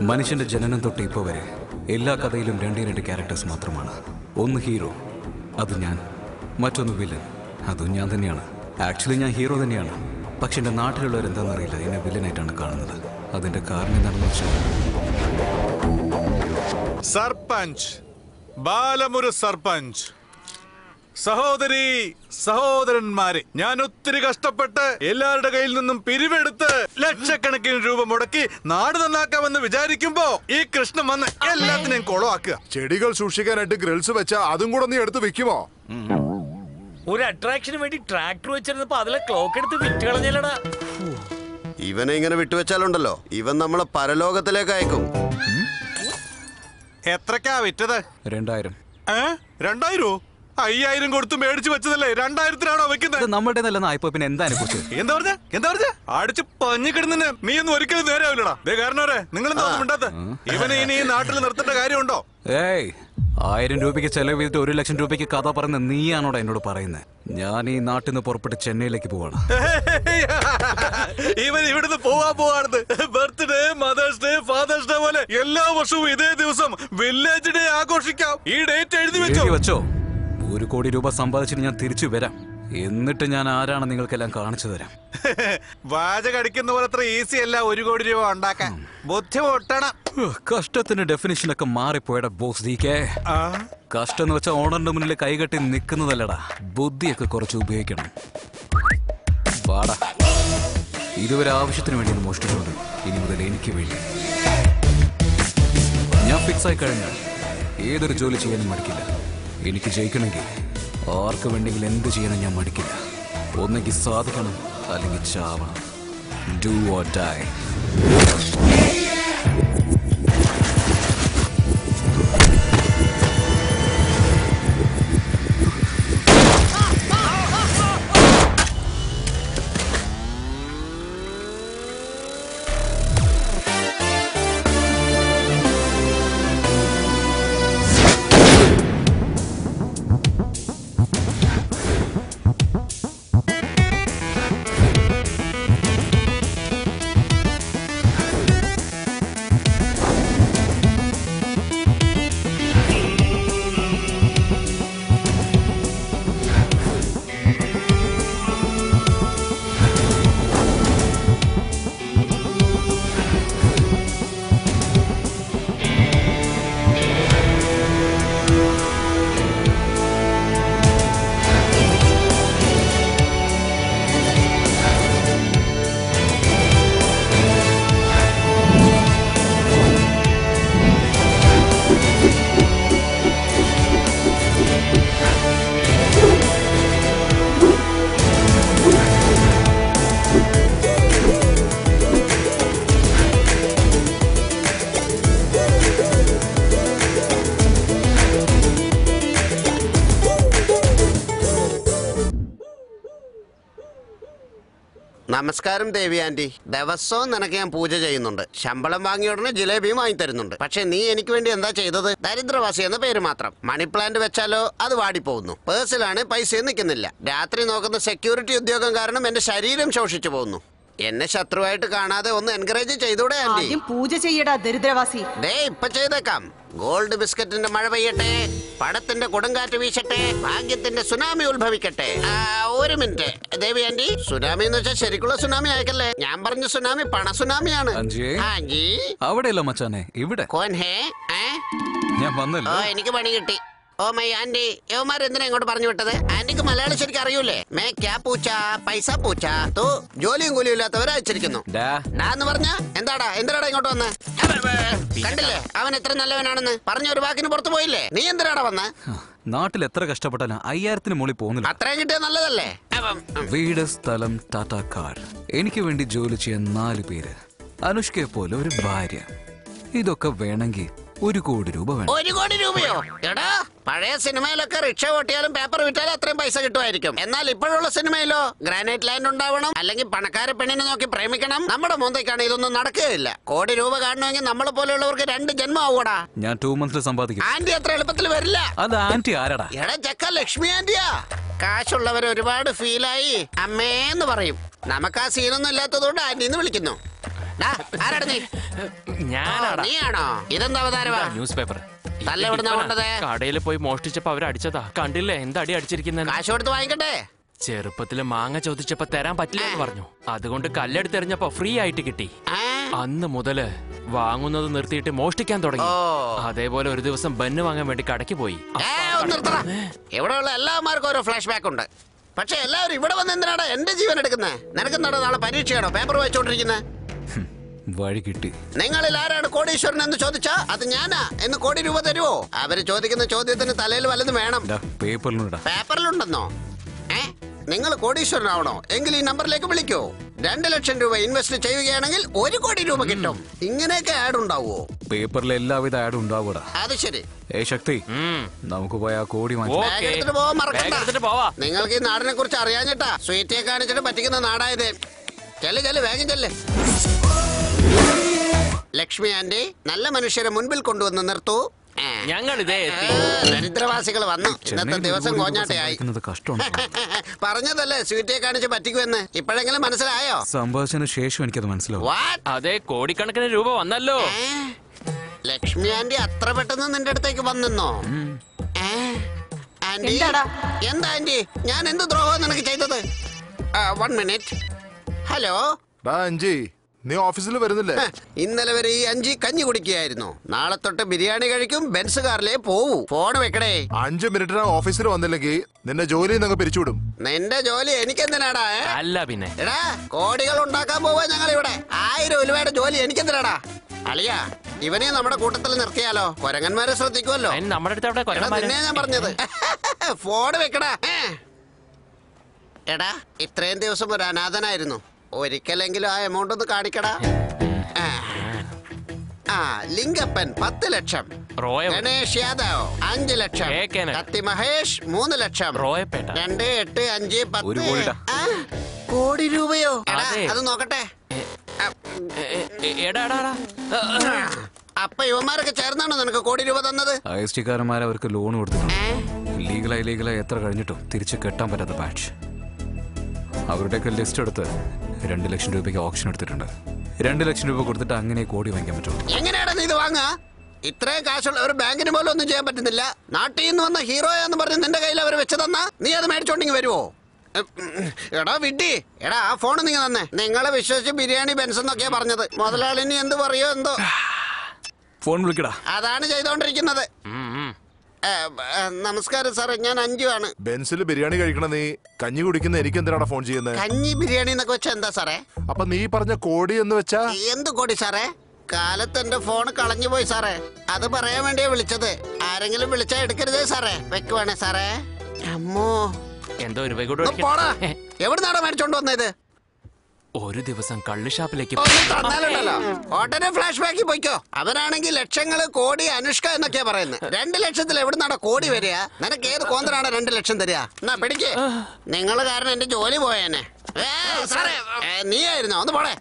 മനുഷ്യന്റെ ജനനം തൊട്ട് ഇപ്പോൾ വരെ എല്ലാ കഥയിലും രണ്ടേ രണ്ട് ക്യാരക്ടേഴ്സ് മാത്രമാണ് ഒന്ന് ഹീറോ അത് ഞാൻ മറ്റൊന്ന് വില്ലൻ അതും ഞാൻ തന്നെയാണ് ആക്ച്വലി ഞാൻ ഹീറോ തന്നെയാണ് പക്ഷെ എൻ്റെ നാട്ടിലുള്ളവർ എന്താണെന്നറിയില്ല എന്നെ വില്ലനായിട്ടാണ് കാണുന്നത് അതിൻ്റെ കാരണം എന്താണെന്ന് വെച്ചാൽ സർപഞ്ച് ബാലമുരു സർപഞ്ച് സഹോദരി സഹോദരന്മാരെ ഞാൻ ഒത്തിരി കഷ്ടപ്പെട്ട് എല്ലാവരുടെ കയ്യിൽ നിന്നും പിരിവെടുത്ത് ലക്ഷക്കണക്കിന് രൂപ മുടക്കി നാട് നന്നാക്കാമെന്ന് വിചാരിക്കുമ്പോ ഈ കൃഷ്ണൻ വന്ന് എല്ലാത്തിനെയും കുളമാക്കുക ചെടികൾ സൂക്ഷിക്കാനായിട്ട് ഗ്രിൽസ് വെച്ചാ അതും കൂടെ നീ എടുത്ത് വെക്കുമോ ഒരു അട്രാക്ഷന് വേണ്ടി ട്രാക്ടർ വെച്ചിരുന്നപ്പോ അതിലെ ക്ലോക്ക് എടുത്ത് വിറ്റ് കളഞ്ഞല്ലടാ ഇവനെ ഇങ്ങനെ വിട്ടുവെച്ചാലുണ്ടല്ലോ ഇവൻ നമ്മളെ പരലോകത്തിലേക്ക് അയക്കും എത്രക്കാ വിറ്റത് രണ്ടായിരം ഏ രണ്ടായിരോ അയ്യായിരം കൊടുത്ത് മേടിച്ചു വെച്ചതല്ലേ രണ്ടായിരത്തിനാണോ ഇത് വെക്കുന്നത് നമ്മുടെ നല്ലതെന്ന് ആയപ്പോ പിന്നെ എന്താ കുറിച്ച് എന്താ പറഞ്ഞ എന്താ പറഞ്ഞ അടിച്ച് പഞ്ഞു കിടന്നിന് നീ ഒന്നും ഒരിക്കലും നേരാവില്ലടാ ദേ കാരണവരെ നിങ്ങൾ എന്താ ഒന്നും മിണ്ടാത്ത ഇവനെ ഇനി ഈ നാട്ടിൽ നിർത്തേണ്ട കാര്യമുണ്ടോ ഏയ് ആയിരം രൂപയ്ക്ക് ചെലവ് ചെയ്തിട്ട് ഒരു ലക്ഷം രൂപയ്ക്ക് കഥ പറയുന്ന നീയാണോടാ എന്നോട് പറയുന്നത് ഞാൻ ഈ നാട്ടിൽ നിന്ന് പുറപ്പെട്ട് ചെന്നൈയിലേക്ക് പോവാണ് ഇവൻ ഇവിടുന്ന് പോവാൻ പോവാണെന്ന് birthday mother's day father's day പോലെ എല്ലാ വർഷവും ഇതേ ദിവസം വില്ലേജ് ഡേ ആഘോഷിക്കാം ഈ ഡേറ്റ് എഴുതി വെച്ചോ എഴുതി വെച്ചോ ഒരു കോടി രൂപ സമ്പാദിച്ചിട്ട് ഞാൻ തിരിച്ചു വരാം എന്നിട്ട് ഞാൻ ആരാണ് നിങ്ങൾക്കെല്ലാം കാണിച്ചു തരാം വാചക അടിക്കുന്ന പോലെ അത്ര ഈസി അല്ല ഒരു കോടി രൂപ ഉണ്ടാക്കാൻ ബുദ്ധി പൊട്ടണം ഉഹ്, കഷ്ടത്തിന്റെ ഡെഫിനിഷൻ ഒക്കെ മാറിപ്പോയടാ ബോസ് ഡി കെ ആ, കഷ്ടം എന്ന് വെച്ചാൽ ഓണറിന്റെ മുന്നിൽ കൈകെട്ടി നിൽക്കുന്നതല്ലടാ ബുദ്ധിയൊക്കെ കുറച്ച് ഉപയോഗിക്കണം വാടാ ഇതുവരെ ആവശ്യത്തിന് വേണ്ടി ഒന്ന് മോഷ്ടിച്ചോണ്ട് ഇനി മുതൽ എനിക്ക് വേണ്ടി ഞാൻ ഫിക്സ് ആയി കഴിഞ്ഞാൽ ഏതൊരു ജോലി ചെയ്യാനും മടിക്കില്ല എനിക്ക് ജയിക്കണമെങ്കിൽ ആർക്ക് വേണ്ടെങ്കിൽ എന്ത് ചെയ്യാനും ഞാൻ മടിക്കില്ല ഒന്നെങ്കിൽ സാധിക്കണം അല്ലെങ്കിൽ ചാവണം ഡു ഓർ ഡൈ നമസ്കാരം ദേവി ആന്റി ദിവസവും നിനക്ക് ഞാൻ പൂജ ചെയ്യുന്നുണ്ട് ശമ്പളം വാങ്ങിയ ഉടനെ ജിലേബിയും വാങ്ങി തരുന്നുണ്ട് പക്ഷെ നീ എനിക്ക് വേണ്ടി എന്താ ചെയ്തത് ദരിദ്രവാസി എന്ന പേര് മാത്രം മണി പ്ലാന്റ് വെച്ചാലോ അത് വാടിപ്പോകുന്നു പേഴ്സിലാണ് പൈസയും നിൽക്കുന്നില്ല രാത്രി നോക്കുന്ന സെക്യൂരിറ്റി ഉദ്യോഗം കാരണം എന്റെ ശരീരം ശോഷിച്ചു പോകുന്നു എന്നെ ശത്രുവായിട്ട് കാണാതെ ഒന്ന് എൻകറേജ് ചെയ്തൂടെ ആന്റി ആദ്യം പൂജ ചെയ്യടാ ദരിദ്രവാസി ദേ ഇപ്പൊ ചെയ്തേക്കാം ഗോൾഡ് ബിസ്ക്കറ്റിന്റെ മഴ പെയ്യട്ടെ പടത്തിന്റെ കൊടുങ്കാറ്റ് വീശട്ടെ ഭാഗ്യത്തിന്റെ സുനാമി ഉത്ഭവിക്കട്ടെ ആ, ഒരു മിനിറ്റ് ദേവി ആന്റി സുനാമി എന്ന് വെച്ചാൽ ശരിക്കുള്ള സുനാമി ആയിക്കല്ലേ ഞാൻ പറഞ്ഞ സുനാമി പണ സുനാമിയാണ് അഞ്ജി. ആഞ്ചി അവിടെയല്ല മച്ചാനെ ഇവിടെ കോൻ ഹേ ഏ? ഞാൻ ഓ വന്നല്ലോ എനിക്ക് പണി കിട്ടി ഓ മൈ ആന്റി യോമാർ എന്തിനാ ഇങ്ങോട്ട് പറഞ്ഞു വിട്ടത് ആന്റിക്ക് മലയാളം ശരിക്കും അറിയൂലേ മേ ക്യാ പൂച്ച പൈസ പൂച്ച തോ ജോലിയും കൂലിയും ഇല്ലാത്തവരെ അയച്ചിരിക്കുന്നു ഡാ ഡാ എന്ന് പറഞ്ഞ എന്താടാ എന്തിനാടാ ഇങ്ങോട്ട് വന്ന് കണ്ടില്ലേ അവൻ എത്ര നല്ലവനാണെന്ന് പറഞ്ഞ ഒരു വാക്കിന് പുറത്തു പോയില്ലേ നീ എന്തിനാടാ വന്ന് നാട്ടിൽ എത്ര കഷ്ടപ്പെട്ടാലും അയ്യായിരത്തിന് മുകളിൽ പോകുന്നില്ല അത്രയും കിട്ടിയ നല്ലതല്ലേ അവൻ, ഉം. വീട് സ്ഥലം ടാറ്റ കാർ എനിക്ക് വേണ്ടി ജോലി ചെയ്യാൻ നാല് പേര് അനുഷ്കയെ പോലെ ഒരു ഭാര്യ ഇതൊക്കെ വേണമെങ്കിൽ ഒരു കോടി രൂപ വേണം ഒരു കോടി രൂപയോ എടാ പഴയ സിനിമയിലൊക്കെ റിക്ഷ ഓട്ടിയാലും പേപ്പർ വിറ്റാലും അത്രയും പൈസ കിട്ടുമായിരിക്കും എന്നാൽ ഇപ്പോഴുള്ള സിനിമയിലോ ഗ്രാനൈറ്റ് ലാൻഡ് ഉണ്ടാവണം അല്ലെങ്കിൽ പണക്കാരെ പെണ്ണിനെ നോക്കി പ്രേമിക്കണം നമ്മുടെ മോന്തയ്ക്കാണ് ഇതൊന്നും നടക്കുകയില്ല കോടി രൂപ കാണണമെങ്കിൽ നമ്മളെ പോലെയുള്ളവർക്ക് രണ്ട് ജന്മം ആവൂടാ ഞാൻ ടൂ മന്ത്സിൽ സമ്പാദിക്കും ആന്റി അത്ര എളുപ്പത്തിൽ വരില്ല അത് ആന്റി ആരാടാ എടാ ചക്ക ലക്ഷ്മി ആന്റിയാ കാശുള്ളവർ ഒരുപാട് ഫീലായി അമ്മേന്ന് പറയും നമുക്ക് ആ സീനൊന്നും ഇല്ലാത്തതുകൊണ്ട് ആന്റിന്ന് വിളിക്കുന്നു ഡാ, ആരാടാ നീ ഞാനാടാ നീയാണോ ഇതെന്താ അവതാരമാ ന്യൂസ് പേപ്പർ തല്ല എവിടുന്നാ കൊണ്ടത് കടയിൽ പോയി മോഷ്ടിച്ചപ്പോ അവരടിച്ചതാ കണ്ടില്ലേ എന്താ അടി അടിച്ചിരിക്കുന്ന കാശ് കൊടുത്ത് വാങ്ങിക്കട്ടെ ചെറുപ്പത്തില് മാങ്ങ ചോദിച്ചപ്പോ തരാൻ പറ്റില്ല എന്ന് പറഞ്ഞു അതുകൊണ്ട് കല്ലെടുത്തെറിഞ്ഞപ്പോ ഫ്രീ ആയിട്ട് കിട്ടി ആ? അന്ന് മുതല് വാങ്ങുന്നത് നിർത്തിയിട്ട് മോഷ്ടിക്കാൻ തുടങ്ങി ഓ. അതേപോലെ ഒരു ദിവസം ബന്ന് വാങ്ങാൻ വേണ്ടി കടയ്ക്ക് പോയി ഏ, ഒന്ന് നിർത്തടാ. ഇവിടെയുള്ള എല്ലാവർക്കും ഓരോ ഫ്ലാഷ് ബാക്ക് ഉണ്ട് പക്ഷെ എല്ലാവരും ഇവിടെ വന്ന് എന്തിനാടാ എന്റെ ജീവൻ എടുക്കുന്നത് നിനക്കെന്താണോ നാളെ പരീക്ഷയാണോ പേപ്പർ വായിച്ചോണ്ടിരിക്കുന്നത് വഴി കിട്ടി നിങ്ങളിൽ ആരാണ് കോടീശ്വരൻ എന്ന് ചോദിച്ചാ അത് ഞാനാ എന്ന് കോടി രൂപ തരുവോ അവര് ചോദിക്കുന്ന ചോദ്യത്തിന് തലയിൽ വല്ലതും വേണം ഡാ പേപ്പറിലിടാ പേപ്പറിലുണ്ടെന്നോ ഏ നിങ്ങൾ കോടീശ്വരനാവണോ എങ്കിൽ ഈ നമ്പറിലേക്ക് വിളിക്കൂ രണ്ട് ലക്ഷം രൂപ ഇൻവെസ്റ്റ് ചെയ്യുകയാണെങ്കിൽ ഒരു കോടി രൂപ കിട്ടും ഇങ്ങനെയൊക്കെ ആഡ് ഉണ്ടാവുമോ പേപ്പറിൽ എല്ലാവിധ ആഡും ഉണ്ടാവൂടാ അത് ശരി ഏ ശക്തി ഉം. നമുക്ക് പോയി ആ കോടി ഓ. വാങ്ങിച്ചു ബാഗ് ഓക്കേ. എടുത്തിട്ട് പോവാൻ മറക്കണ്ട. ബാഗ് എടുത്തിട്ട് പോവാ. നിങ്ങൾക്ക് ഈ നാടിനെ കുറിച്ച് അറിയാഞ്ഞിട്ടാ സ്വീറ്റിയെ കാണിച്ചിട്ട് പറ്റിക്കുന്ന നാടായത് ചെല്ല് ചെല്ല് വേഗം ചെല്ല് ലക്ഷ്മി ആന്റി നല്ല മനുഷ്യരെ മുൻപിൽ കൊണ്ടുവന്ന് നിർത്തൂ ഏ. ഞങ്ങൾ ഇതേ എത്തി ആ, ദരിദ്രവാസികൾ വന്നു ഇന്നത്തെ ചെന്നൈയിൽ ദിവസം ഒരു കോടി രൂപ കോഞ്ഞാട്ടയായി സമ്പാദിക്കുന്നത് കഷ്ടമാണ് പറഞ്ഞതല്ലേ സ്വീറ്റിയെ കാണിച്ച് പറ്റിക്കുമെന്ന് ഇപ്പോഴെങ്കിലും മനസ്സിലായോ സംഭവിച്ചതിന് ശേഷം എനിക്കത് മനസ്സിലാവും വാട്ട് അതെ കോടിക്കണക്കിന് രൂപ വന്നല്ലോ ഏ? ലക്ഷ്മി ആന്റി അത്ര പെട്ടെന്ന് നിന്റെ അടുത്തേക്ക് വന്നെന്നോ ഏ? ആന്റി എന്താടാ? എന്താ ആന്റി ഞാൻ എന്ത് ദ്രോഹം നിനക്ക് ചെയ്തത് വൺ മിനിറ്റ് ഹലോ ഡാ അഞ്ചി നീ ഓഫീസിൽ വരുന്നില്ലേ ഹ, ഇന്നലെ വരെ ഈ അഞ്ചി കഞ്ഞി കുടിക്കുകയായിരുന്നു നാളെ തൊട്ട് ബിരിയാണി കഴിക്കും ബെൻസ് കാറിലേ പോവൂ ഫോൺ വെക്കടേ അഞ്ച് മിനിറ്റിന് ഓഫീസിൽ വന്നില്ലെങ്കിൽ നിന്നെ ജോലി നിങ്ങൾ പിരിച്ചുവിടും നിന്റെ ജോലി എനിക്കെന്തിനാടാ ഏ? അല്ല പിന്നെ എടാ കോടികൾ ഉണ്ടാക്കാൻ പോവാ ഞങ്ങൾ ഇവിടെ ആയിരം രൂപയുടെ ജോലി എനിക്കെന്തിനാടാ അളിയ ഇവനെ നമ്മുടെ കൂട്ടത്തിൽ നിർത്തിയാലോ കൊരങ്ങന്മാരെ ശ്രദ്ധിക്കുമല്ലോ അതിന് നമ്മുടെ അടുത്ത് അവിടെ എടാ കൊല്ലന്മാര് നിന്നെ ഞാൻ പറഞ്ഞത് ഫോൺ വെക്കടാ ഏ. എടാ ഇത്രയും ദിവസം ഒരു അനാഥനായിരുന്നു ഒരിക്കലെങ്കിലും ആ എമൗണ്ട് ഒന്ന് കാണിക്കടാ ആ. ആ ലിംഗപ്പൻ പത്ത് ലക്ഷം റോയ ഗണേഷ് യാദവ് അഞ്ച് ലക്ഷം കേക്കന്. കത്തി മഹേഷ് മൂന്ന് ലക്ഷം റോയപ്പേട്ട രണ്ട് എട്ട് അഞ്ച് പത്ത് ഒരു കോടിടാ. ആ, കോടി രൂപയോ എടാ അതെ. അത് നോക്കട്ടെ ആ, എ- എ- എ- എടാ എടാ, എടാ. ആ, ആ. അപ്പൊ ഇവന്മാരൊക്കെ ചേർന്നാണോ നിനക്ക് കോടി രൂപ തന്നത് ഐ എസ് ടിക്കാരന്മാർ അവർക്ക് ലോൺ കൊടുത്തിട്ടുണ്ട് ലീഗലായി ലീഗലായി എത്ര കഴിഞ്ഞിട്ടും തിരിച്ച് കെട്ടാൻ പറ്റാത്ത ബാച്ച് അവരുടെയൊക്കെ ലിസ്റ്റ് എടുത്ത് രണ്ട് ലക്ഷം രൂപയ്ക്ക് ഓപ്ഷൻ എടുത്തിട്ടുണ്ട് രണ്ട് ലക്ഷം രൂപ കൊടുത്തിട്ട് അങ്ങനെ കോടി വാങ്ങിക്കാൻ പറ്റുള്ളൂ എങ്ങനെയാണ് നീ ഇത് വാങ്ങുക ഇത്രയും കാശുള്ള ഒരു ബാങ്കിന് പോലും ഒന്നും ചെയ്യാൻ പറ്റുന്നില്ല നാട്ടിൽ നിന്ന് വന്ന ഹീറോ എന്ന് പറഞ്ഞ് നിന്റെ കയ്യിൽ അവർ വെച്ച് തന്നാ നീ അത് മേടിച്ചോണ്ടെങ്കിൽ വരുവോ ഉം, ഉം, എടാ വിഡ്ഡി എടാ ആ ഫോൺ നിങ്ങൾ തന്നെ നിങ്ങളെ വിശ്വസിച്ച് ബിരിയാണി ബെൻസ് എന്നൊക്കെയാ പറഞ്ഞത് മുതലാളിനി എന്ത് പറയോ എന്തോ ഫോൺ വിളിക്കടാ അതാണ് ചെയ്തോണ്ടിരിക്കുന്നത് ഉം, ഉം. ഏ, ഏ, നമസ്കാരം സാറേ ഞാൻ അഞ്ചു ആണ് ബെൻസിൽ ബിരിയാണി കഴിക്കണ നീ കഞ്ഞി കുടിക്കുന്ന എനിക്ക് എന്തിനാണ് ഫോൺ ചെയ്യുന്നത് കഞ്ഞി ബിരിയാണി എന്നൊക്കെ വെച്ചാ എന്താ സാറേ അപ്പൊ നീ പറഞ്ഞ കോടി എന്ന് വെച്ചാ എന്ത് കോടി സാറേ കാലത്ത് എന്റെ ഫോൺ കളഞ്ഞു പോയി സാറേ അത് പറയാൻ വേണ്ടിയാ വിളിച്ചത് ആരെങ്കിലും വിളിച്ചാ എടുക്കരുതേ സാറേ വെക്കുവാണേ സാറേ അമ്മോ എന്തോ ഒരു വൈകോട്ട് ഒന്ന് പോടാ എവിടുന്നാടാ മേടിച്ചോണ്ട് വന്നത് ഒരു ദിവസം കള്ള് ഷാപ്പിലേക്ക് ഒന്ന് തന്നാലുണ്ടല്ലോ ഉടനെ ഫ്ലാഷ് ബാക്കിൽ പോയിക്കോ അവരാണെങ്കിൽ ലക്ഷങ്ങള് കോടി അനുഷ്ക എന്നൊക്കെയാ പറയുന്നത് രണ്ട് ലക്ഷത്തിൽ എവിടുന്നാടാ കോടി വരിക നിനക്ക് ഏത് കോന്തനാടാ രണ്ട് ലക്ഷം തരിക എന്നാ പിടിക്ക് നിങ്ങള് കാരണം എന്റെ ജോലി പോയേനെ ഏ, സാറേ ഏ, നീയായിരുന്നോ ഒന്ന് പോടേ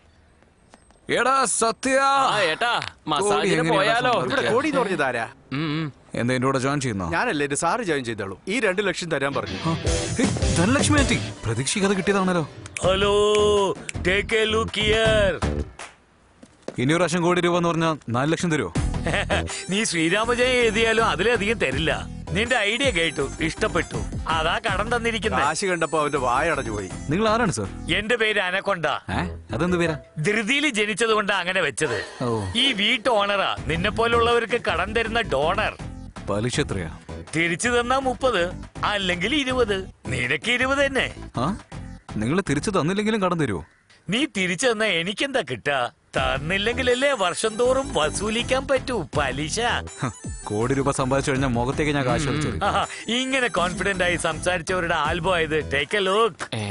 എടാ സത്യ ആ ഏട്ടാ മസാജിന് എങ്ങനെയാ പോയാലോ സമ്പാദിക്കുക? ഇവിടെ കോടി എന്ന് പറഞ്ഞതാരാ ഉം, ഉം. എന്താ എന്റെ കൂടെ ജോയിൻ ചെയ്യുന്നോ ഞാനല്ലേ എന്റെ സാറ് ജോയിൻ ചെയ്തോളൂ ഈ രണ്ട് ലക്ഷം തരാൻ പറഞ്ഞു ആ, ഹേയ്, ധനലക്ഷ്മി ആന്റി പ്രതീക്ഷിക്കാതെ കിട്ടിയതാണല്ലോ hello take a look here ഇനി ഒരു പ്രാവശ്യം കോടി രൂപ എന്ന് പറഞ്ഞാൽ നാല് ലക്ഷം തരുമോ നീ ശ്രീരാമജയം എഴുതിയാലും അതിലധികം തരില്ല നിന്റെ ഐഡിയ കേട്ടു ഇഷ്ടപ്പെട്ടു അതാ കടം തന്നിരിക്കുന്നത് കാശ് കണ്ടപ്പോ അവന്റെ വായ അടഞ്ഞു പോയി നിങ്ങൾ ആരാണ് സർ എന്റെ പേര് അനക്കൊണ്ട ഏ അതെന്ത് പേരാ ധൃതിയിൽ ജനിച്ചത് കൊണ്ട് അങ്ങനെ വെച്ചത് ഓ. ഈ വീട്ട് ഓണറാ നിന്നെ പോലുള്ളവർക്ക് കടം തരുന്ന ഡോണർ പലിശ എത്രയാ തിരിച്ചു തന്നാ മുപ്പത് അല്ലെങ്കിൽ ഇരുപത് നിനക്ക് ഇരുപത് തന്നെ ആ നിങ്ങൾ തിരിച്ചു തന്നില്ലെങ്കിലും കടം തരുമോ നീ തിരിച്ചു തന്നാ എനിക്കെന്താ കിട്ടാ തന്നില്ലെങ്കിലല്ലേ വർഷം തോറും വസൂലിക്കാൻ പറ്റൂ പലിശ ഹ, കോടി രൂപ സമ്പാദിച്ചു കഴിഞ്ഞാൽ മുഖത്തേക്ക് ഞാൻ കാശ് വെച്ചത് ആഹാ, ഇങ്ങനെ കോൺഫിഡന്റ് ആയി സംസാരിച്ചവരുടെ ആൽബം ആയത് ടേക്ക് എ ലുക്ക് ഏ?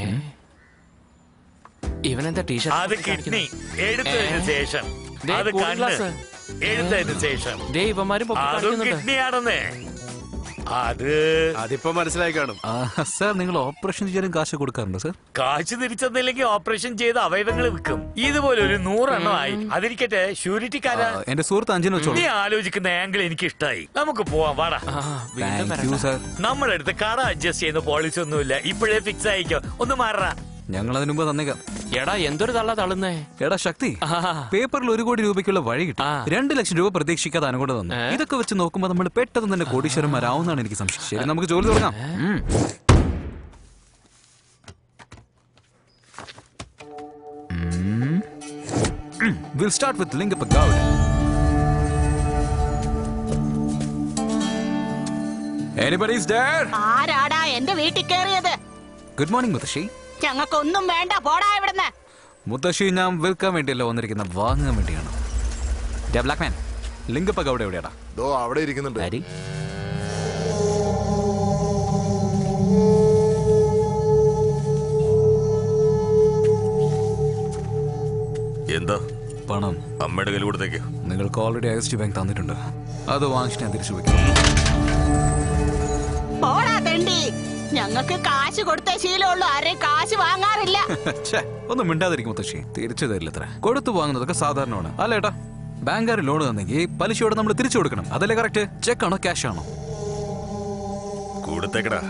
ഇവനെന്താ അത് ടീഷർട്ട് കിഡ്നി എടുത്തതിന് ശേഷം ദേ, അത് കൂൾ കണ്ണ് ഗ്ലാസ്. എടുത്തതിന് ശേഷം ദേ ഇവന്മാരും പൊക്കി അതും കാണിക്കുന്നുണ്ട്. കിഡ്നിയാണെന്ന് അത് അതിപ്പോ മനസ്സിലായി കാണും ആ, സാർ നിങ്ങൾ ഓപ്പറേഷൻ ചെയ്യാനും കാശ് കൊടുക്കാറുണ്ട് സാർ കാശ് തിരിച്ചെന്നില്ലെങ്കിൽ ഓപ്പറേഷൻ ചെയ്ത് അവയവങ്ങൾ വിൽക്കും ഇതുപോലെ ഒരു നൂറെണ്ണം ആയി അതിരിക്കട്ടെ ഷൂരിറ്റിക്കാരാ ആ, എന്റെ സുഹൃത്ത് അഞ്ചിന് നീ വെച്ചോളൂ ആലോചിക്കുന്ന ആംഗിൾ എനിക്ക് ഇഷ്ടായി നമുക്ക് പോവാം വാടാ ആ, വീണ്ടും താങ്ക് യു വരണ്ട. സാർ നമ്മുടെ അടുത്ത് കട അഡ്ജസ്റ്റ് ചെയ്യുന്ന പോളിസി ഒന്നുമില്ല ഇപ്പോഴേ ഫിക്സ് ആയിക്കോ ഒന്ന് മാറാ ഞങ്ങൾ അതിനു മുമ്പ് തന്നേക്കാം എടാ എന്തൊരു തള്ള തള്ളുന്നേ എടാ ശക്തി ആ. പേപ്പറിൽ ഒരു കോടി രൂപയ്ക്കുള്ള വഴി കിട്ടി ആ. രണ്ട് ലക്ഷം രൂപ പ്രതീക്ഷിക്കാതെ അനുകൂടെ തന്നു ഏ? ഇതൊക്കെ വെച്ച് നോക്കുമ്പോൾ നമ്മൾ പെട്ടെന്ന് തന്നെ കോടീശ്വരന്മാരാവുന്നതാണ് എനിക്ക് സംശയം ശരി നമുക്ക് ജോലി തുടങ്ങാം ഉം. ഉം. ഉം. We'll start with Lingappa Gowd. Anybody's there? ആരാടാ എന്റെ വീട്ടിൽ കയറിയത് ഗുഡ് മോർണിംഗ് മുത്തശ്ശി ഞങ്ങൾക്കൊന്നും വേണ്ട പോടാ ഇവിടുന്ന് മുത്തശ്ശി ഞാൻ വിൽക്കാൻ വേണ്ടിയല്ല വന്നിരിക്കുന്ന വാങ്ങാൻ വേണ്ടിയാണ് ബ്ലാക്ക് മാൻ ലിംഗപ്പ ഗൗഡ എവിടെയാടാ ദോ അവിടെ ഇരിക്കുന്നുണ്ട് ഡാഡി എന്താ പണം അമ്മയുടെ കയ്യിൽ കൊടുത്തേക്ക് നിങ്ങൾക്ക് already I S T bank തന്നിട്ടുണ്ട് അത് വാങ്ങിച്ചിട്ട് ഞാൻ തിരിച്ചു വയ്ക്കാം പോടാ തെണ്ടി ഞങ്ങൾക്ക് കാശ് കൊടുത്ത ശീലമുള്ളൂ ആരെയും കാശ് വാങ്ങാറില്ല ഛേ, ഒന്നും മിണ്ടാതിരിക്കും മുത്തശ്ശി തിരിച്ചു തരില്ല അത്ര കൊടുത്തു വാങ്ങുന്നതൊക്കെ സാധാരണമാണ് അല്ല ഏട്ടാ ബാങ്കുകാർ ലോൺ തന്നെങ്കിൽ പലിശയോടെ നമ്മൾ തിരിച്ചു കൊടുക്കണം അതല്ലേ കറക്റ്റ് ചെക്ക് ആണോ ക്യാഷ് ആണോ കൊടുത്തേക്കടാ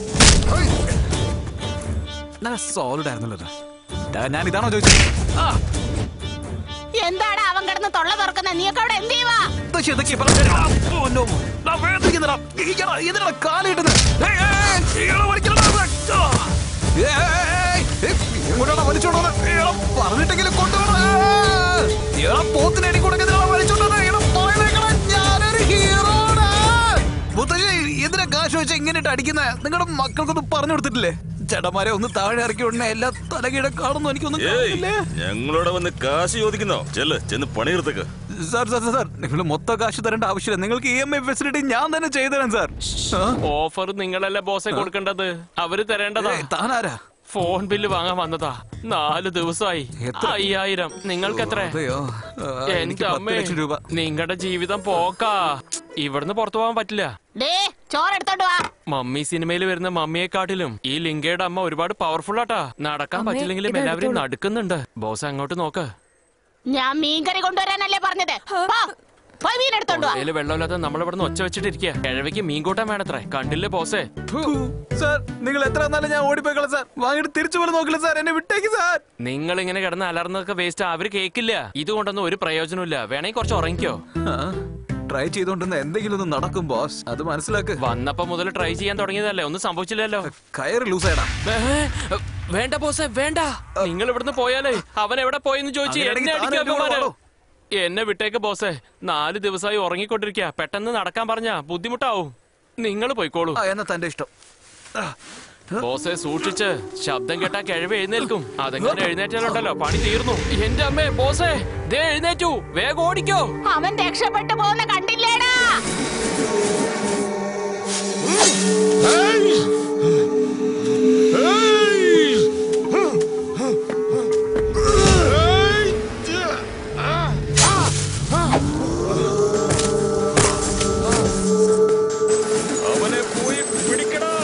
നല്ല സോളിഡ് ആയിരുന്നല്ലോ ഇത്. ഡാ, ഞാൻ ഇതാണോ ചോദിച്ചത് ആ, എന്താടാ അവൻ കിടന്ന് തൊള്ള തുറക്കുന്ന നീയൊക്കെ അവിടെ എന്ത് ചെയ്യുവാ മുത്തശ്ശി ഇതൊക്കെ പറഞ്ഞത്. ആ, ഓ, no. ദാ, വേദനിക്കുന്നെടാ. ഇരിക്കടാ, ഇതിനെടാ കാലിടുന്നെ. ഏയ്, ഏയ്, ഇയാളെ വലിക്കലെടാ. ആ. ഏയ്, ഏയ്, ഏയ്, എങ്ങോട്ടാടാ വലിച്ചോണ്ട് വന്നെ? ഇയാളെ പറഞ്ഞിട്ടെങ്കിലും കൊണ്ടുപോടാ. ഇയാളെ പോത്തിനെ അടി കൊടുക്കുന്നതിനാ വലിച്ചോണ്ട് വന്നെ. ഇയാളെ പറയുന്നേക്കണ ഞാനൊരു hero ആണ്. മുത്തശ്ശി എന്തിനാ കാശ് വെച്ച് ഇങ്ങനെ ഇട്ട് അടിക്കുന്നേ നിങ്ങളുടെ മക്കൾക്കൊന്നും പറഞ്ഞു കൊടുത്തിട്ടില്ലേ ചേട്ടന്മാരെ ഒന്ന് താഴെ ഇറക്കി ഉടനെ എല്ലാ തലകീഴ കാണുന്നു എനിക്കൊന്നും ഏയ് കാണുന്നില്ലേ ഞങ്ങളോട് വന്ന് കാശ് ചോദിക്കുന്നോ ചെല്ല് ചെന്ന് പണിയെടുത്തേക്ക് സാർ സാർ സാർ, സാർ നിങ്ങൾ മൊത്തം കാശ് തരേണ്ട ആവശ്യമില്ല നിങ്ങൾക്ക് ഇ എം ഐ ഫെസിലിറ്റി ഞാൻ തന്നെ ചെയ്തു തരാം സാർ ആ? ഓഫർ നിങ്ങളല്ലേ ബോസെ കൊടുക്കേണ്ടത് അവര് തരേണ്ടതാ ഏയ്, താനാരാ ഫോൺ ബില്ല് വാങ്ങാൻ വന്നതാ നാല് ദിവസമായി എത്ര? അയ്യായിരം നിങ്ങൾക്ക് എത്ര അതെയോ ആ, എന്റെ എനിക്ക് പത്ത് അമ്മേ ലക്ഷം രൂപ നിങ്ങളുടെ ജീവിതം പോക്കാ ഇവിടുന്ന് പുറത്തു പോകാൻ പറ്റില്ല ഡേ ചോറെടുത്തോണ്ട് വാ മമ്മി സിനിമയിൽ വരുന്ന മമ്മിയെക്കാട്ടിലും ഈ ലിങ്കയുടെ അമ്മ ഒരുപാട് പവർഫുൾ ആട്ടാ നടക്കാൻ പറ്റില്ലെങ്കിലും എല്ലാവരും നടക്കുന്നുണ്ട് ബോസ് അങ്ങോട്ട് നോക്ക് ഞാൻ മീൻകറി കൊണ്ടുവരാനല്ലേ പറഞ്ഞത് പോ, പോയി മീൻ എടുത്തോണ്ട് വാ പുഴയില് വെള്ളമില്ലാതെ നമ്മളിവിടുന്ന് ഒച്ച വെച്ചിട്ടിരിക്കുക കിഴവിക്ക് മീൻ കൂട്ടാൻ വേണത്രേ കണ്ടില്ലേ ബോസേ സാർ നിങ്ങൾ എത്ര വന്നാലും ഞാൻ ഓടിപ്പോയിക്കളെ സാർ വാങ്ങിട്ട് തിരിച്ചു പോലും നോക്കില്ല സാർ എന്നെ വിട്ടേക്ക് സാർ നിങ്ങൾ ഇങ്ങനെ കിടന്ന് അലർന്നൊക്കെ വേസ്റ്റ് അവര് കേക്കില്ല ഇതുകൊണ്ടൊന്നും ഒരു പ്രയോജനമില്ല വേണമെങ്കിൽ കുറച്ച് ഉറങ്ങിക്കോ ട്രൈ ചെയ്തോണ്ടിരുന്ന എന്തെങ്കിലും ഒന്ന് നടക്കും ബോസ് അത് മനസ്സിലാക്ക് വന്നപ്പോ മുതൽ ട്രൈ ചെയ്യാൻ തുടങ്ങിയതല്ലേ ഒന്നും സംഭവിച്ചില്ലല്ലോ കയറ് ലൂസ് ആയിടാ ഏ, വേണ്ട ബോസേ വേണ്ട നിങ്ങൾ ഇവിടുന്ന് പോയാലേ അവൻ എവിടെ പോയെന്ന് ചോദിച്ചു അങ്ങനെയാണെങ്കിൽ എന്നെ താൻ അടിക്കാൻ എന്റെ കൂടെ അവന്മാര്. വാടോ. എന്നെ വിട്ടേക്ക് ബോസേ നാല് ദിവസമായി ഉറങ്ങിക്കൊണ്ടിരിക്കുക പെട്ടെന്ന് നടക്കാൻ പറഞ്ഞാ ബുദ്ധിമുട്ടാവും നിങ്ങൾ പോയിക്കോളൂ ആ, എന്നാ തന്റെ ഇഷ്ടം ആ, ബോസെ സൂക്ഷിച്ച് ശബ്ദം കേട്ടാ കിഴവ് എഴുന്നേൽക്കും അതെങ്ങനെ എഴുന്നേറ്റാലുണ്ടല്ലോ പണി തീർന്നു എന്റെ അമ്മേ ബോസേ ദേ എഴുന്നേറ്റു വേഗം ഓടിക്കോ അവൻ രക്ഷപ്പെട്ടു പോകുന്ന കണ്ടില്ലേടാ അവനെ പോയി പിടിക്കടാ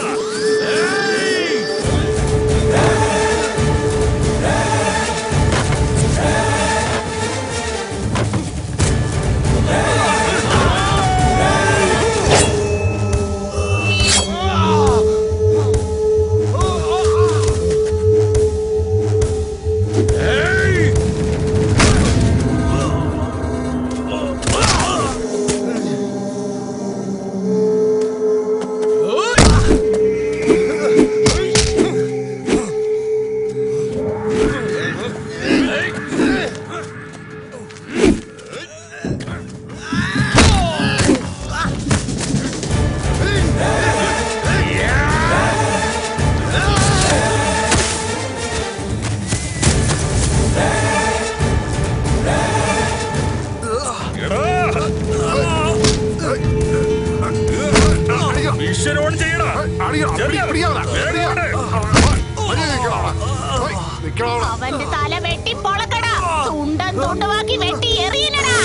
മിഷൻ ഓൺ ചെയ്യടാ അടിക്കണം, പിടി, പിടിക്കാവനെ, പിടിക്കാവനെ. മര്യാദ നിക്കണം അവിടെ. ഓയ്, നിക്കണം അവിടെ. അവന്റെ തല വെട്ടി പൊളക്കടാ തുണ്ടൻ തുണ്ടുവാക്കി വെട്ടി എറിയില്ലടാ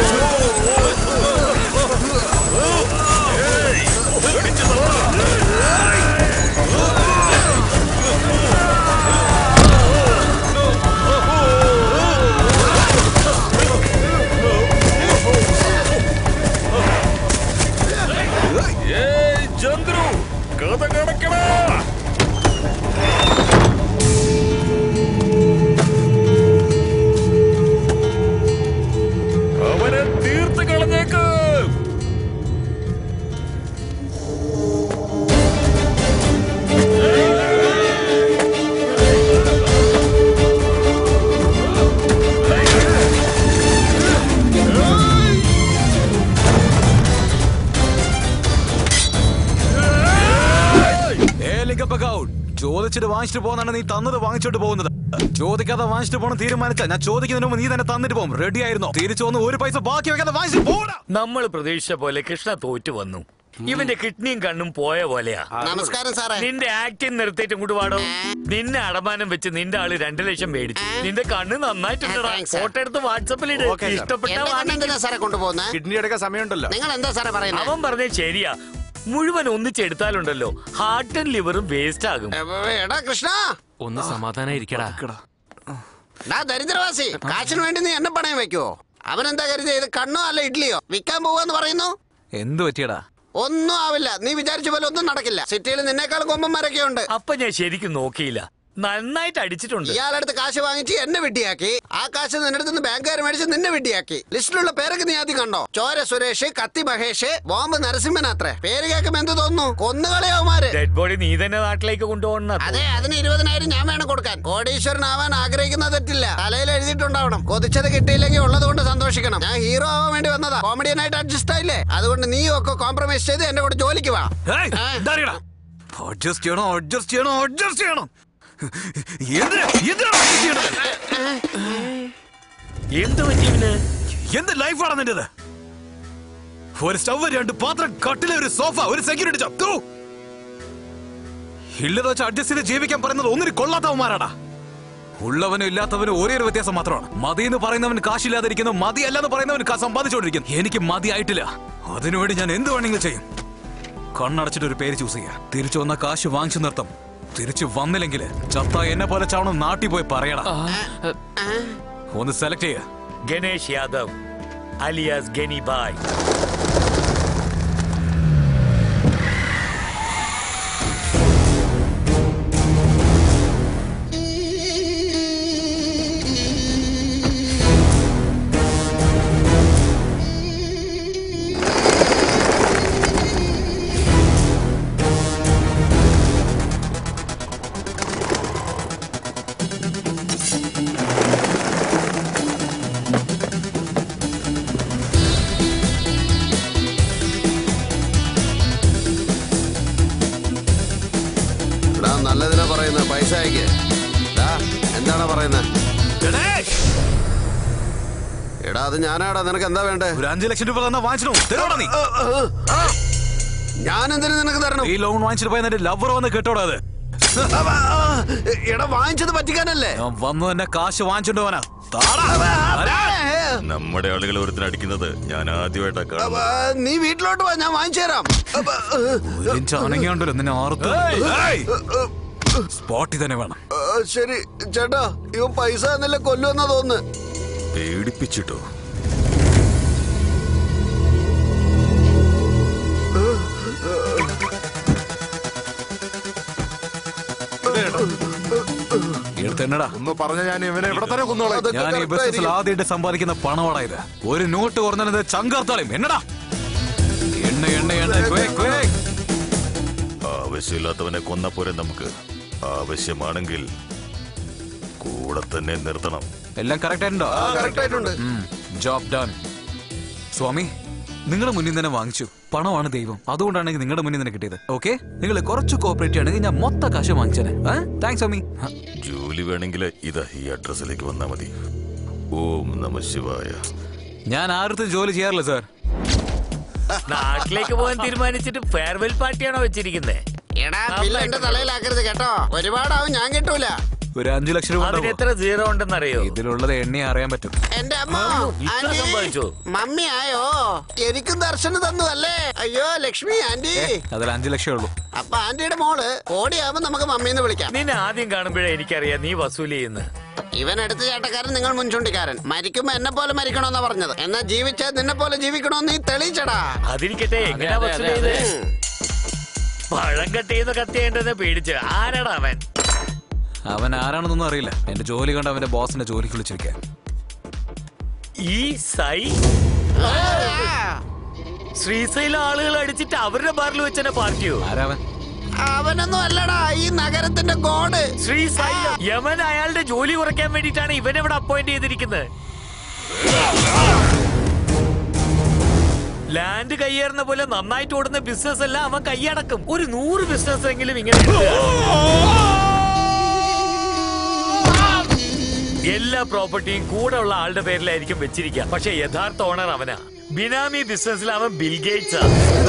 പിടിച്ചു തള്ളടാ. ചോദിച്ചിട്ട് വാങ്ങിച്ചിട്ട് പോകുന്നതാണ് നീ തന്നത് വാങ്ങിച്ചോട്ട് പോകുന്നത് ചോദിക്കാതെ വാങ്ങിച്ചിട്ട് പോകണം തീരുമാനിച്ച ഞാൻ ചോദിക്കുന്നതിന് മുമ്പ് നീ തന്നെ തന്നിട്ട് പോകും റെഡി ആയിരുന്നോ തിരിച്ചു വന്ന് ഒരു പൈസ ബാക്കി വെക്കാതെ വാങ്ങിച്ചിട്ട് പോടാ നമ്മൾ പ്രതീക്ഷിച്ച പോലെ കൃഷ്ണ തോറ്റു വന്നു ഇവന്റെ കിഡ്നിയും കണ്ണും പോയ പോലെയാ നമസ്കാരം സാറേ നിന്റെ ആക്ടിങ് നിർത്തിയിട്ട് ഇങ്ങോട്ട് പാടോ നിന്നെ അടമാനം വെച്ച് നിന്റെ ആള് രണ്ടു ലക്ഷം മേടിച്ചു നിന്റെ കണ്ണ് നന്നായിട്ടുണ്ടടാ Thanks, sir. ഫോട്ടോ എടുത്ത് വാട്സപ്പിൽ ഇട് Okay, sir. ഇഷ്ടപ്പെട്ട എന്റെ വാങ്ങി കണ്ണെന്തിനാ സാറേ കൊണ്ടുപോകുന്നത് കിഡ്നി എടുക്കാൻ സമയമുണ്ടല്ലോ നിങ്ങൾ എന്താ സാറേ പറയുന്നത് അവൻ പറഞ്ഞ ശരിയാ മുഴുവൻ ഒന്നിച്ചെടുത്താലുണ്ടല്ലോ ഹാർട്ടും ലിവറും വേസ്റ്റ് ആകും എടാ കൃഷ്ണ ഒന്ന് സമാധാനായിരിക്കടാ ഡാ ദരിദ്രവാസി കാശിന് വേണ്ടി നീ എന്നെ പണയം വെക്കുവോ അവനെന്താ കരുതി ഇത് കണ്ണോ അല്ല ഇഡ്ലിയോ വിൽക്കാൻ പോവാന്ന് പറയുന്നു എന്ത് പറ്റിയടാ ഒന്നും ആവില്ല നീ വിചാരിച്ച പോലെ ഒന്നും നടക്കില്ല സിറ്റിയിൽ നിന്നേക്കാൾ കൊമ്പന്മാരൊക്കെ ഉണ്ട് അപ്പൊ ഞാൻ ശരിക്കും നോക്കിയില്ല നന്നായിട്ട് അടിച്ചിട്ടുണ്ട് ഇയാളടുത്ത് കാശ് വാങ്ങിച്ച് എന്നെ വിഡ്ഢിയാക്കി ആ കാശ് നിന്റെ അടുത്ത് ബാങ്കുകാർ മേടിച്ച് നിന്നെ വിഡ്ഢിയാക്കി ലിസ്റ്റിലുള്ള പേരൊക്കെ നീ ആദ്യം കണ്ടോ ചോര സുരേഷ് കത്തി മഹേഷ് ബോംബ് നരസിംഹനാത്രേ പേര് കേൾക്കുമ്പോ എന്ത് തോന്നുന്നു കൊന്നുകളയവന്മാര് ഡെഡ് ബോഡി നീ തന്നെ നാട്ടിലേക്ക് കൊണ്ടുപോകണം അതെ അതിന് ഇരുപതിനായിരം ഞാൻ വേണം കൊടുക്കാൻ കോടീശ്വരനാവാൻ ആഗ്രഹിക്കുന്നത് തെറ്റില്ല തലയിൽ എഴുതിയിട്ടുണ്ടാവണം കൊതിച്ചത് കിട്ടിയില്ലെങ്കിൽ ഉള്ളത് കൊണ്ട് സന്തോഷിക്കണം ഞാൻ ഹീറോ ആവാൻ വേണ്ടി വന്നതാ കോമഡിയനായിട്ട് അഡ്ജസ്റ്റ് ആയില്ലേ അതുകൊണ്ട് നീ ഒക്കെ കോംപ്രമൈസ് ചെയ്ത് എന്റെ കൂടെ ജോലിക്ക് വാ അഡ്ജസ്റ്റ് ചെയ്യണോ അഡ്ജസ്റ്റ് ചെയ്യണോ അഡ്ജസ്റ്റ് ചെയ്യണം എന്ത് എന്തിനാണ് adjust ചെയ്യണത്? എന്ത് പറ്റിയിന് എന്ത് ലൈഫാണ് നിന്റേത് ഒരു സ്റ്റവ് രണ്ട് പാത്രം കട്ടിലെ ഒരു സോഫ ഒരു സെക്യൂരിറ്റി ജോബ് തൂ ഇല്ലത് വെച്ച് അഡ്ജസ്റ്റ് ചെയ്ത് ജീവിക്കാൻ പറയുന്നത് ഒന്നിന് കൊള്ളാത്തവന്മാരാടാ ഉള്ളവനും ഇല്ലാത്തവനും ഒരേ ഒരു വ്യത്യാസം മാത്രമാണ് മതി എന്ന് പറയുന്നവൻ കാശില്ലാതിരിക്കുന്നു മതി അല്ലെന്ന് പറയുന്നവൻ കാ- സമ്പാദിച്ചുകൊണ്ടിരിക്കുന്നു എനിക്ക് മതി ആയിട്ടില്ല അതിനുവേണ്ടി ഞാൻ എന്ത് വേണമെങ്കിലും ചെയ്യും കണ്ണടച്ചിട്ട് ഒരു പേര് ചൂസ് ചെയ്യാം തിരിച്ചു വന്ന കാശ് വാങ്ങിച്ചു നിർത്തും തിരിച്ചു വന്നില്ലെങ്കിൽ ചത്ത എന്നെ പോലെ ചാവണം നാട്ടിൽ പോയി പറയടാ ഒന്ന് സെലക്ട് ചെയ്യുക ഗണേഷ് യാദവ് അലിയാസ് ഗനി ബായ് എടാ നല്ലതിനാ പറയുന്നത് പൈസ അയക്ക് ഡാ, എന്താണ് പറയുന്നത് എടാ അത് ഞാനാടാ നിനക്ക് എന്താ വേണ്ടേ ഒരു അഞ്ചു ലക്ഷം രൂപ തന്നാ വാങ്ങിച്ചോ തരോടാ നീ ഞാൻ എന്തിനു നിനക്ക് തരണം ഈ ലോൺ വാങ്ങിച്ചിട്ട് പോയ നിന്റെ ലവർ വന്ന് കേട്ടോടാ അത് എടാ വാങ്ങിച്ചത് പറ്റിക്കാനല്ലേ ഞാൻ വന്നു തന്നെ കാശ് വാങ്ങിച്ചോണ്ട് പോവാനാ താടാ. ആരാ? നമ്മുടെ ആളുകൾ ഒരുത്തിനടിക്കുന്നത് ഞാൻ ആദ്യമായിട്ടാ അപ്പൊ, നീ വീട്ടിലോട്ട് വാ ഞാൻ വാങ്ങിച്ചു തരാം അപ്പൊ, ഒരു ഇഞ്ച് അനങ്ങിയുണ്ടല്ലോ നിന്നെ ആർത്ത് സ്പോട്ടിൽ തന്നെ വേണം ആ, ശരി ചേട്ടാ ഇവൻ പൈസ എന്നല്ലേ കൊല്ലുമെന്നാ തോന്നുന്നു പേടിപ്പിച്ചിട്ടോ എടുത്തെന്നടാ ഒന്ന് പറഞ്ഞ ഞാൻ ഇവനെ ഇവിടെ തന്നെ കുന്നോളാം അതൊക്കെ ഞാൻ ഈ correct ബിസിനസ്സിൽ ആയിരിക്കും. ആദ്യമായിട്ട് സമ്പാദിക്കുന്ന പണമാടാ ഇത് ഒരു നോട്ട് കുറഞ്ഞത് ചങ്കർത്താളിയും എന്നടാ എണ്ണ എണ്ണ എണ്ണ quick, quick. ആവശ്യമില്ലാത്തവനെ കൊന്നപ്പോരെ നമുക്ക് ആവശ്യമാണെങ്കിൽ കൂടെ തന്നെ നിർത്തണം എല്ലാം കറക്റ്റ് ആയിട്ടുണ്ടോ ആ, correct ആയിട്ടുണ്ട് ജോബ് ഡൺ സ്വാമി നിങ്ങളുടെ മുന്നിൽ തന്നെ വാങ്ങിച്ചു പണമാണ് ദൈവം അതുകൊണ്ടാണ് നിങ്ങളുടെ മുന്നിൽ തന്നെ കിട്ടിയത് ഓക്കെ നിങ്ങൾ കുറച്ച് കോപ്പറേറ്റ് ആണെങ്കിൽ ഞാൻ മൊത്ത കാശ് വാങ്ങിച്ചേനെ താങ്ക്സ് സ്വാമി ആ, ജോലി വേണമെങ്കിൽ ഇതാ ഈ അഡ്രസ്സിലേക്ക് വന്നാ മതി ഓം നമ ശിവായ ഞാൻ ആരുടെ ജോലി ചെയ്യാറില്ല സാർ നാട്ടിലേക്ക് പോകാൻ തീരുമാനിച്ചിട്ട് ഫെയർവെൽ പാർട്ടിയാണോ വെച്ചിരിക്കുന്നത് എടാ ബില്ല് എന്റെ തലയിലാക്കരുത് കേട്ടോ ഒരുപാടാവും ഞാൻ കിട്ടൂല ഒരു അഞ്ചു ലക്ഷം രൂപ അതിന് ഉണ്ടാവോ? എത്ര സീറോ ഉണ്ടെന്നറിയോ ഇതിലുള്ളത് എണ്ണയെ അറിയാൻ പറ്റും എന്റെ അമ്മ ഇത്ര ആന്റി, സമ്പാദിച്ചോ? മമ്മി ആയോ എനിക്കും ദർശനം തന്നു അല്ലേ അയ്യോ ലക്ഷ്മി ആന്റി അതിൽ അഞ്ചു ലക്ഷമേ ഉള്ളൂ അപ്പൊ ആന്റിയുടെ മോള് ഓടിയാവുമ്പോ നമുക്ക് മമ്മീന്ന് വിളിക്കാം നിന്നെ ആദ്യം കാണുമ്പോഴേ എനിക്കറിയാം നീ വസൂൽ ചെയ്യുന്നു ഇവൻ എടുത്ത ചേട്ടക്കാരൻ നിങ്ങൾ മുൻചൂണ്ടിക്കാരൻ മരിക്കുമ്പോ എന്നെ പോലെ മരിക്കണമെന്നാ പറഞ്ഞത് എന്നാ ജീവിച്ചാൽ നിന്നെ പോലെ ജീവിക്കണമെന്ന് നീ തെളിയിച്ചടാ അതിരിക്കട്ടെ എങ്ങനെയാ അതെ, വസൂൽ അതെ, ചെയ്ത് പഴം കട്ടിയെന്ന് കത്തിയേണ്ടെന്ന് പേടിച്ച് ആരാടാ അവൻ അവൻ ആരാണെന്നൊന്നും അറിയില്ല എന്റെ ജോലി കണ്ട് അവന്റെ ബോസിന്റെ ജോലിക്ക് വിളിച്ചിരിക്കാൻ ഈ സൈ ശ്രീസൈല ആളുകൾ അടിച്ചിട്ട് അവരുടെ ബാറിൽ വെച്ചെന്നെ പാർട്ടിയോ ആരാവൻ അവനൊന്നും അല്ലടാ ഈ നഗരത്തിന്റെ ഗോഡ് ശ്രീസൈ യമൻ അയാളുടെ ജോലി കുറയ്ക്കാൻ വേണ്ടിയിട്ടാണ് ഇവനെ ഇവിടെ അപ്പോയിന്റ് ചെയ്തിരിക്കുന്നത് ലാൻഡ് കയ്യേറുന്ന പോലെ നന്നായിട്ട് ഓടുന്ന ബിസിനസ് എല്ലാം അവൻ കൈയടക്കും ഒരു നൂറ് ബിസിനസ് എങ്കിലും ഇങ്ങനെ എടുക്കുക. എല്ലാ പ്രോപ്പർട്ടിയും കൂടെ ഉള്ള ആളുടെ പേരിലായിരിക്കും വെച്ചിരിക്കുക പക്ഷെ യഥാർത്ഥ ഓണർ അവനാ ബിനാമി ബിസിനസ്സിൽ അവൻ ബിൽഗേറ്റ്സാ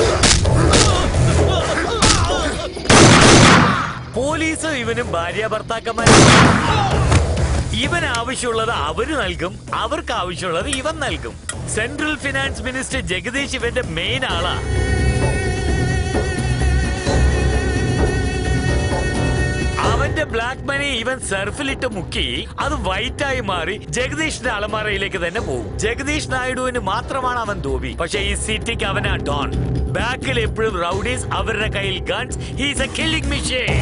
പോലീസും ഇവനും ഭാര്യ ഭർത്താക്കന്മാരും ഇവൻ ആവശ്യമുള്ളത് അവര് നൽകും അവർക്ക് ആവശ്യമുള്ളത് ഇവൻ നൽകും സെൻട്രൽ ഫിനാൻസ് മിനിസ്റ്റർ ജഗദീഷ് ഇവന്റെ മെയിൻ ആളാ അവന്റെ ബ്ലാക്ക് മണി ഇവൻ സർഫിലിട്ട് മുക്കി അത് വൈറ്റ് ആയി മാറി ജഗദീഷിന്റെ അലമാറയിലേക്ക് തന്നെ പോകും ജഗദീഷ് നായിഡുവിന് മാത്രമാണ് അവൻ ധോബി പക്ഷെ ഈ സിറ്റിക്ക് അവനാ ഡോൺ ബാക്കിൽ എപ്പോഴും റൗഡീസ് അവരുടെ കയ്യിൽ guns he's a killing machine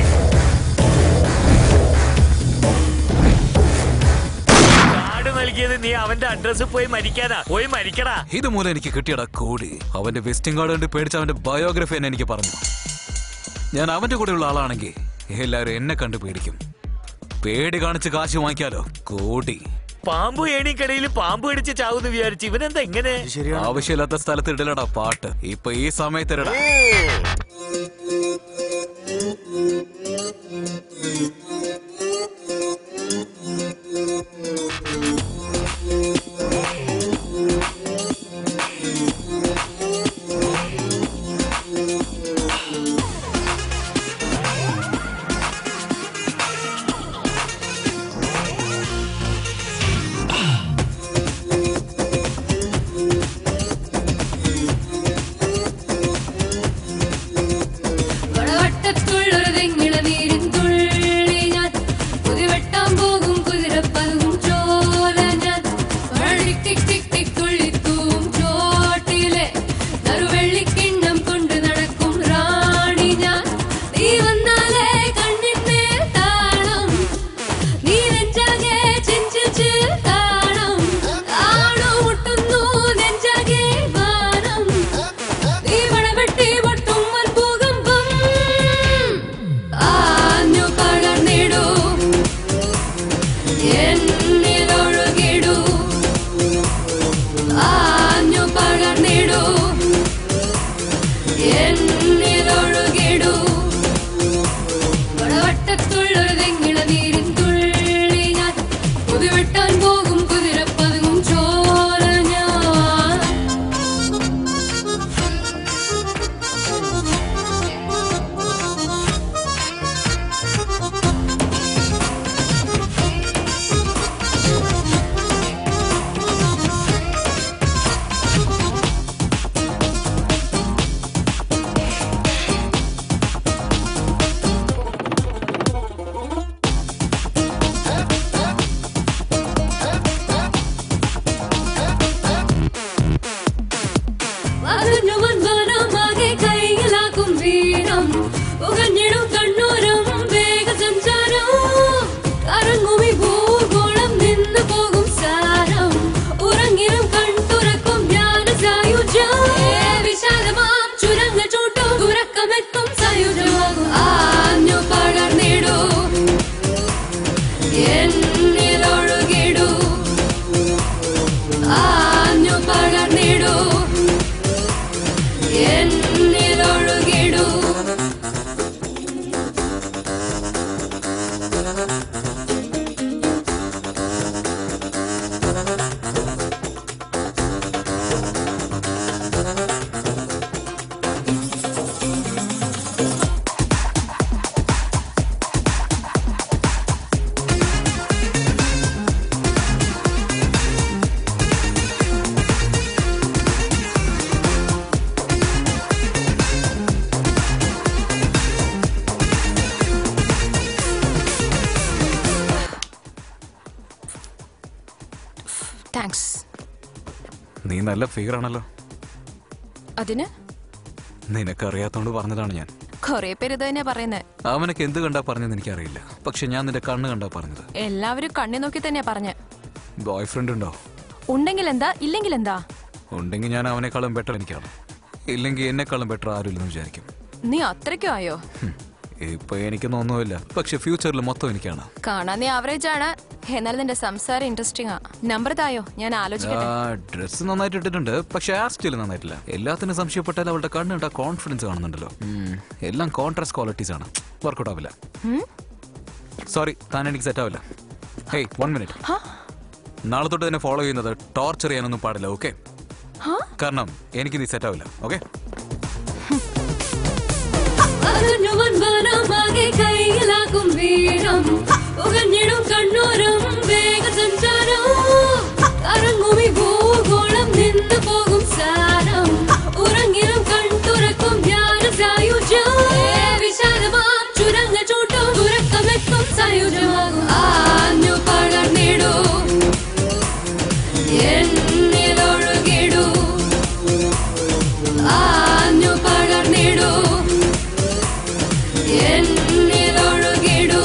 card നൽകിയത് നീ അവന്റെ അഡ്രസ് പോയി മരിക്കാനാ പോയി മരിക്കടാ ഇത് മൂലം എനിക്ക് കിട്ടിയടാ കോടി അവന്റെ വിസിറ്റിംഗ് കാർഡ് കണ്ട് പേടിച്ച അവന്റെ ബയോഗ്രഫി എന്നെ എനിക്ക് പറഞ്ഞു ഞാൻ അവന്റെ കൂടെയുള്ള ആളാണെങ്കിൽ എല്ലാവരും എന്നെ കണ്ട് പേടിക്കും പേടി കാണിച്ച് കാശ് വാങ്ങിക്കാലോ കോടി പാമ്പ് ഏണിക്കടയിൽ പാമ്പ് കടിച്ച് ചാവുന്ന് വിചാരിച്ചു ഇവനെന്താ ഇങ്ങനെ ആവശ്യമില്ലാത്ത സ്ഥലത്ത് ഇടലടാ പാട്ട് ഇപ്പൊ ഈ സമയത്ത് ഇടടാ വളവട്ടത്തുള്ളൊരു വെങ്ങിളനീരിൻ തുള്ളി ഞാൻ കുതിവെട്ടാൻ പോകും കുതിരപ്പതും ചോല ഞാൻ വഴി ടിക് ടിക് ടിക് തുള്ളിത്തൂവും ചോട്ടിലെ നറുവെള്ളിക്കിണ്ണം കൊണ്ട് നടക്കും റാണി ഞാൻ നീ വന്നാലേ കണ്ണിന്മേൽ താളം നീ നെഞ്ചാകെ ചിഞ്ചിച്ച് താളം ആണോ മുട്ടുന്നു നെഞ്ചാകെ വാനം നീ വളവെട്ടി പൊട്ടും ഭൂകമ്പം ആഞ്ഞു പകർന്നിടൂ എന്നിലൊഴുകിടൂ ആഞ്ഞു പകർന്നിടൂ എന്നിലൊഴുകിടൂ വളവട്ടത്തുള്ളൊരു വെങ്ങിള നീരിൻ തുള്ളി ഞാൻ കുതിവെട്ടാൻ പോകും കുതിരപ്പതും ചോര ഞാൻ വളഞ്ഞവൻ വനമാകെ കൈയിലാക്കും വീരം ഉകഞ്ഞിടും കണ്ണൂരം വേഗ സഞ്ചാരം കറങ്ങുമി ഭൂഗോളം നിന്ന് പോകും സാരം ഉറങ്ങിലും കൺതുറക്കും ധ്യാന സായുജ്യം വിശാലമാം ചുരങ്ങ ചൂട്ടും ഉറക്കമെത്തും സായുജ്യമാകും ആഞ്ഞു പകർന്നിടൂ എന്നിലൊഴുകിടൂ ആഞ്ഞു പകർന്നിടൂ എന്നിലൊഴുകിടൂ താങ്ക്സ് നീ നല്ല ഫിഗർ ആണല്ലോ അതിന് നിനക്കറിയാത്തോണ്ട് പറഞ്ഞതാണ് ഞാൻ കൊറേ പേര് ഇത് തന്നെയാ പറയുന്നത് അവനൊക്കെ എന്ത് കണ്ടാ പറഞ്ഞതെന്ന് എനിക്കറിയില്ല പക്ഷെ ഞാൻ നിന്റെ കണ്ണ് കണ്ടാ പറഞ്ഞത് എല്ലാവരും കണ്ണി നോക്കി തന്നെയാ പറഞ്ഞ ബോയ് ഫ്രണ്ട് ഉണ്ടോ ഉണ്ടെങ്കിൽ എന്താ ഇല്ലെങ്കിൽ എന്താ ഉണ്ടെങ്കിൽ ഞാൻ അവനേക്കാളും ബെറ്റർ എനിക്കാണ് ഇല്ലെങ്കിൽ എന്നെക്കാളും ബെറ്റർ ആരുമില്ലെന്ന് വിചാരിക്കും നീ അത്രയ്ക്കും ആയോ ഹും, ഇപ്പൊ എനിക്കൊന്നും ഒന്നുമില്ല പക്ഷെ ഫ്യൂച്ചറിൽ മൊത്തം എനിക്കാണ് കാണാൻ നീ ആവറേജ് ആണ് എന്നാൽ നിന്റെ സംസാരം ഇൻട്രസ്റ്റിംഗ് ആ നമ്പർ തായോ ഞാൻ ആലോചിക്കട്ടെ ഡ്രസ് നന്നായിട്ട് ഇട്ടിട്ടുണ്ട് പക്ഷെ ആ സ്റ്റൈൽ നന്നായിട്ടില്ല എല്ലാത്തിനും സംശയപ്പെട്ടാൽ അവളുടെ കണ്ണുണ്ട കോൺഫിഡൻസ് കാണുന്നുണ്ടല്ലോ ഉം, എല്ലാം കോൺട്രാസ്റ്റ് ക്വാളിറ്റീസ് ആണ് വർക്കൗട്ട് ആവില്ല ഉം? സോറി താൻ എനിക്ക് സെറ്റ് ആവില്ല ഹേയ് വൺ മിനിറ്റ് നാളെ തൊട്ട് തന്നെ ഫോളോ ചെയ്യുന്നത് ടോർച്ചർ ചെയ്യാനൊന്നും പാടില്ല ഓക്കെ കാരണം എനിക്ക് നീ സെറ്റ് ആവില്ല ഓക്കെ അകന്നുവൻ വനമാകെ കൈയിലാക്കും വീരം ഉകഞ്ഞിടും കണ്ണൂരം വേഗസഞ്ചാരം കറങ്ങുമി ഭൂഗോളം നിന്നു പോകും സാരം ഉറങ്ങിലും കൺ തുറക്കും ധ്യാന സായുജ്യം വിശാലമാം ചുരങ്ങ ചൂട്ടും തുറക്കമെത്തും സായുജ്യമാകും ആഞ്ഞു പകർന്നിടൂ എന്നിലൊഴുകിടൂ ആഞ്ഞു പകർന്നിടൂ എന്നിലൊഴുകിടൂ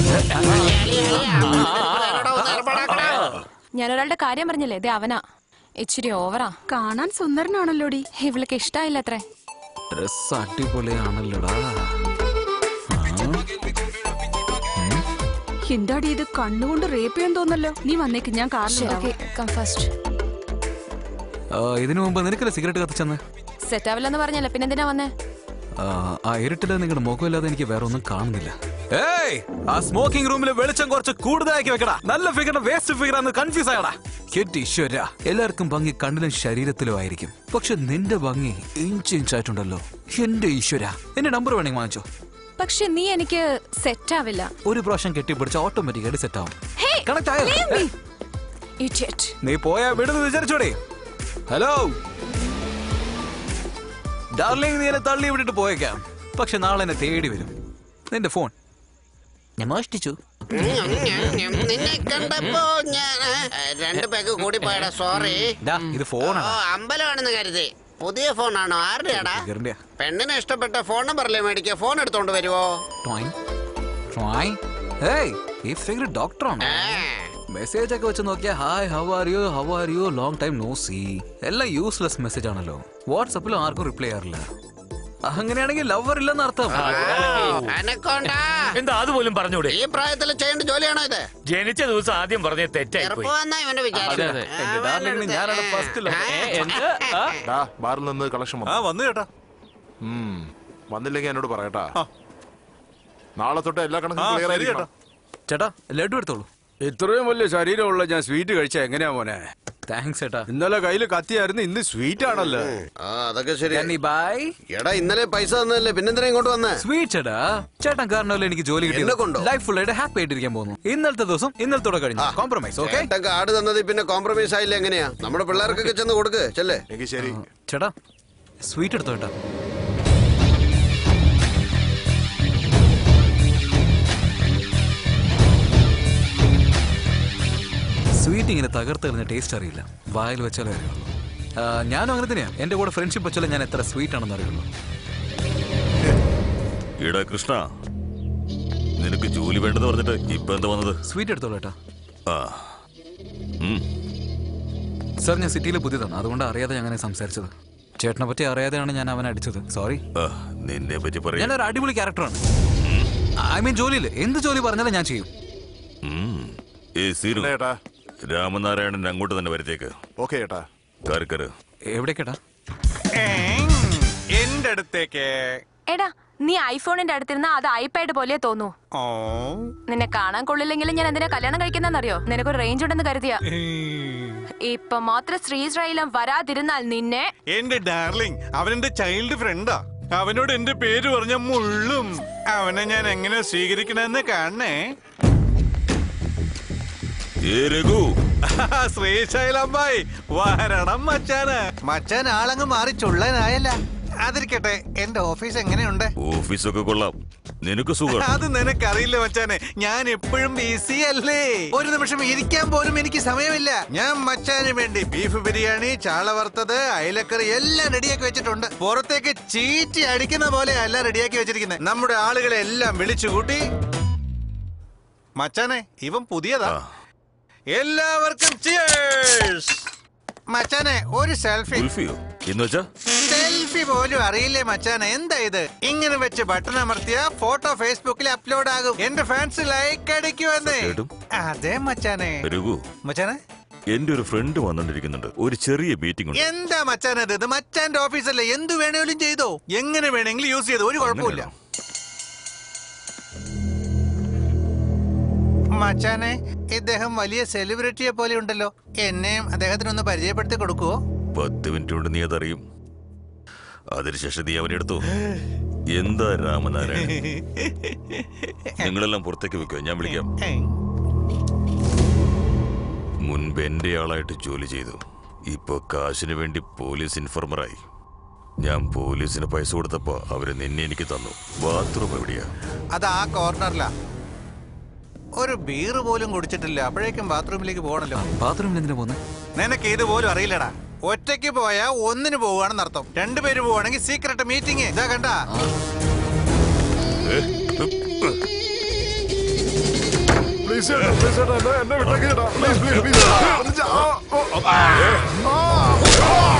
ഞാൻ ഒരാളുടെ കാര്യം പറഞ്ഞില്ലേ ഇത് അവനാ ഇച്ചിരി ഓവറാ കാണാൻ സുന്ദരനാണല്ലോടി ഇവൾക്ക് ഇഷ്ടായില്ല അത്രേ ഡ്രസ് അടിപൊളിയാണല്ലോടാ എന്താടി ഇത് കണ്ണുകൊണ്ട് റേപ്പ് ചെയ്യാൻ തോന്നല്ലോ നീ വന്നേക്ക് ഞാൻ കാറിൽ ഓക്കെ കം ഫസ്റ്റ് ആ, ഇതിനു മുമ്പ് നിനക്കല്ലേ സിഗരറ്റ് കത്തിച്ചെന്ന് സെറ്റ് ആവില്ലെന്ന് പറഞ്ഞല്ലേ പിന്നെന്തിനാ വന്നേ ആ, ആ ഇരുട്ടില് നിങ്ങളുടെ മുഖമില്ലാതെ എനിക്ക് വേറെ ഒന്നും കാണുന്നില്ല ഏയ് ആ സ്മോക്കിംഗ് റൂമിൽ വെളിച്ചം കുറച്ച് കൂടുതലാക്കി വെക്കടാ നല്ല ഫിഗറിന്റെ വേസ്റ്റ് ഫിഗർ ആണെന്ന് കൺഫ്യൂസ് ആയടാ എന്റെ ഈശ്വര എല്ലാവർക്കും ഭംഗി കണ്ണിലും ശരീരത്തിലും ആയിരിക്കും പക്ഷെ നിന്റെ ഭംഗി ഇഞ്ച് ഇഞ്ചായിട്ടുണ്ടല്ലോ എന്റെ ഈശ്വര എന്റെ നമ്പർ വേണമെങ്കിൽ വാങ്ങിച്ചോ പക്ഷെ നീ എനിക്ക് സെറ്റ് ആവില്ല ഒരു പ്രാവശ്യം കെട്ടിപ്പിടിച്ച ഓട്ടോമാറ്റിക്കായിട്ട് സെറ്റ് ആവും Hey, കണക്ട് ആയോ leave me. ഏ, Idiot. നീ പോയാ വിടുന്ന് വിചാരിച്ചോടെ ഹലോ ഡാർലിംഗ് നീ എന്നെ തള്ളി വിട്ടിട്ട് പോയേക്കാം പക്ഷെ നാളെ എന്നെ തേടി വരും നിന്റെ ഫോൺ ഞാൻ മോഷ്ടിച്ചു നിന്നെ കണ്ടപ്പോ ഞാൻ ഏ, രണ്ട് പേക്ക് കൂടി പോയടാ സോറി ദാ, ഇത് ഓ ഫോണാണ് അമ്പലമാണെന്ന് കരുതി പുതിയ ഫോണാണോ ആരുടെയാടാ ഫിഗറിന്റെയാ. പെണ്ണിന് ഇഷ്ടപ്പെട്ട ഫോൺ നമ്പറിലെ മേടിക്കുക ഫോൺ എടുത്തോണ്ട് വരുവോ ടോയിൻ ടോയ് ഹേയ് ഈ ഫിഗർ ഡോക്ടറാണ് മെസ്സേജ് ഒക്കെ വെച്ച് നോക്കിയാ hi how are you how are you long time no see എല്ലാം യൂസ്ലെസ് മെസ്സേജ് ആണല്ലോ വാട്സപ്പിലും ആർക്കും റിപ്ലൈ ചെയ്യാറില്ല അങ്ങനെയാണെങ്കിൽ ലവർ ഇല്ലെന്ന് അർത്ഥം അനക്കോണ്ടാ എന്താ അതുപോലും പറഞ്ഞൂടെ ഈ പ്രായത്തിൽ ചെയ്യേണ്ട ജോലിയാണോ ഇത് ജനിച്ച ദിവസം ആദ്യം പറഞ്ഞ തെറ്റായി പോയി ചെറുപ്പമെന്നാ ഇവന്റെ വിചാരം അതെ. ആ, എന്റെ darling ന് ഞാനാണ് first love. ഏ, എന്ത് ആ? ഡാ ബാറിൽ നിന്ന് കളക്ഷൻ ആ വന്നു ചേട്ടാ വന്നില്ലെങ്കിൽ എന്നോട് പറയട്ടാ നാളെ തൊട്ട് എല്ലാ ആ കണക്കും ക്ലിയർ ശരി ചേട്ടാ ആയിരിക്കണം ചേട്ടാ ലഡു എടുത്തോളൂ ഇത്രയും വലിയ ശരീരമുള്ള ഞാൻ സ്വീറ്റ് കഴിച്ച എങ്ങനെയാ മോനെ താങ്ക്സ് ചേട്ടാ ഇന്നലെ കയ്യിൽ കത്തിയായിരുന്നു ഇന്ന് സ്വീറ്റ് ആണല്ലോ ആ അതൊക്കെ ശരി Can we buy? എടാ ഇന്നലെ പൈസ തന്നല്ലേ പിന്നെന്തിനാ ഇങ്ങോട്ട് വന്നേ സ്വീറ്റ് ചേട്ടാ ചേട്ടൻ കാരണമല്ലേ എനിക്ക് ജോലി എന്നെ കിട്ടിയത് കൊണ്ടോ? ലൈഫ് ഫുൾ ആയിട്ട് ഹാപ്പി ആയിട്ടിരിക്കാൻ പോകുന്നു ഇന്നലത്തെ ദിവസം ഇന്നലത്തോടെ കഴിഞ്ഞു കോംപ്രമൈസ് ഓക്കെ ഏട്ടൻ കാർഡ് തന്നത് പിന്നെ കോംപ്രമൈസ് ആയില്ല എങ്ങനെയാ നമ്മുടെ പിള്ളേർക്കൊക്കെ ചെന്ന് കൊടുക്ക് ചെല്ലേ എങ്കിൽ ശരി ചേട്ടാ സ്വീറ്റ് എടുത്തോ ചേട്ടാ സ്വീറ്റ് ഇങ്ങനെ തകർത്തെറിഞ്ഞ ടേസ്റ്റ് അറിയില്ല വായിൽ വെച്ചാലേ അറിയുള്ളൂ ആ, ഞാനും അങ്ങനെ തന്നെയാ എന്റെ കൂടെ ഫ്രണ്ട്ഷിപ്പ് വെച്ചാലേ ഞാൻ എത്ര സ്വീറ്റ് ആണെന്ന് അറിയുള്ളൂ എടാ കൃഷ്ണ നിനക്ക് ജോലി വേണ്ടെന്ന് പറഞ്ഞിട്ട് ഇപ്പൊ എന്താ വന്നത് സ്വീറ്റ് എടുത്തോളൂ ചേട്ടാ ആ ഉം. സാർ ഞാൻ സിറ്റിയിൽ പുതിയതാണ് അതുകൊണ്ട് അറിയാതെ ഞാൻ അങ്ങനെ സംസാരിച്ചത് ചേട്ടനെ പറ്റി അറിയാതെയാണ് ഞാൻ അവനെ അടിച്ചത് സോറി ആ, നിന്നെ പറ്റി പറയാ ഞാനൊരു അടിപൊളി ക്യാരക്ടറാണ് ഐ മീൻ ജോലിയിൽ എന്ത് ജോലി പറഞ്ഞാലും ഞാൻ ചെയ്യും ഏ സീനു ഏട്ടാ രാമനാരായണൻ അങ്ങോട്ട് തന്നെ വരത്തേക്ക് ഓക്കെ ഏട്ടാ കാർക്കര് എവിടെ കേട്ടാ എന്റെ അടുത്തേക്ക് എടാ നീ ഐഫോണിന്റെ അടുത്തിരുന്ന അത് ഐപാഡ് പോലെ തോന്നൂ ഓ നിന്നെ കാണാൻ കൊള്ളില്ലെങ്കിലും ഞാൻ എന്തിനാ കല്യാണം കഴിക്കുന്നറിയോ നിനക്കൊരു റേഞ്ച് ഉണ്ടെന്ന് കരുതിയാ ഇപ്പൊ മാത്രം ശ്രീശ്രൈലം വരാതിരുന്നാൽ നിന്നെ എന്റെ ഡാർലിംഗ് അവൻ എന്റെ ചൈൽഡ് ഫ്രണ്ടാ അവനോട് എന്റെ പേര് പറഞ്ഞ മുള്ളും അവനെ ഞാൻ എങ്ങനെ സ്വീകരിക്കണമെന്ന് കാണണേ ശ്രീശൈലമ്മായി വരണം മച്ചാന് മച്ചാൻ ആളങ്ങ് മാറി ചുള്ളനായല്ല അതിരിക്കട്ടെ എന്റെ ഓഫീസ് എങ്ങനെയുണ്ട് ഓഫീസൊക്കെ കൊള്ളാം നിനക്ക് സുഖം അത് നിനക്കറിയില്ല മച്ചാനെ ഞാൻ എപ്പോഴും ബിസി അല്ലേ ഒരു നിമിഷം ഇരിക്കാൻ പോലും എനിക്ക് സമയമില്ല ഞാൻ മച്ചാന് വേണ്ടി ബീഫ് ബിരിയാണി ചാള വറുത്തത് അയലക്കറി എല്ലാം റെഡിയാക്കി വെച്ചിട്ടുണ്ട് പുറത്തേക്ക് ചീറ്റി അടിക്കുന്ന പോലെ എല്ലാം റെഡിയാക്കി വെച്ചിരിക്കുന്നത് നമ്മുടെ ആളുകളെ എല്ലാം വിളിച്ചു കൂട്ടി മച്ചാനെ ഇവൻ പുതിയതാ എല്ലാവർക്കും cheers. മച്ചാനെ ഒരു സെൽഫി ഉൽഫിയോ എന്ന് വെച്ചാ സെൽഫി പോലും അറിയില്ലേ മച്ചാനെ എന്താ ഇത് ഇങ്ങനെ വെച്ച് ബട്ടൺ അമർത്തിയ ഫോട്ടോ ഫേസ്ബുക്കിൽ അപ്ലോഡ് ആകും എന്റെ ഫാൻസ് ലൈക്ക് അടിക്കുവന്നേ സത്യമായിട്ടും? അതെ മച്ചാനെ രഘു മച്ചാനെ എന്റെ ഒരു ഫ്രണ്ട് വന്നോണ്ടിരിക്കുന്നുണ്ട് ഒരു ചെറിയ മീറ്റിംഗ് ഉണ്ട് എന്താ മച്ചാനെ ഇത് ഇത് മച്ചാന്റെ ഓഫീസല്ലേ എന്ത് വേണേലും ചെയ്തോ എങ്ങനെ വേണമെങ്കിലും യൂസ് ചെയ്തോ ഒരു കുഴപ്പമില്ല മച്ചാനെ ഇദ്ദേഹം വലിയ സെലിബ്രിറ്റിയെ പോലെ ഉണ്ടല്ലോ എന്നെയും അദ്ദേഹത്തിനൊന്ന് പരിചയപ്പെടുത്തി കൊടുക്കുവോ പത്ത് മിനിറ്റ് കൊണ്ട് നീ അതറിയും അതിനുശേഷം നീ അവനെടുത്തു എന്താ രാമനാരായണൻ നിങ്ങളെല്ലാം പുറത്തേക്ക് വെക്കോ ഞാൻ വിളിക്കാം മുൻപ് എന്റെ ആളായിട്ട് ജോലി ചെയ്തു ഇപ്പൊ കാശിന് വേണ്ടി പോലീസ് ഇൻഫോർമറായി ഞാൻ പോലീസിന് പൈസ കൊടുത്തപ്പോ അവര് നിന്നെ എനിക്ക് തന്നു ബാത്റൂം എവിടെയാ അത് ആ കോർണറിലാ ഒരു ബീറ് പോലും കുടിച്ചിട്ടില്ല അപ്പോഴേക്കും ബാത്റൂമിലേക്ക് പോകണല്ലോ ബാത്റൂമിൽ എന്തിനാ പോകുന്നത് നിനക്ക് ഇത് പോലും അറിയില്ലടാ ഒറ്റയ്ക്ക് പോയാ ഒന്നിന് പോവാണെന്ന് അർത്ഥം രണ്ടുപേര് പോവാണെങ്കിൽ സീക്രട്ട് മീറ്റിംഗ് ഇതാ കണ്ടാ പ്ലീസ് ചേട്ടാ പ്ലീസ് ചേട്ടാ എന്നെ എന്നെ വിട്ടേക്ക് ചേട്ടാ പ്ലീസ് പ്ലീസ് പ്ലീസ് ഒന്ന് ചാ- ആ, ഓ, ഓ, ആ, ആ,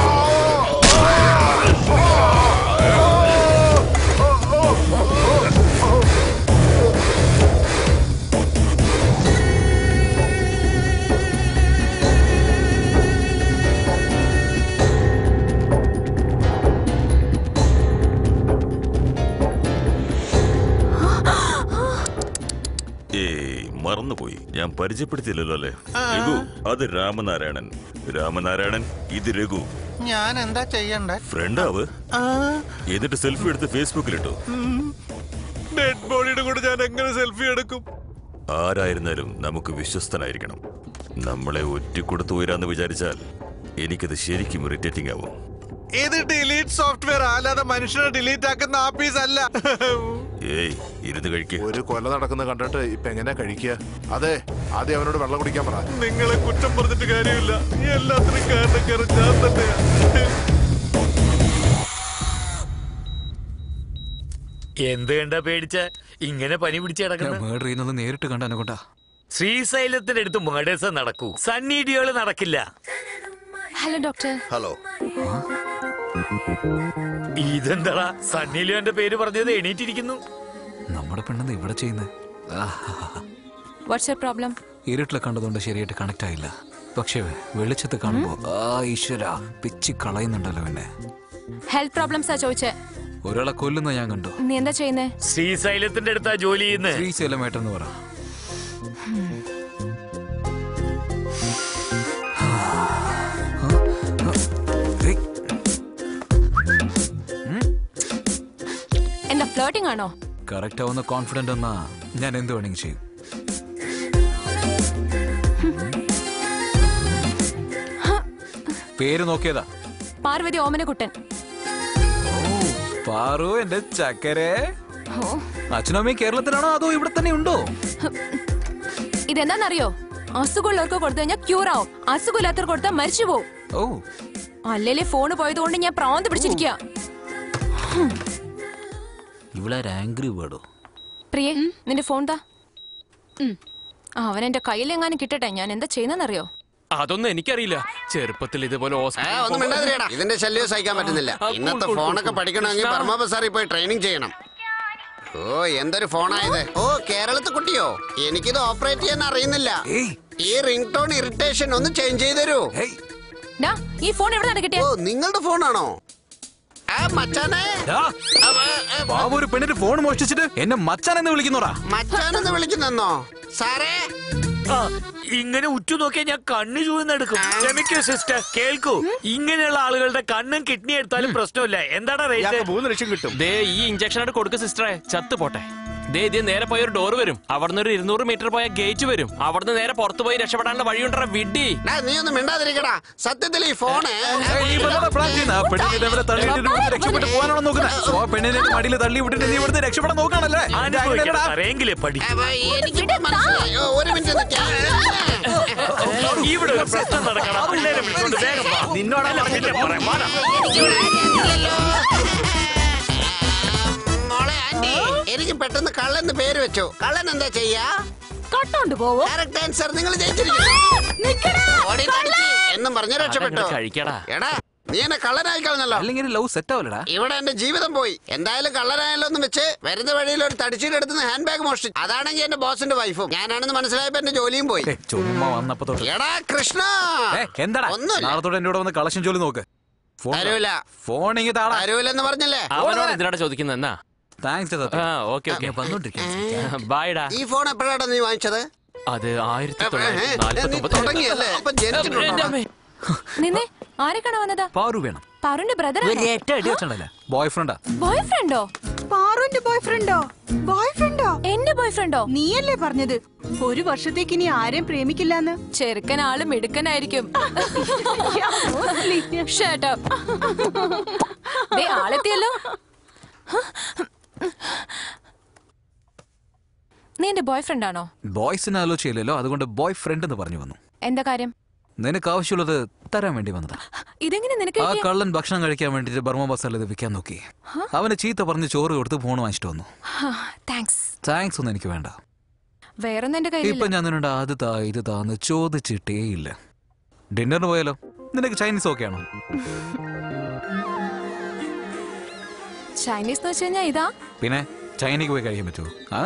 ഏയ് മറന്നുപോയി ഞാൻ പരിചയപ്പെടുത്തിയില്ലല്ലോ അല്ലേ രഘു അത് രാമനാരായണൻ രാമനാരായണൻ ഇത് രഘു ഞാൻ എന്താ ചെയ്യണ്ടേ ഫ്രണ്ടാവ് എന്നിട്ട് സെൽഫി എടുത്ത് ഫേസ്ബുക്കിലിട്ടു ഡെഡ് ബോഡിയുടെ കൂടെ ഞാൻ എങ്ങനെ സെൽഫി എടുക്കും ആരായിരുന്നാലും നമുക്ക് വിശ്വസ്തനായിരിക്കണം നമ്മളെ ഒറ്റിക്കൊടുത്തു ഉയരാന്ന് വിചാരിച്ചാൽ എനിക്കത് ശരിക്കും ഇറിറ്റേറ്റിംഗ് ആവും ഇത് ഡിലീറ്റ് സോഫ്റ്റ്വെയർ അല്ലാതെ മനുഷ്യനെ ഡിലീറ്റ് ആക്കുന്ന ആപ്പീസ് അല്ല ഏയ് ഇരുന്ന് കഴിക്ക് ഒരു കൊല നടക്കുന്ന കണ്ടിട്ട് ഇപ്പൊ എങ്ങനെയാ കഴിക്കുക അതെ ആദ്യം അവനോട് വെള്ളം കുടിക്കാൻ പറ നിങ്ങളെ കുറ്റം പറഞ്ഞിട്ട് കാര്യമില്ല എല്ലാത്തിനും കാരണക്കാരൻ ഞാൻ തന്നെയാ എന്ത് കണ്ടാ പേടിച്ച ഇങ്ങനെ പനി പിടിച്ച് ഞാൻ കിടക്കുന്നത് മേഡർ ചെയ്യുന്നത് നേരിട്ട് കണ്ട അനുകൊണ്ടാ ശ്രീശൈലത്തിന്റെ അടുത്ത് മേഡേഴ്സ് നടക്കൂ സണ്ണീഡിയോള് നടക്കില്ല ഹലോ ഡോക്ടർ ഹലോ ഇതെന്താടാ സണ്ണി ലിയോന്റെ പേര് പറഞ്ഞത് എണീറ്റിരിക്കുന്നു നമ്മുടെ പെണ്ണെന്ന് ഇവിടെ ചെയ്യുന്നത് വാട്ട്സ് യർ പ്രോബ്ലം ഇരുട്ടിൽ കണ്ടതുകൊണ്ട് ശരിയായിട്ട് കണക്ട് ആയില്ല പക്ഷേ വെളിച്ചത്ത് കാണുമ്പോ ആ ഈശ്വര പിച്ചി കളയുന്നുണ്ടല്ലോ എന്നെ ഹെൽത്ത് പ്രോബ്ലംസാ ചോദിച്ചേ ഒരാളെ കൊല്ലുന്ന ഞാൻ കണ്ടു നീ എന്താ ചെയ്യുന്നേ ശ്രീശൈലത്തിന്റെ അടുത്താ ജോലി ചെയ്യുന്നത് ശ്രീശൈലമേട്ടെന്ന് പറ എന്താ ഫ്ലോട്ടിംഗ് ആണോ കറക്റ്റ് ആവുന്ന കോൺഫിഡന്റ് എന്നാ ഞാൻ എന്ത് വേണമെങ്കിൽ ചെയ്യും പേര് നോക്കിയതാ പാർവതി ഓമനക്കുട്ടൻ പാറു എന്റെ ചക്കരെ ഓ അച്ഛനും അമ്മയും കേരളത്തിലാണോ അതോ ഇവിടെ തന്നെ ഉണ്ടോ ഇതെന്താന്നറിയോ അസുഖമുള്ളവർക്ക് കൊടുത്തു കഴിഞ്ഞാൽ ക്യൂർ ആവും അസുഖമില്ലാത്തവർക്ക് കൊടുത്താൽ മരിച്ചു പോവും ഓ അല്ലേലേ ഫോണ് പോയത് കൊണ്ട് ഞാൻ പ്രാന്ത് പിടിച്ചിരിക്കുക ഇവളൊരു ആംഗ്രി വേർഡോ പ്രിയേ നിന്റെ ഫോൺ താ അവൻ എന്റെ കയ്യിൽ എങ്ങാനും കിട്ടട്ടെ ഞാൻ എന്താ ചെയ്യുന്നറിയോ അതൊന്നും എനിക്കറിയില്ല ചെറുപ്പത്തിൽ ഇതുപോലെ ഏ, ഹോസ്പിറ്റലിൽ ഒന്നും മിണ്ടാതിരിയടാ ഇതിന്റെ ശല്യം സഹിക്കാൻ പറ്റുന്നില്ല ആ, cool, ഇന്നത്തെ cool, ഫോണൊക്കെ cool. പഠിക്കണമെങ്കിൽ കൃഷ്ണ. ബർമ്മ ബസാറിൽ പോയി ട്രെയിനിങ് ചെയ്യണം ഓ എന്തൊരു ഫോണായത് ഓ കേരളത്തിൽ കുട്ടിയോ എനിക്കിത് ഓപ്പറേറ്റ് ചെയ്യാൻ അറിയുന്നില്ല ഈ റിംഗ് ടോൺ ഇറിറ്റേഷൻ ഒന്ന് ചേഞ്ച് ചെയ്ത് തരൂ ഡാ ഈ ഫോൺ എവിടെ കിട്ടിയ ഓ നിങ്ങളുടെ ഫോണാണോ ആ മച്ചാനെ ബാബു ഒരു പെണ്ണിന്റെ ഫോൺ മോഷ്ടിച്ചിട്ട് എന്നെ മച്ചാൻ എന്ന് വിളിക്കുന്നോടാ മച്ചാനെന്ന് വിളിക്കുന്നെന്നോ സാറേ ആ, ഇങ്ങനെ ഉറ്റുനോക്കിയാൽ ഞാൻ കണ്ണു ചൂഴ്ന്നെടുക്കും ക്ഷമിക്കൂ സിസ്റ്റർ കേൾക്കൂ ഇങ്ങനെയുള്ള ആളുകളുടെ കണ്ണും കിഡ്നി എടുത്താലും പ്രശ്നമില്ല എന്താടാ റേറ്റ് മൂന്ന് ലക്ഷം കിട്ടും ദേ ഈ ഇഞ്ചക്ഷൻ ആയിട്ട് കൊടുക്ക സിസ്റ്ററെ ചത്തു പോട്ടെ ദേ ഇത് നേരെ പോയ ഒരു ഡോർ വരും അവിടുന്ന് ഒരു ഇരുന്നൂറ് മീറ്റർ പോയ ഗേറ്റ് വരും അവിടുന്ന് നേരെ പുറത്തു പോയി രക്ഷപ്പെടാനുള്ള വഴിയുണ്ടോ വിഡി ഡാ, നീ ഒന്ന് മിണ്ടാതിരിക്കടാ സത്യത്തിൽ ഈ ഫോണ് ഈ പെണ്ണോടെ പ്ലാൻ ചെയ്യുന്ന ആ പെണ്ണിനെ ഇതേപോലെ തള്ളിയിട്ട് ഇവിടുന്ന് രക്ഷപ്പെട്ട് പോകാനാണോ നോക്കുന്നത് സോ ആ പെണ്ണിനെ മടിയിൽ തള്ളി വിട്ടിട്ട് നീ ഇവിടുന്ന് രക്ഷപ്പെടാൻ നോക്കാണല്ലേ അനുഭവിക്കണം സാറേങ്കിലേ പഠി അപ്പൊ എനിക്കിപ്പോ മനസ്സിലായി ഓ, ഒരു മിനിറ്റ് നിൽക്കാം ഇവിടെ ഒരു പ്രശ്നം നടക്കണം പിള്ളേരെ വിളിച്ചോണ്ട് വേഗം വാ. നിന്നോടാ അല്ല, പിന്നെ പറയാം വാടാ. മോളെ ആന്റി എനിക്ക് പെട്ടെന്ന് കള്ളൻ പേര് വെച്ചു കള്ളൻ എന്താ ചെയ്യാ കട്ടോണ്ട് പോവോ കറക്റ്റ് ആൻസർ നിങ്ങൾ ജയിച്ചിരിക്കുന്നു ഓടി തടിച്ച് എന്നും പറഞ്ഞു രക്ഷപ്പെട്ടു അതങ്ങട് കഴിക്കടാ. എടാ നീ എന്നെ കള്ളനായി കളഞ്ഞല്ലോ അല്ലെങ്കിൽ ലവ് സെറ്റ് ആവില്ലടാ ഇവിടെ എന്റെ ജീവിതം പോയി എന്തായാലും കള്ളനായല്ലോ എന്ന് വെച്ച് വരുന്ന വഴിയിൽ ഒരു തടിച്ചിട്ട് എടുത്ത് ഹാൻഡ് ബാഗ് മോഷ്ടിച്ചു അതാണെങ്കിൽ എന്റെ ബോസിന്റെ വൈഫും ഞാനാണെന്ന് മനസ്സിലായപ്പോ എന്റെ ജോലിയും പോയി ഏ, ചുമ്മാ വന്നപ്പോ തൊട്ട് എടാ കൃഷ്ണ ഏ, എന്താടാ ഒന്നുമില്ല. നാളത്തോടെ എന്റെ കൂടെ വന്ന് കളക്ഷൻ ജോലി നോക്ക് ഫോൺ തരൂല ഫോൺ ഇങ്ങ് താടാ തരൂലെന്ന് പറഞ്ഞില്ലേ അവനോട് എന്തിനാടാ ചോദിക്കുന്നത് എന്നാ താങ്ക്സ് ആ ഓക്കെ ഓക്കെ വന്നോണ്ടിരിക്കാം ബായ്ഡാ ഈ ഫോൺ എപ്പോഴാണ് നീ വാങ്ങിച്ചത് അത് ആയിരത്തി ഏ, തൊള്ളായിരത്തി ഏ, നാൽപ്പത്തി നീ തുടങ്ങിയല്ലേ? അപ്പൊ ജനിച്ചിട്ടുണ്ടോ? എന്റെ അമ്മേ. നിന്നെ ആരെ കാണാൻ വന്നതാ പാറു വേണം പാറുന്റെ ബ്രദർ ബോയ് ഫ്രണ്ടാ ബോയ് ഫ്രണ്ടോ പാറുവിന്റെ ബോയ് ഫ്രണ്ടോ ബോയ് ഫ്രണ്ടോ എന്റെ ബോയ് ഫ്രണ്ടോ നീയല്ലേ പറഞ്ഞത് ഒരു വർഷത്തേക്ക് ഇനി ആരെയും പ്രേമിക്കില്ലെന്ന് ചെറുക്കൻ ആള് മിടുക്കനായിരിക്കും Shut up. ദേ, ആളെത്തിയല്ലോ നീ എന്റെ ബോയ് ഫ്രണ്ട് ആണോ ബോയ്സിനെ ആലോചിച്ചില്ലല്ലോ അതുകൊണ്ട് ബോയ് ഫ്രണ്ട് എന്ന് പറഞ്ഞു വന്നു എന്താ കാര്യം നിനക്ക് ആവശ്യമുള്ളത് തരാൻ വേണ്ടി വന്നതാ ഇതെങ്ങനെ നിനക്ക് ആ കിട്ടിയ- കള്ളൻ ഭക്ഷണം കഴിക്കാൻ വേണ്ടിട്ട് ബർമ്മ ബസാറിൽ ഇത് വിൽക്കാൻ നോക്കി അവന് ചീത്ത പറഞ്ഞ് ചോറ് കൊടുത്ത് ഫോൺ വാങ്ങിച്ചിട്ട് വന്നു ഹാ, താങ്ക്സ് താങ്ക്സ് ഒന്നും എനിക്ക് വേണ്ട വേറൊന്നും എന്റെ ഇപ്പൊ കയ്യിലില്ല ഞാൻ നിന്നോട് അത് താ ഇത് താന്ന് ചോദിച്ചിട്ടേ ഇല്ല ഡിന്നറിന് പോയാലോ നിനക്ക് ചൈനീസ് ഓക്കെ ആണോ ചൈനീസ് എന്ന് വെച്ച് കഴിഞ്ഞാ ഇതാ പിന്നെ ചൈനയ്ക്ക് പോയി കഴിക്കാൻ പറ്റുമോ ആ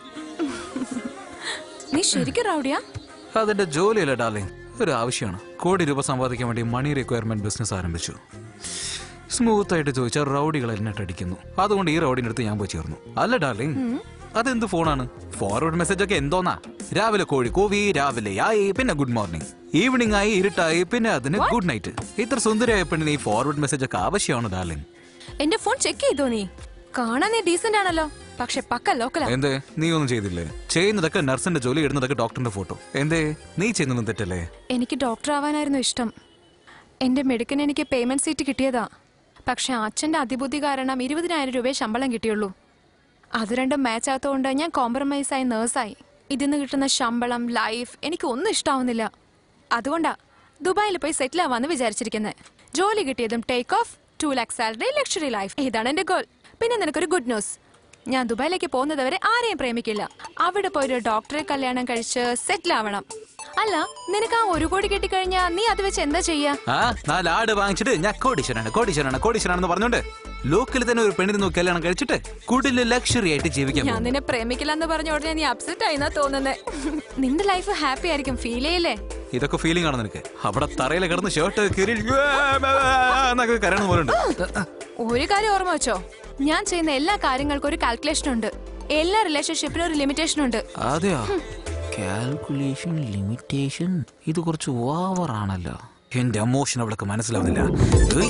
നീ ശരിക്കും റൗഡിയാ അതിന്റെ ജോലിയല്ല ഡാർലിംഗ് ഒരു ആവശ്യമാണ് കോടി രൂപ സമ്പാദിക്കാൻ വേണ്ടി മണി റിക്വയർമെന്റ് ബിസിനസ് ആരംഭിച്ചു സ്മൂത്ത് ആയിട്ട് ചോദിച്ചാൽ റൗഡികൾ എന്നിട്ട് അടിക്കുന്നു അതുകൊണ്ട് ഈ റൗഡിന്റെ അടുത്ത് ഞാൻ പോയി ചേർന്നു അല്ല ഡാർലിംഗ് അതെന്ത് ഫോണാണ് ഫോർവേഡ് മെസ്സേജ് ഒക്കെ എന്തോന്നാ രാവിലെ കോഴി കൂവി രാവിലെ ആയി പിന്നെ ഗുഡ് മോർണിംഗ് ഈവനിങ് ആയി ഇരുട്ടായി പിന്നെ അതിന് ഗുഡ് നൈറ്റ് ഇത്ര സുന്ദരമായ പെണ്ണിന് ഈ ഫോർവേഡ് മെസ്സേജ് ഒക്കെ ആവശ്യമാണ് ഡാർലിംഗ് എന്റെ ഫോൺ ചെക്ക് ചെയ്തോ നീ കാണാൻ നീ ഡീസന്റ് ആണല്ലോ പക്ഷെ പക്ക ലോക്കലാ എന്തേ നീ ഒന്നും ചെയ്തില്ലേ ചെയ്യുന്നതൊക്കെ നർസിന്റെ ജോലി ഇടുന്നതൊക്കെ ഡോക്ടറിന്റെ ഫോട്ടോ എന്തേ നീ ചെയ്യുന്നതും തെറ്റല്ലേ എനിക്ക് ഡോക്ടർ ആവാനായിരുന്നു ഇഷ്ടം എന്റെ മെഡിക്കന് എനിക്ക് പേയ്മെന്റ് സീറ്റ് കിട്ടിയതാ പക്ഷെ അച്ഛന്റെ അതിബുദ്ധി കാരണം ഇരുപതിനായിരം രൂപയെ ശമ്പളം കിട്ടിയുള്ളൂ അത് രണ്ടും മാച്ച് ആയതുകൊണ്ട് ഞാൻ കോംപ്രമൈസ് ആയി നേഴ്സായി ഇതിന്ന് കിട്ടുന്ന ശമ്പളം ലൈഫ് എനിക്ക് ഒന്നും ഇഷ്ടാവുന്നില്ല അതുകൊണ്ടാ ദുബായിൽ പോയി സെറ്റിൽ ആവാന്ന് വിചാരിച്ചിരിക്കുന്നത് ജോലി കിട്ടിയതും take off to lakh salary luxury life ഇതാണ് എന്റെ ഗോൾ പിന്നെ നിനക്കൊരു ഗുഡ് ന്യൂസ് ഞാൻ ദുബായിലേക്ക് പോകുന്നത് വരെ ആരെയും പ്രേമിക്കില്ല അവിടെ പോയി ഒരു ഡോക്ടറെ കല്യാണം കഴിച്ച് സെറ്റിൽ ആവണം അല്ല നിനക്ക് ആ ഒരു കോടി കിട്ടിക്കഴിഞ്ഞാ നീ അത് വെച്ച് എന്താ ചെയ്യാ ആ നാല് ആട് വാങ്ങിച്ചിട്ട് ഞാൻ കോടീശ്വരാണ് കോടീശ്വരാണ് കോടീശ്വരാണെന്ന് പറഞ്ഞോണ്ട് ലോക്കൽ തന്നെ ഒരു പെണ്ണിനെ നോക്കി കല്യാണം കഴിച്ചിട്ട് കുടില് ലക്ഷറി ആയിട്ട് ജീവിക്കാൻ ഞാൻ പോകുന്നു. നിന്നെ പ്രേമിക്കില്ല എന്ന് പറഞ്ഞ ഉടനെ നീ അപ്സെറ്റ് ആയിന്നാ തോന്നുന്നേ നിന്റെ ലൈഫ് ഹാപ്പി ആയിരിക്കും ഫീൽ ചെയ്യില്ലേ ഇതൊക്കെ ഫീലിംഗ് ആണ് നിനക്ക് അവിടെ തറയിൽ കിടന്ന് ഷർട്ട് കീറി എന്നൊക്കെ കരയണ പോലെ ഉണ്ട് ഒരു കാര്യം ഓർമ്മ വെച്ചോ ഞാൻ ചെയ്യുന്ന എല്ലാ കാര്യങ്ങൾക്കും ഒരു കാൽക്കുലേഷൻ ഉണ്ട് എല്ലാ റിലേഷൻഷിപ്പിനും ഒരു ലിമിറ്റേഷൻ ഉണ്ട് അതെയോ കാൽക്കുലേഷൻ ലിമിറ്റേഷൻ ഇത് കുറച്ച് ഓവർ ആണല്ലോ എന്റെ എമോഷൻ അവൾക്ക് മനസ്സിലാവുന്നില്ല ഏയ്.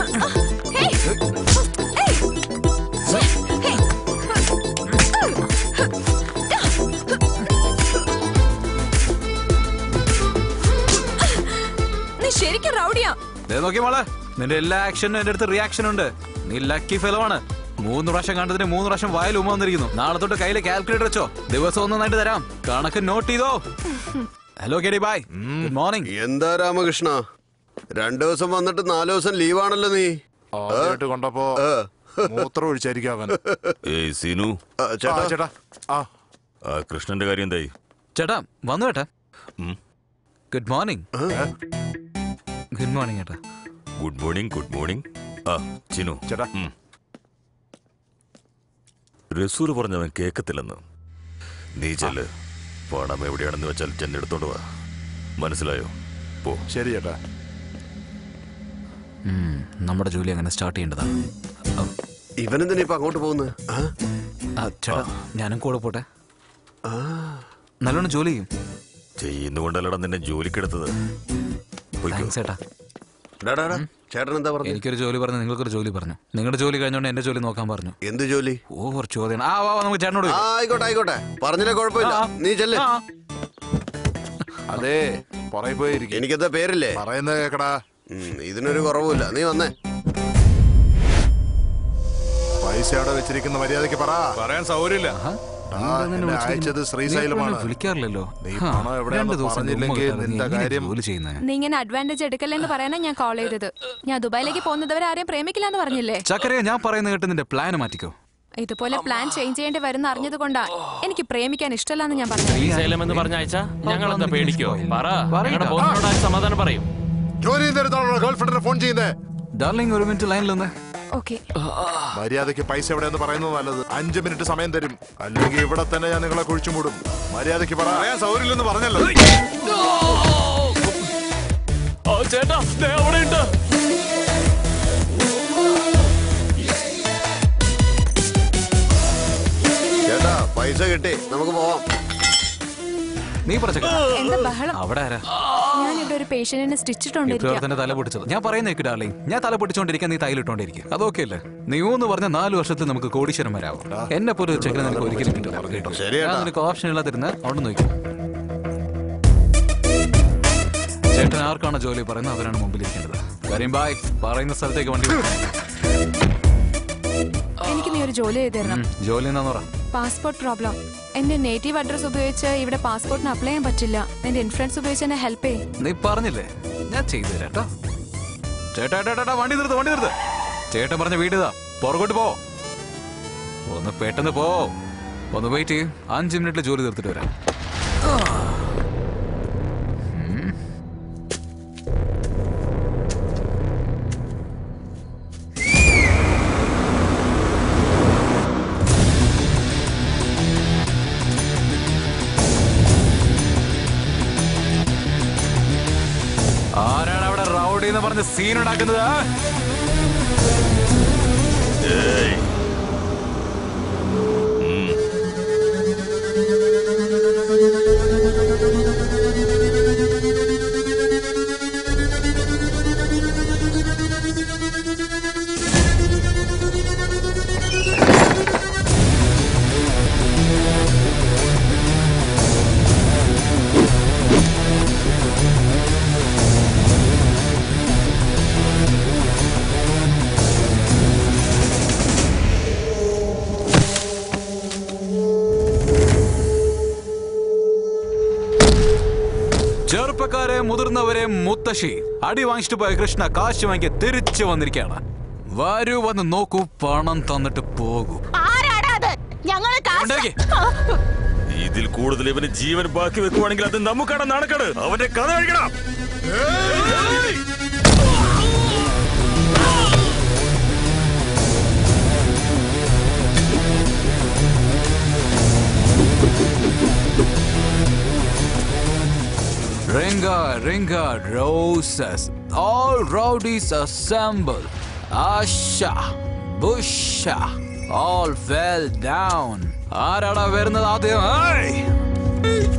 നീ ശരിക്കും റൗഡിയാ ദേ നോക്കി മോളെ നിന്റെ എല്ലാ ആക്ഷനും എന്റെ അടുത്ത് റിയാക്ഷൻ ഉണ്ട് നീ ലക്കി ഫെലോ ആണ് മൂന്ന് പ്രാവശ്യം കണ്ടതിന് മൂന്ന് പ്രാവശ്യം വായിൽ ഉമ്മ വന്നിരിക്കുന്നു നാളെ തൊട്ട് കയ്യിൽ കാൽക്കുലേറ്റർ വെച്ചോ ദിവസം ഒന്നായിട്ട് തരാം കണക്ക് നോട്ട് ചെയ്തോ hello K T bye good morning എന്താ രാമകൃഷ്ണ രണ്ടു ദിവസം വന്നിട്ട് നാലു ദിവസം ലീവാണല്ലോ നീ ആദ്യമായിട്ട് കൊണ്ടപ്പോ മൂത്രം ഒഴിച്ചായിരിക്കും അവൻ ഏയ് സീനു ആ, ചേട്ടാ ആ ആ കൃഷ്ണന്റെ കാര്യം എന്തായി ചേട്ടാ വന്നു ചേട്ടാ ഉം. ഗുഡ് മോർണിംഗ് ഗുഡ് മോർണിംഗ് ചേട്ടാ ഗുഡ് മോർണിംഗ് ഗുഡ് മോർണിംഗ് ആ ചിനു ചേട്ടാ റസൂൽ പറഞ്ഞവൻ കേക്കത്തില്ലെന്ന് നീ ചെല്ല് പണം എവിടെയാണെന്ന് വെച്ചാൽ ചെന്ന് എടുത്തോണ്ട് വാ മനസ്സിലായോ പോ ശരി ചേട്ടാ ഉം, നമ്മുടെ ജോലി അങ്ങനെ സ്റ്റാർട്ട് ചെയ്യേണ്ടതാണ് ഇവനെന്തിനാ ഇപ്പൊ അങ്ങോട്ട് പോകുന്നത് ആ, ചേട്ടാ ഞാനും കൂടെ പോട്ടെ നല്ലോണം ജോലി ചെയ്യും ചെയ്യുന്നുകൊണ്ടല്ലടാ നിന്നെ ജോലിക്കെടുത്തത് പൊയ്ക്കോ. താങ്ക്സ് ചേട്ടാ ചേട്ടൻ എന്താ പറഞ്ഞു എനിക്കൊരു ജോലി പറഞ്ഞു നിങ്ങൾക്കൊരു ജോലി പറഞ്ഞു നിങ്ങളുടെ ജോലി കഴിഞ്ഞോണ്ട് എന്റെ ജോലി നോക്കാൻ പറഞ്ഞു എന്ത് ജോലി ഓവർ ചോദ്യം ആ വാ വാ, നമുക്ക് ചേട്ടനോട് ആ ആയിക്കോട്ടെ ആയിക്കോട്ടെ പറഞ്ഞില്ലേ കുഴപ്പമില്ല നീ ചെല്ല് അതെ പുറകെ പോയിരിക്കും എനിക്കെന്താ പേരില്ലേ പറയുന്നത് കേക്കടാ ഉം, ഇതിനൊരു കുറവുമില്ല നീ വന്നേ പൈസ അവിടെ വെച്ചിരിക്കുന്ന മര്യാദക്ക് പറ പറയാൻ സൗകര്യമില്ല ആ, എന്നെ അയച്ചത് ശ്രീശൈലമാണ് വിളിക്കാറില്ലല്ലോ നീ ഹാ, പണം എവിടെയാന്ന് രണ്ട് ദിവസം പറഞ്ഞില്ലെങ്കിൽ മുമ്പ് നിന്റെ നീ കാര്യം ജോലി ചെയ്യുന്നത് നീ ഇങ്ങനെ അഡ്വാൻറ്റേജ് എടുക്കല്ലെന്ന് പറയാനാ ഞാൻ കോൾ ചെയ്തത് ഞാൻ ദുബായിലേക്ക് പോകുന്നതുവരെ ആരെയും പ്രേമിക്കില്ല എന്ന് പറഞ്ഞില്ലേ ചക്കരയെ ഞാൻ പറയുന്ന കേട്ട് നിന്റെ പ്ലാൻ മാറ്റിക്കോ ഇതുപോലെ പ്ലാൻ ചേഞ്ച് ചെയ്യേണ്ടി വരുന്ന അറിഞ്ഞത് കൊണ്ടാ എനിക്ക് പ്രേമിക്കാൻ ഇഷ്ടമല്ലെന്ന് ഞാൻ പറഞ്ഞു ശ്രീശൈലം എന്ന് പറഞ്ഞ അയച്ച ഞങ്ങൾ എന്താ പേടിക്കോ പറ പറയടാ. ഞങ്ങളുടെ ബോസിനോട് ആര് സമാധാനം പറയും ജോലി ചെയ്തെടുത്താണോ ഗേൾഫ്രണ്ടിനെ ഫോൺ ചെയ്യുന്നേ ഡാർലിംഗ് ഒരു മിനിറ്റ് ലൈനിൽ നിന്ന് ഓക്കെ മര്യാദയ്ക്ക് പൈസ എവിടെയെന്ന് പറയുന്നത് നല്ലത് അഞ്ചു മിനിറ്റ് സമയം തരും അല്ലെങ്കിൽ ഇവിടെ തന്നെ ഞാൻ നിങ്ങളെ കുഴിച്ചു മൂടും മര്യാദയ്ക്ക് പറ പറയാൻ സൗകര്യമില്ലെന്ന് പറഞ്ഞല്ലോ ഓ ചേട്ടാ ദേ അവിടെ ഉണ്ട് ചേട്ടാ പൈസ കിട്ടി നമുക്ക് പോവാം നീ പറഞ്ഞ എന്താ ബഹളം അവിടെ ആരാ ഞാൻ ഇവിടെ ഒരു പേഷ്യന്റിനെ സ്റ്റിച്ചിട്ടോണ്ടിരിക്കുക ഇതുവരെ തല പൊട്ടിച്ചത് ഞാൻ പറയുന്നേക്ക് ഡാർലിംഗ് ഞാൻ തല പൊട്ടിച്ചോണ്ടിരിക്കാൻ നീ തൈലിട്ടോണ്ടിരിക്കും അതൊക്കെ അല്ലേ നീ എന്ന് പറഞ്ഞ നാല് വർഷത്തിൽ നമുക്ക് കോടീശ്വരന്മാരാവും എന്നെ പോലെ ഒരു ചെക്കനെ നിനക്ക് ഒരിക്കലും കിട്ടില്ല കേട്ടോ ഞാൻ നിനക്ക് ഓപ്ഷൻ ഇല്ലാതിരുന്ന് അവിടെ നോക്കി ചേട്ടൻ ആർക്കാണ് ജോലി പറയുന്നത് അവരാണ് മുമ്പിലിരിക്കേണ്ടത് കരീം ബായ് പറയുന്ന സ്ഥലത്തേക്ക് വണ്ടി വിടണം. എനിക്ക് നീ ഒരു ജോലി ചെയ്ത് തരണം ഉം, ജോലി എന്താന്ന് പറ പാസ്പോർട്ട് പ്രോബ്ലം എന്റെ നേറ്റീവ് അഡ്രസ് ഉപയോഗിച്ച് ഇവിടെ പാസ്പോർട്ടിന് അപ്ലൈ ചെയ്യാൻ പറ്റില്ല നിന്റെ ഇൻഫ്ലുവൻസ് ഉപയോഗിച്ച് എന്നെ ഹെൽപ്പ് ചെയ്യും നീ പറഞ്ഞില്ലേ ഞാൻ ചെയ്തു തരാം കേട്ടോ ചേട്ടാ ചേട്ടാ ചേട്ടാ വണ്ടി നിർത്ത് വണ്ടി നിർത്ത് ചേട്ടൻ പറഞ്ഞ വീടിതാ പുറകോട്ട് പോ ഒന്ന് പെട്ടെന്ന് പോ ഒന്ന് വെയിറ്റ് ചെയ്യും അഞ്ച് മിനിറ്റിൽ ജോലി തീർത്തിട്ട് വരാം ഉം. ആരാണ് അവിടെ റൗഡി എന്ന് പറഞ്ഞ് സീൻ ഉണ്ടാക്കുന്നത് ആ? ചെറുപ്പക്കാരെ മുതിർന്നവരെ മുത്തശ്ശി അടി വാങ്ങിച്ചിട്ട് പോയ കൃഷ്ണ കാശ് വാങ്ങി തിരിച്ചു വന്നിരിക്കുകയാണ് വരൂ വന്ന് നോക്കൂ പണം തന്നിട്ട് പോകൂ ആരാടാ അത് ഞങ്ങൾ ഉണ്ടാക്കി. ഇതിൽ കൂടുതൽ ഇവന് ജീവൻ ബാക്കി വെക്കുവാണെങ്കിൽ അത് നമുക്കാണ് നടക്കട് അവന്റെ കഥ കഴിക്കണം Ringa, ringa, roses. All rowdies assemble. Asha, Busha, all fell down. ആരാടാ വരുന്നത് ആദ്യം ഏയ്!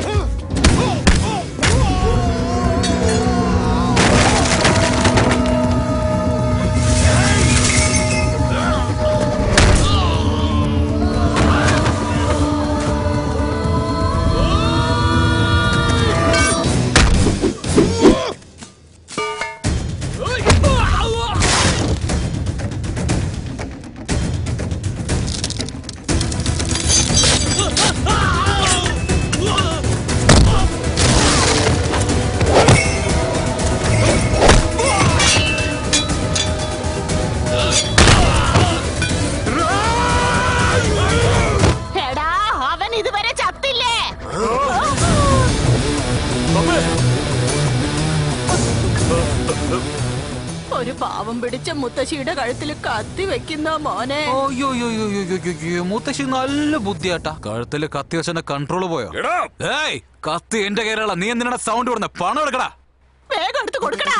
എടാ അവൻ ഇതുവരെ ചത്തില്ലേ ഒരു പാവം പിടിച്ച മുത്തശ്ശിയുടെ കഴുത്തിൽ കത്തി വെക്കുന്ന മോനെ അയ്യോ, അയ്യോ, അയ്യോ, അയ്യോ, അയ്യോ, അയ്യോ, മുത്തശ്ശി നല്ല ബുദ്ധിയാട്ടാ കഴുത്തില് കത്തി വെച്ചെന്റെ കൺട്രോൾ പോയോ ഏയ് കത്തി എന്റെ കയ്യിലുള്ള നീ എന്തിനാ സൗണ്ട് കൊടുന്ന പണം എടുക്കടാ വേഗം എടുത്ത് കൊടുക്കടാ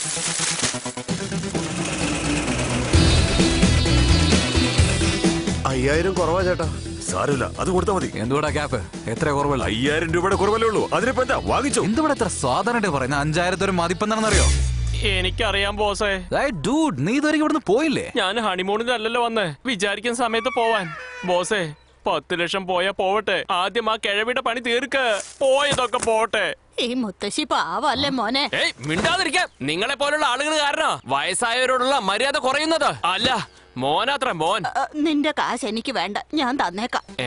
അയ്യായിരം കുറവാ ചേട്ടാ സാരമില്ല അത് കൊടുത്താൽ മതി എന്തുകൂടാ ക്യാപ്പ് എത്ര കുറവല്ല അയ്യായിരം രൂപയുടെ കുറവല്ലേ ഉള്ളൂ അതിനിപ്പോ എന്താ വാങ്ങിച്ചോ എന്തുകൂടെ എത്ര സ്വാധീനം പറയുന്ന അഞ്ചായിരത്തി ഒരു മതിപ്പെന്താണെന്നറിയോ എനിക്കറിയാം ബോസേ ഡൂഡ് നീ ഇതുവരെ ഇവിടുന്ന് പോയില്ലേ ഞാൻ ഹണിമൂണിനല്ലല്ലോ വന്ന് വിചാരിക്കുന്ന സമയത്ത് പോവാൻ ബോസേ പത്ത് ലക്ഷം പോയാ പോവട്ടെ ആദ്യം ആ കിഴവിയുടെ പണി തീർക്ക പോയതൊക്കെ പോട്ടെ ഈ മുത്തശ്ശി പാവല്ലേ മോനെ ഏയ് മിണ്ടാതിരിക്കാം നിങ്ങളെ പോലുള്ള ആളുകൾ കാരണോ വയസ്സായവരോടുള്ള മര്യാദ കുറയുന്നത് അല്ല മോനാത്ര മോൻ അ, നിന്റെ കാശ് എനിക്ക് വേണ്ട ഞാൻ തന്നേക്കാം ഏ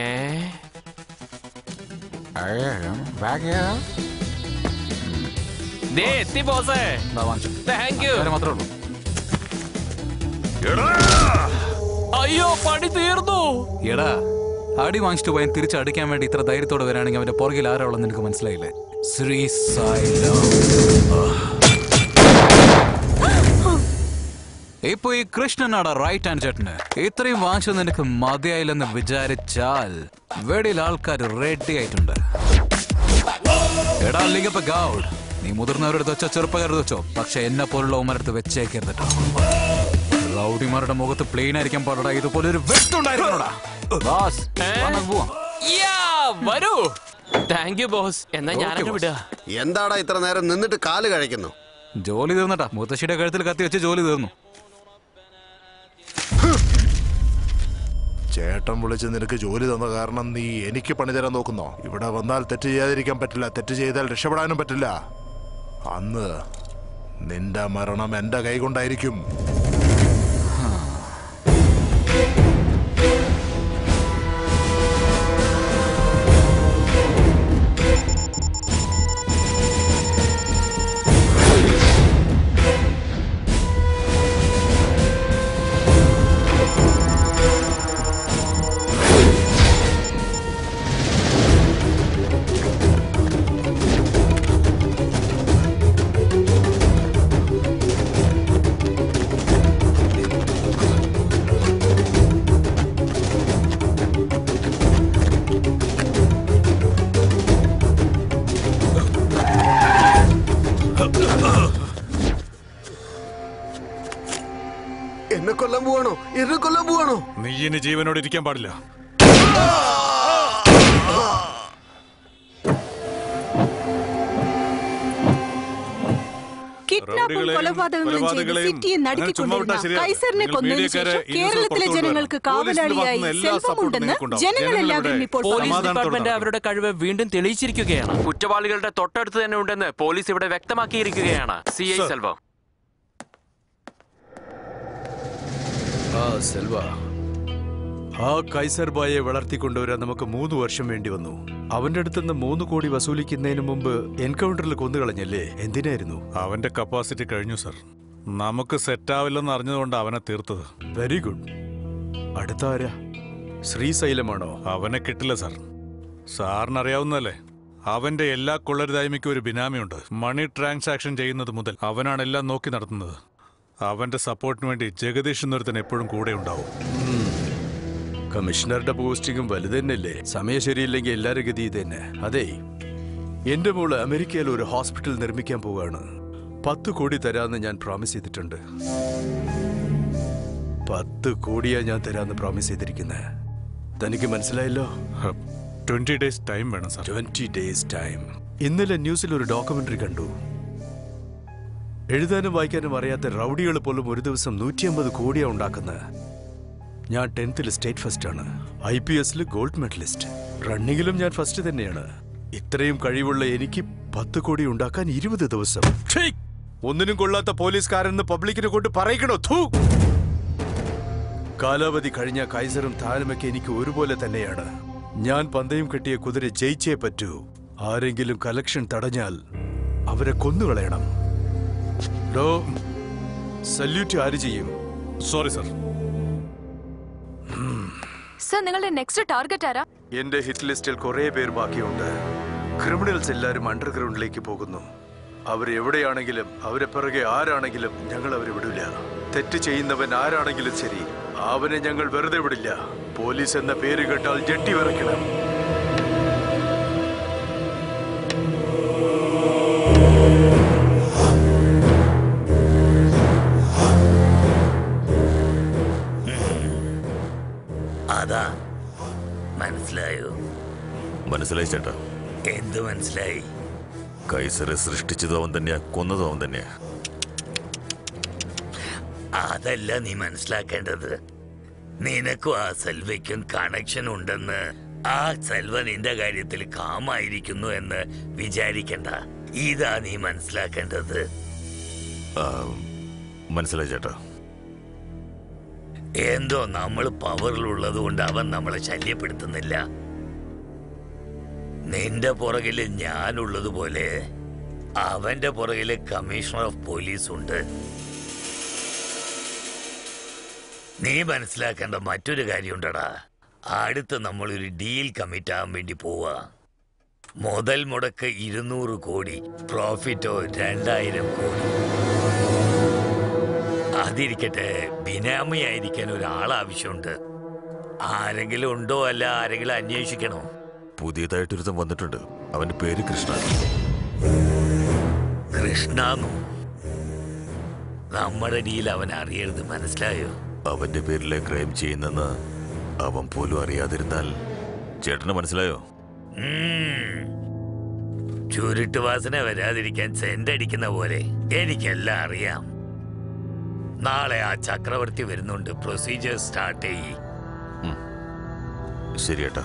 ദേ എത്തി ബോസേ താങ്ക് യു മാത്രമേ ഉള്ളൂ അയ്യോ പണി തീർന്നു എടാ അടി വാങ്ങിച്ചിട്ട് പോയാൽ തിരിച്ചടിക്കാൻ വേണ്ടി ഇത്ര ധൈര്യത്തോടെ വരാണെങ്കിൽ അവന്റെ പുറകിൽ ആരാ ഉള്ളത് നിനക്ക് മനസ്സിലായില്ലേ ശ്രീ സായിരാം ഇപ്പൊ ഈ കൃഷ്ണനാടാ റൈറ്റ് ഹാൻഡ് ചേട്ടന് ഇത്രയും വാങ്ങിച്ചത് നിനക്ക് മതിയായില്ലെന്ന് വിചാരിച്ചാൽ വെടിയിൽ ആൾക്കാർ റെഡി ആയിട്ടുണ്ട് എടാ ലിംഗപ്പ ഗൗഡ് നീ മുതിർന്നവരെടുത്ത് വെച്ചോ ചെറുപ്പക്കാരെടുത്ത് വെച്ചോ പക്ഷെ എന്നെ പോലുള്ള ഉമ്മരടുത്ത് വെച്ചേക്കരുത് കേട്ടോ റൗഡിമാരുടെ മുഖത്ത് പ്ലെയിൻ ആയിരിക്കാൻ പാടടാ ഇതുപോലെ ഒരു വെട്ടുണ്ടായിരുന്നോടാ ബാസ് വാ, നമുക്ക് പോവാം യാ വരൂ താങ്ക് യു ബോസ് എന്നാ ഞാനങ്ങ് വിടുക എന്താടാ ഇത്ര നേരം നിന്നിട്ട് കാല് കഴിക്കുന്നു ജോലി തീർന്നട്ടാ മുത്തശ്ശിയുടെ കഴുത്തിൽ കത്തി വെച്ച് ജോലി തീർന്നു ചേട്ടൻ വിളിച്ച് നിനക്ക് ജോലി തന്ന കാരണം നീ എനിക്ക് പണി തരാൻ നോക്കുന്നോ ഇവിടെ വന്നാൽ തെറ്റ് ചെയ്യാതിരിക്കാൻ പറ്റില്ല തെറ്റ് ചെയ്താൽ രക്ഷപ്പെടാനും പറ്റില്ല അന്ന് നിന്റെ മരണം എന്റെ കൈ കൊണ്ടായിരിക്കും എന്നെ കൊല്ലാൻ പോവാണോ എന്നെ കൊല്ലാൻ പോവാണോ നീ ഇനി ജീവനോട് ഇരിക്കാൻ പാടില്ല കിഡ്നാപ്പും റൗഡികളെയും കൊലപാതകങ്ങളും ചെയ്ത് കൊലപാതകളെയും സിറ്റിയെ അങ്ങനെ ചുമ്മാ വിട്ടാ നടുക്കിക്കൊണ്ടിരുന്ന ശരിയാ. കൈസറിനെ നിങ്ങൾ കൊന്നതിന് മീഡിയക്കാരെ ശേഷം ഈ ന്യൂസ് കേരളത്തിലെ പുറത്തു ജനങ്ങൾക്ക് കൊണ്ടുവരണം. പോലീസിന്റെ കാവലാളിയായി ഭാഗത്തുനിന്ന് എല്ലാ സെൽവമുണ്ടെന്ന് സപ്പോർട്ടും നിങ്ങൾക്കുണ്ടാവും. ജനങ്ങളെല്ലാവരും ഇപ്പോൾ പോലീസ് സമാധാനത്തോടെ ഡിപ്പാർട്ട്മെന്റ് അവരുടെ കഴിവ് വീണ്ടും തെളിയിച്ചിരിക്കുകയാണ് കുറ്റവാളികളുടെ തൊട്ടടുത്ത് തന്നെ ഉണ്ടെന്ന് പോലീസ് ഇവിടെ വ്യക്തമാക്കിയിരിക്കുകയാണ് സി ഐ Sir. സെൽവം ആ സെൽവ ആ കൈസർ ബായെ വളർത്തിക്കൊണ്ടുവരാൻ നമുക്ക് മൂന്ന് വർഷം വേണ്ടി വന്നു അവന്റെ അടുത്ത് നിന്ന് മൂന്ന് കോടി വസൂലിക്കുന്നതിന് മുമ്പ് എൻകൗണ്ടറിൽ കൊന്നുകളഞ്ഞല്ലേ എന്തിനായിരുന്നു അവന്റെ കപ്പാസിറ്റി കഴിഞ്ഞു സർ നമുക്ക് സെറ്റാവില്ലെന്ന് അറിഞ്ഞതുകൊണ്ട് അവനെ തീർത്തത് വെരി ഗുഡ് അടുത്ത ആരാ ശ്രീശൈലമാണോ അവനെ കിട്ടില്ല സർ സാറിന് അറിയാവുന്നതല്ലേ അവന്റെ എല്ലാ കൊള്ളരുതായ്മയ്ക്കും ഒരു ബിനാമിയുണ്ട് മണി ട്രാൻസാക്ഷൻ ചെയ്യുന്നത് മുതൽ അവനാണ് എല്ലാം നോക്കി നടത്തുന്നത് അവന്റെ സപ്പോർട്ടിന് വേണ്ടി ജഗദീഷ് എന്നൊരുത്തൻ എപ്പോഴും കൂടെ ഉണ്ടാവും കമ്മീഷണറുടെ പോസ്റ്റിംഗും വലുത് തന്നെയല്ലേ സമയം ശരിയില്ലെങ്കിൽ എല്ലാവരും ഗതി ഇത് തന്നെ അതെ എന്റെ മോള് അമേരിക്കയിൽ ഒരു ഹോസ്പിറ്റൽ നിർമ്മിക്കാൻ പോവാണ് പത്ത് കോടി തരാന്ന് ഞാൻ പ്രോമിസ് ചെയ്തിട്ടുണ്ട് പത്ത് കോടിയാ ഞാൻ തരാന്ന് പ്രോമിസ് ചെയ്തിരിക്കുന്നത് തനിക്ക് മനസ്സിലായല്ലോ ട്വന്റി ഡേയ്സ് ടൈം വേണം സർ ട്വന്റി ഡേയ്സ് ടൈം ഇന്നലെ ന്യൂസിൽ ഒരു ഡോക്യുമെന്ററി കണ്ടു എഴുതാനും വായിക്കാനും അറിയാത്ത റൗഡികൾ പോലും ഒരു ദിവസം നൂറ്റി അമ്പത് കോടിയാ ഉണ്ടാക്കുന്നത് ഞാൻ ടെൻത്തിൽ സ്റ്റേറ്റ് ഫസ്റ്റ് ആണ് ഐ പി എസിൽ ഗോൾഡ് മെഡലിസ്റ്റ് റണ്ണിങ്ങിലും ഞാൻ ഫസ്റ്റ് തന്നെയാണ് ഇത്രയും കഴിവുള്ള എനിക്ക് പത്ത് കോടി ഉണ്ടാക്കാൻ ഇരുപത് ദിവസം ഛീ! ഒന്നിനും കൊള്ളാത്ത പോലീസുകാരെന്ന് പബ്ലിക്കിനെ കൊണ്ട് പറയിക്കണോ ഥൂ കാലാവധി കഴിഞ്ഞ കൈസറും താനുമൊക്കെ എനിക്ക് ഒരുപോലെ തന്നെയാണ് ഞാൻ പന്തയം കെട്ടിയ കുതിര ജയിച്ചേ പറ്റൂ ആരെങ്കിലും കലക്ഷൻ തടഞ്ഞാൽ അവരെ കൊന്നുകളയണം ഡോ സല്യൂട്ട് ആര് ചെയ്യും സോറി സർ സർ നിങ്ങളുടെ നെക്സ്റ്റ് ടാർഗറ്റ് ആരാ എന്റെ ഹിറ്റ് ലിസ്റ്റിൽ കുറെ പേർ ബാക്കിയുണ്ട് ക്രിമിനൽസ് എല്ലാവരും അണ്ടർഗ്രൗണ്ടിലേക്ക് പോകുന്നു അവർ എവിടെയാണെങ്കിലും അവരെ പിറകെ ആരാണെങ്കിലും ഞങ്ങൾ അവരെ വിടില്ല തെറ്റ് ചെയ്യുന്നവൻ ആരാണെങ്കിലും ശരി അവനെ ഞങ്ങൾ വെറുതെ വിടില്ല പോലീസ് എന്ന പേര് കേട്ടാൽ ജെട്ടി വിറയ്ക്കണം അതാ മനസ്സിലായോ മനസ്സിലായി ചേട്ടാ എന്ത് മനസ്സിലായി കൈസറെ സൃഷ്ടിച്ചതും അവൻ തന്നെയാ കൊന്നതും അവൻ തന്നെയാ അതല്ല നീ മനസ്സിലാക്കേണ്ടത് നിനക്കും ആ സെൽവയ്ക്കും കണക്ഷൻ ഉണ്ടെന്ന് ആ സെൽവ നിന്റെ കാര്യത്തിൽ കാമായിരിക്കുന്നു എന്ന് വിചാരിക്കണ്ട ഇതാ നീ മനസ്സിലാക്കേണ്ടത് ആ, മനസ്സിലായി ചേട്ടാ എന്തോ നമ്മൾ പവറിലുള്ളത് കൊണ്ട് അവൻ നമ്മളെ ശല്യപ്പെടുത്തുന്നില്ല നിന്റെ പുറകില് ഞാനുള്ളതുപോലെ അവന്റെ പുറകില് കമ്മീഷണർ ഓഫ് പോലീസ് ഉണ്ട് നീ മനസ്സിലാക്കേണ്ട മറ്റൊരു കാര്യമുണ്ടടാ അടുത്ത് നമ്മൾ ഒരു ഡീൽ കമ്മിറ്റ് ആവാൻ വേണ്ടി പോവാ മുതൽ മുടക്ക് ഇരുന്നൂറ് കോടി പ്രോഫിറ്റോ രണ്ടായിരം കോടി അതിരിക്കട്ടെ ബിനാമിയായിരിക്കാൻ ഒരാൾ ആവശ്യമുണ്ട് ആരെങ്കിലും ഉണ്ടോ അല്ല ആരെങ്കിലും അന്വേഷിക്കണോ പുതിയതായിട്ടൊരുത്തൻ വന്നിട്ടുണ്ട് അവന്റെ പേര് കൃഷ്ണ കൃഷ്ണാന്നു നമ്മുടെ ഡീൽ അവൻ അറിയരുത് മനസ്സിലായോ അവന്റെ പേരിലെ ക്രൈം ചെയ്യുന്നെന്ന് അവൻ പോലും അറിയാതിരുന്നാൽ ചേട്ടന് മനസ്സിലായോ ഉം. ചുരുട്ട് വാസന വരാതിരിക്കാൻ സെന്റ് അടിക്കുന്ന പോലെ എനിക്കെല്ലാം അറിയാം നാളെ ആ ചക്രവർത്തി വരുന്നുണ്ട് പ്രൊസീജിയർ സ്റ്റാർട്ട് ചെയ്യ് ശരി ഏട്ടാ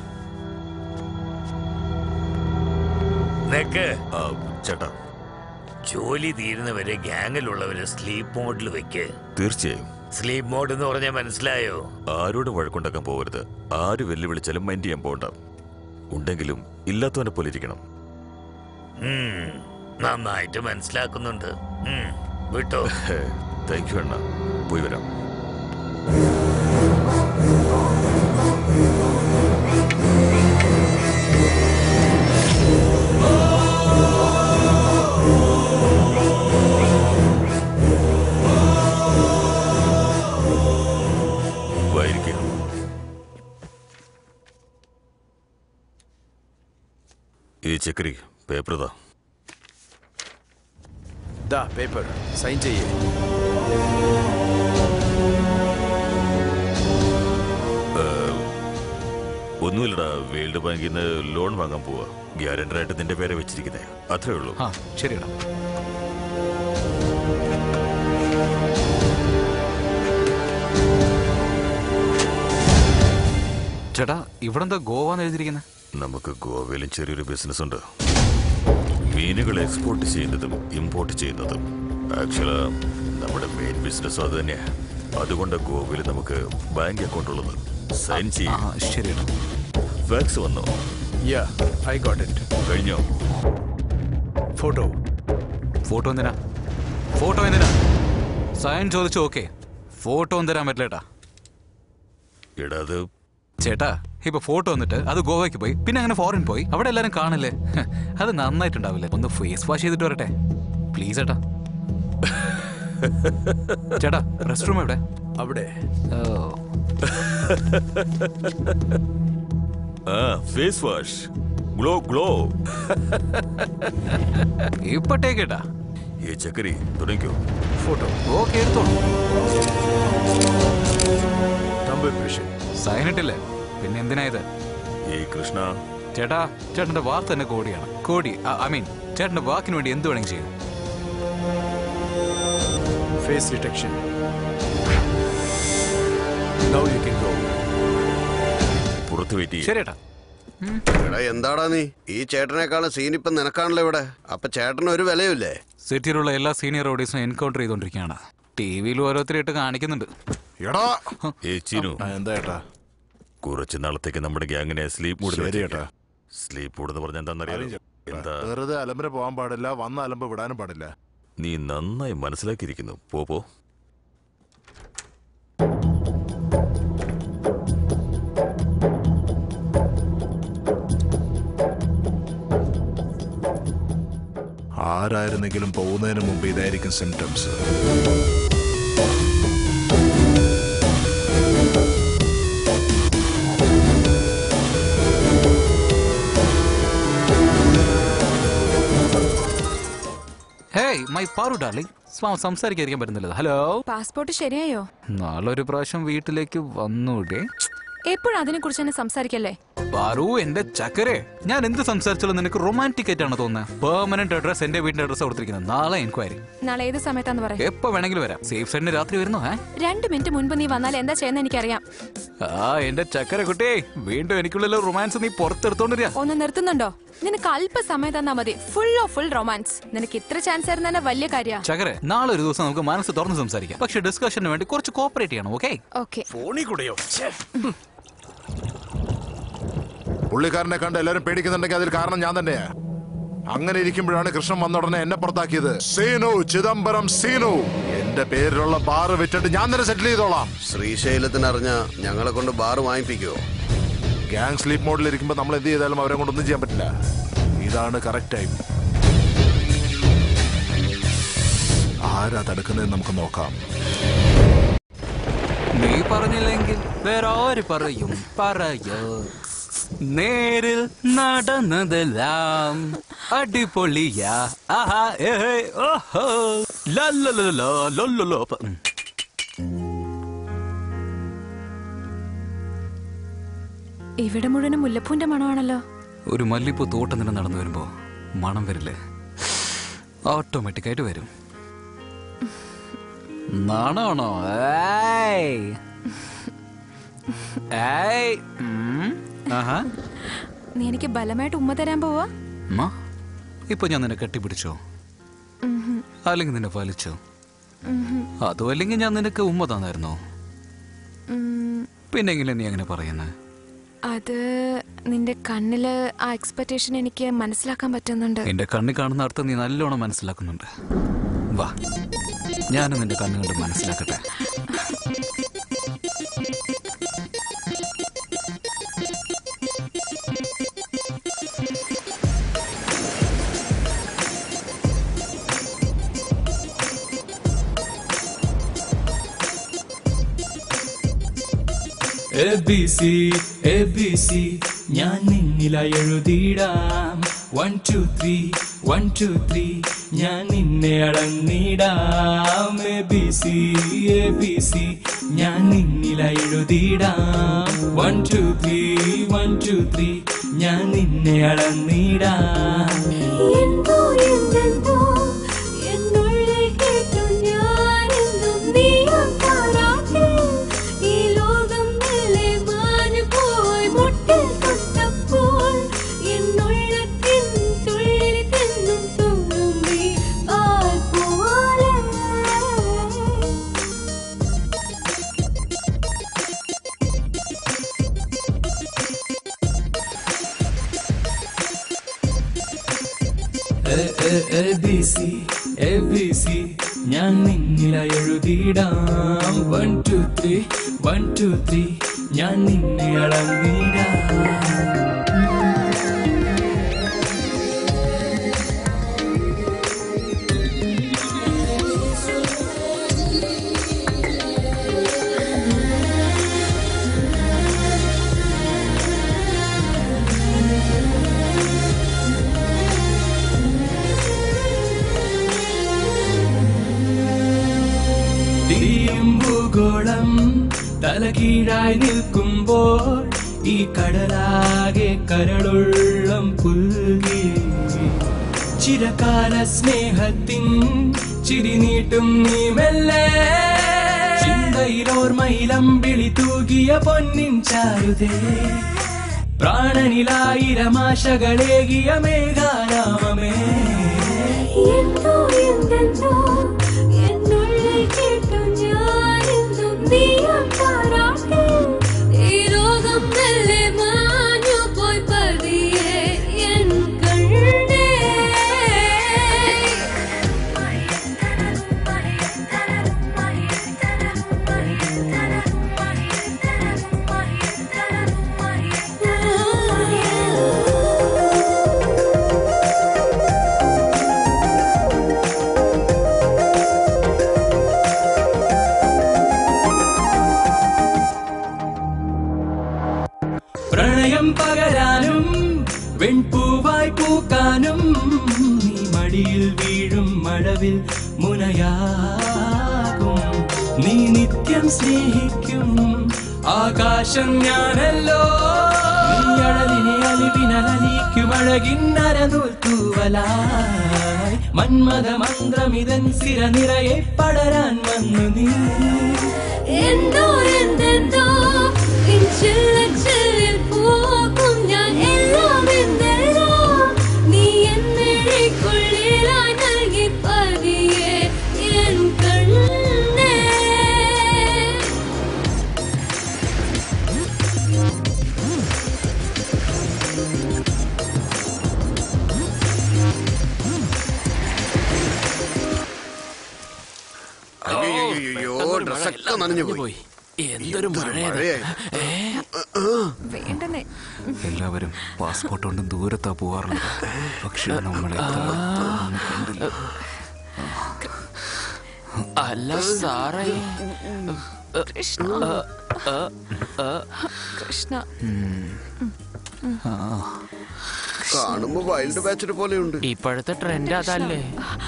നിക്ക് ആ, ചേട്ടാ ജോലി തീരുന്നവരെ ഗ്യാങ്ങിലുള്ളവരെ സ്ലീപ്പ് മോഡിൽ വെക്ക് തീർച്ചയായും സ്ലീപ്പ് മോഡ് എന്ന് പറഞ്ഞാൽ മനസ്സിലായോ ആരോട് വഴക്കുണ്ടാക്കാൻ പോകരുത് ആര് വെല്ലുവിളിച്ചാലും മൈൻഡ് ചെയ്യാൻ പോകണ്ട ഉണ്ടെങ്കിലും ഇല്ലാത്തവനെ പോലെ ഇരിക്കണം ഉം, നന്നായിട്ട് മനസ്സിലാക്കുന്നുണ്ട് ഉം, വിട്ടോ താങ്ക് യു അണ്ണ പോയി വരാം വായിരിക്കുക ഈ ചക്കരി പേപ്പർ താ ദാ പേപ്പർ സൈൻ ചെയ്യേ ഒന്നുമില്ലടാ വേൾഡ് ബാങ്കിൽ നിന്ന് ലോൺ വാങ്ങാൻ പോവാ ഗ്യാരണ്ടറായിട്ട് നിന്റെ പേരെ വെച്ചിരിക്കുന്നേ അത്രേ ഉള്ളൂ ആ ശരിയടാ ചേട്ടാ ഇവിടെ എന്താ ഗോവ എന്ന് എഴുതിയിരിക്കുന്നത് നമുക്ക് ഗോവയിലും ചെറിയൊരു ബിസിനസ് ഉണ്ട് മീനുകൾ എക്സ്പോർട്ട് ചെയ്യുന്നതും ഇമ്പോർട്ട് ചെയ്യുന്നതും ആക്ച്വലാ നമ്മുടെ മെയിൻ ബിസിനസ്സും അത് തന്നെയാ അതുകൊണ്ട് ഗോവയിൽ നമുക്ക് ബാങ്ക് അക്കൗണ്ട് ഉള്ളത് സൈൻ ചെയ്യും ശരിയാണ് ഫാക്സ് വന്നോ യാ ഐ ഗോട്ട് ഇറ്റ് കഴിഞ്ഞോ ഫോട്ടോ ഫോട്ടോ എന്തിനാ ഫോട്ടോ എന്തിനാ സൈൻ ചോദിച്ചു ഓക്കെ ഫോട്ടോ ഒന്നും തരാൻ പറ്റില്ലേട്ടാ എടാ അത് ചേട്ടാ ഇപ്പൊ ഫോട്ടോ വന്നിട്ട് അത് ഗോവയ്ക്ക് പോയി പിന്നെ അങ്ങനെ ഫോറിൻ പോയി അവിടെ എല്ലാരും കാണില്ലേ ഹ, അത് നന്നായിട്ടുണ്ടാവില്ലേ ഒന്ന് ഫേസ് വാഷ് ചെയ്തിട്ട് വരട്ടെ പ്ലീസ് ചേട്ടാ ചേട്ടാ റെസ്റ്റ് റൂം എവിടെ അവിടെ ഓ ആ ഫേസ് വാഷ് ഗ്ലോ ഗ്ലോ ഇപ്പൊ ടേക്കേട്ടാ ഈ ചക്കരി തുടങ്ങിക്കോ ഫോട്ടോ ഓക്കെ എടുത്തോളൂ നമ്പർ ഇംപ്രഷൻ സൈൻ ഇട്ടില്ലേ പിന്നെ എന്തിനാ ഇത് ഈ കൃഷ്ണ ചേട്ടാ ചേട്ടന്റെ വാക്ക് തന്നെ കോടിയാണ് കോടി ഐ മീൻ ചേട്ടന്റെ വാക്കിന് വേണ്ടി എന്ത് വേണമെങ്കിൽ ചെയ്യും face detection now you can go പുറത്ത് വെയിറ്റ് ചെയ്യും ശരിയേട്ടാ എടാ എന്താടാ നീ ഈ ചേട്ടനേക്കാളും സീൻ ഇപ്പം നിനക്കാണല്ലോ ഇവിടെ അപ്പൊ ചേട്ടന് ഒരു വിലയില്ലേ സിറ്റിയിലുള്ള എല്ലാ സീനിയർ റോഡീസും എൻകൗണ്ടർ ചെയ്തുകൊണ്ടിരിക്കുകയാണ് ടി വിയിൽ ഓരോരുത്തരായിട്ട് കാണിക്കുന്നുണ്ട് എടാ ഏ ചീനു എന്താ ഏട്ടാ കുറച്ച് നാളത്തേക്ക് നമ്മുടെ ഗ്യാങ്ങിനെ സ്ലീപ്പ് മൂഡ് ശരി ഏട്ടാ. സ്ലീപ്പ് മൂഡ് എന്ന് പറഞ്ഞാൽ എന്താണെന്നറിയാലോ എന്താ വെറുതെ അലമ്പിന് പോകാൻ പാടില്ല വന്ന അലമ്പ് വിടാനും പാടില്ല നീ നന്നായി മനസ്സിലാക്കിയിരിക്കുന്നു പോ പോ ആരായിരുന്നെങ്കിലും പോകുന്നതിന് മുമ്പ് ഇതായിരിക്കും symptoms hey my Paru darling സ്വാം സംസാരിക്കാതിരിക്കാൻ പറ്റുന്നില്ല ഹലോ പാസ്പോർട്ട് ശരിയായോ നാളെ ഒരു പ്രാവശ്യം വീട്ടിലേക്ക് വന്നൂടെ എപ്പോഴും അതിനെ കുറിച്ച് തന്നെ സംസാരിക്കല്ലേ പാറു എന്റെ ചക്കരെ ഞാൻ എന്ത് സംസാരിച്ചാലും നിനക്ക് റൊമാൻറ്റിക് ആയിട്ടാണ് തോന്നുന്നത് പെർമനന്റ് അഡ്രസ് എന്റെ വീടിന്റെ അഡ്രസ് കൊടുത്തിരിക്കുന്നത് നാളെ എൻക്വയറി നാളെ ഏത് സമയത്താന്ന് പറയാം എപ്പോ വേണമെങ്കിലും വരാം സേഫ് സൈഡിന് രാത്രി വരുന്നു ഏ രണ്ട് മിനിറ്റ് മുൻപ് നീ വന്നാൽ എന്താ ചെയ്യുന്ന എനിക്കറിയാം ആ എന്റെ ചക്കര കുട്ടി വീണ്ടും എനിക്കുള്ള റൊമാൻസ് നീ പുറത്തെടുത്തോണ്ടിരിക ഒന്ന് നിർത്തുന്നുണ്ടോ നിനക്ക് അല്പസമയം തന്നാ മതി ഫുൾ ഓഫ് ഫുൾ റൊമാൻസ് നിനക്ക് ഇത്ര ചാൻസ് ആയിരുന്നു തന്നെ വലിയ കാര്യ ചക്കരെ നാളെ ഒരു ദിവസം നമുക്ക് മനസ്സ് തുറന്ന് സംസാരിക്കാം പക്ഷെ ഡിസ്കഷന് വേണ്ടി കുറച്ച് കോപ്പറേറ്റ് ചെയ്യണം ഓക്കെ ഓക്കെ ഫോണിൽ കൂടെയോ പുള്ളിക്കാരനെ കണ്ട് എല്ലാരും പേടിക്കുന്നുണ്ടെങ്കിൽ അതിൽ കാരണം ഞാൻ തന്നെയാ അങ്ങനെ ഇരിക്കുമ്പോഴാണ് കൃഷ്ണൻ വന്ന ഉടനെ എന്നെ പുറത്താക്കിയത് സീനു ചിദംബരം സീനു എന്റെ പേരിലുള്ള ബാറ് വിറ്റിട്ട് ഞാൻ തന്നെ സെറ്റിൽ ചെയ്തോളാം ശ്രീശൈലത്തിനറിഞ്ഞ ഞങ്ങളെ കൊണ്ട് ബാർ വാങ്ങിപ്പിക്കുവോ ഗ്യാങ് സ്ലീപ്പ് മോഡിൽ ഇരിക്കുമ്പോൾ നമ്മൾ എന്ത് ചെയ്താലും അവരെ കൊണ്ട് ഒന്നും ചെയ്യാൻ പറ്റില്ല ഇതാണ് കറക്റ്റ് ടൈം ആരാ തടുക്കുന്നതെന്ന് നമുക്ക് നോക്കാം നീ പറഞ്ഞില്ലെങ്കിൽ വേറെ ആര് പറയും പറയോ നേരിൽ നടന്നതെല്ലാം അടിപൊളിയാ ആഹാ ഏ ഓഹോ ലല്ലലലോ ലൊല്ലലോ പ- ഉം. ഇവിടെ മുഴുവനും മുല്ലപ്പൂന്റെ മണമാണല്ലോ ഒരു മല്ലിപ്പൂ തോട്ടം തന്നെ നടന്നു വരുമ്പോ മണം വരില്ലേ ഓട്ടോമാറ്റിക്കായിട്ട് വരും നാണാണോ ഏയ്. ഏയ്. ഉം. ആഹാ. നീ എനിക്ക് ബലമായിട്ട് ഉമ്മ തരാൻ പോവാ ഉമ്മ, ഇപ്പൊ ഞാൻ നിന്നെ കെട്ടിപ്പിടിച്ചോ ഉംഹും. അല്ലെങ്കിൽ നിന്നെ വലിച്ചോ ഉംഹും. അതോ അല്ലെങ്കിൽ ഞാൻ നിനക്ക് ഉമ്മ തന്നായിരുന്നോ ഉം, പിന്നെ എങ്ങനെ നീ അങ്ങനെ പറയുന്നത് അത് നിന്റെ കണ്ണില് ആ എക്സ്പെക്ടേഷൻ എനിക്ക് മനസ്സിലാക്കാൻ പറ്റുന്നുണ്ട് എന്റെ കണ്ണിൽ കാണുന്ന അർത്ഥം നീ നല്ലോണം മനസ്സിലാക്കുന്നുണ്ട് വാ ഞാനും നിന്റെ കണ്ണുകൊണ്ട് മനസ്സിലാക്കട്ടെ A B C A B C ഞാൻ നിന്നിലായി എഴുതിയിടാം one two three one two three ഞാൻ നിന്നെ അളന്നിടാം A B C A B C ഞാൻ നിന്നിലായി എഴുതിയിടാം one two three one two three ഞാൻ നിന്നെ അളന്നിടാം എന്തോ എന്തെന്തോ എന്നുള്ളിൽ കേട്ടു ഞാനെന്നും നീയാം താരാട്ടിൽ. ഈ ലോകം മെല്ലെ മാഞ്ഞു പോയി മുട്ടിൽ തൊട്ടപ്പോൾ എന്നുള്ളത്തിൻ തുള്ളിൽ തെന്നും തുളുമ്പി പാൽ പോലെ A A A B C A B C ഞാൻ നിന്നിലായി എഴുതിയിടാം one two three one two three ഞാൻ നിന്നെ അളന്നിടാം തീയും ഭൂഗോളം തലകീഴായി നിൽക്കുമ്പോൾ ഈ കടലാകെ കരളുള്ളം പുൽകി ചിരകാല സ്നേഹത്തിൻ ചിരി നീട്ടും നീ മെല്ലെ ചിന്തയിലോർമയിലം വിളി തൂകിയ പൊന്നിൻ ചാരുതേ പ്രാണനിലായിരമാശകളേകിയ മേഘാരാമമേ എന്തോ എന്തെന്തോ എന്നുള്ളിൽ കേട്ടു ഞാനെന്നും നീയാം താരാട്ടിൽ. ഈ ലോകം മെല്ലെ മാഞ്ഞു പോയി പതിയെ എൻ കണ്ണേ പ്രണയം പകരാനും വെൺപൂവായി പൂക്കാനും നീ മടിയിൽ വീഴും മഴവിൽ മുനയാകും നീ നിത്യം സ്നേഹിക്കും ആകാശം ഞാനല്ലോ നീ അഴലിനെ അലിവിനലിക്കും അഴകിന്നരനൂൽ തൂവലായി മന്മത മന്ത്രമിതൻ സിര നിറയെ പടരാൻ വന്നു നീ എന്തോ എന്തെന്തോ എൻ ചില്ലച്ചില്ലിൽ പോകും ഞാൻ എല്ലാം എന്തെല്ലാം നീ എന്നെഴിക്കുള്ളിലായി നൽകി പതിയെ എൻ കണ്ണേ അയ്യോ ഡ്രസ്സൊക്കെ നനഞ്ഞു പോയി എന്തൊരു മഴയത് വേണ്ടനെ എല്ലാവരും പാസ്പോർട്ട് കൊണ്ട് ദൂരത്താ പോവാറുള്ളത് പക്ഷെ നമ്മളെ ഒന്നും കണ്ടില്ല അല്ല സാറേ കൃഷ്ണ ആ, ആ, കൃഷ്ണ കാണുമ്പോ വൈൽഡ് ബാച്ചിന് പോലെയുണ്ട് ഇപ്പോഴത്തെ ട്രെൻഡ് അതല്ലേ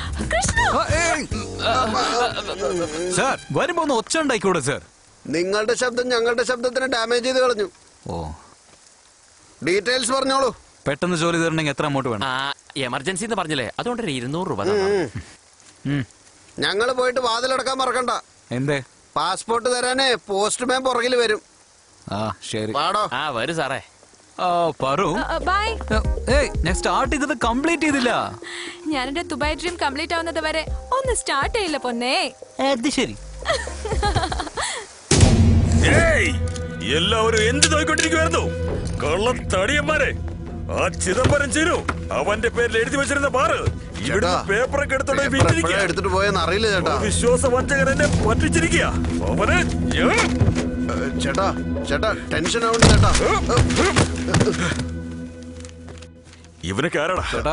സാർ വരുമ്പോ ഒന്ന് ഒച്ച ഉണ്ടായിക്കൂടെ സാർ നിങ്ങളുടെ ശബ്ദം ഞങ്ങളുടെ ശബ്ദത്തിന് ഡാമേജ് ചെയ്ത് കളഞ്ഞു ഓ ഡീറ്റെയിൽസ് പറഞ്ഞോളൂ പെട്ടെന്ന് ജോലി തരണമെങ്കിൽ എത്ര അമൗണ്ട് വേണം ആ എമർജൻസി എന്ന് പറഞ്ഞില്ലേ അതുകൊണ്ട് ഒരു ഇരുന്നൂറ് രൂപ തന്നാ. ഞങ്ങൾ പോയിട്ട് വാതിലടക്കാൻ മറക്കണ്ട എന്തേ പാസ്പോർട്ട് തരാനേ പോസ്റ്റ്മാൻ പുറകിൽ വരും ആ ശരി പാടോ ആ വരൂ സാറേ ആ പറു ബൈ ഏയ് ഞാൻ സ്റ്റാർട്ട് ചെയ്തത് കംപ്ലീറ്റ് ചെയ്തില്ല ഞാൻ എന്റെ ദുബായ് ഡ്രീം കംപ്ലീറ്റ് ആവുന്നത് വരെ ഒന്ന് സ്റ്റാർട്ട് ചെയ്യില്ല പൊന്നേ അത് ശരി ഏയ് എല്ലാവരും എന്ത് നോയിക്കൊണ്ടിരിക്കുവായിരുന്നു കള്ളത്തടിയന്മാരെ ആ ചിദംബരം ചിരു അവന്റെ പേരിൽ എഴുതി വെച്ചിരുന്ന ബാറ് ഇവിടുന്ന് പേപ്പറൊക്കെ എടുത്തോണ്ട് പോയി പേപ്പർ വിറ്റിരിക്കുക. എപ്പോഴാ എടുത്തിട്ട് പോയെന്ന് അറിയില്ല ചേട്ടാ ഒരു വിശ്വാസവഞ്ചകൻ എന്നെ പറ്റിച്ചിരിക്കുക അവന് ഞാൻ- ചേട്ടാ ചേട്ടാ ടെൻഷൻ ആവണ്ട ചേട്ടാ ഇവനൊക്കെ ആരാടാ ചേട്ടാ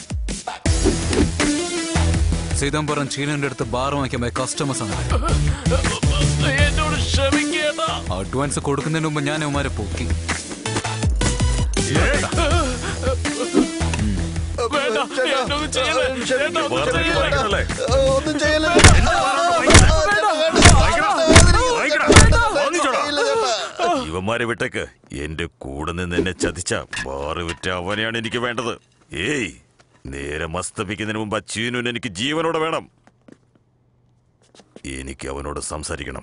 ചിദംബരം ചീനന്റെ അടുത്ത് ബാർ വാങ്ങിക്കാൻ കസ്റ്റമേഴ്സ് ആണ് എന്നോട് ക്ഷമിക്കേട്ടാ അഡ്വാൻസ് കൊടുക്കുന്നതിന് മുമ്പ് ഞാൻ അവന്മാരെ പൊക്കി വേണ്ട എന്നൊന്നും ചെയ്യല്ലേ ചേട്ടാ ഒന്നും ചെയ്യല്ലേ വാങ്ങിക്കണല്ലേ? ഒന്നും ചെയ്യല്ലേ ഇവന്മാരെ വിട്ടേക്ക് എന്റെ കൂടെ നിന്ന് എന്നെ ചതിച്ച ബാറ് വിറ്റ അവനെയാണ് എനിക്ക് വേണ്ടത് ഏയ് നേരെ മസ്തപിക്കുന്നതിന് മുമ്പ് അച്ചീനുവിന് എനിക്ക് ജീവനോടെ വേണം എനിക്ക് അവനോട് സംസാരിക്കണം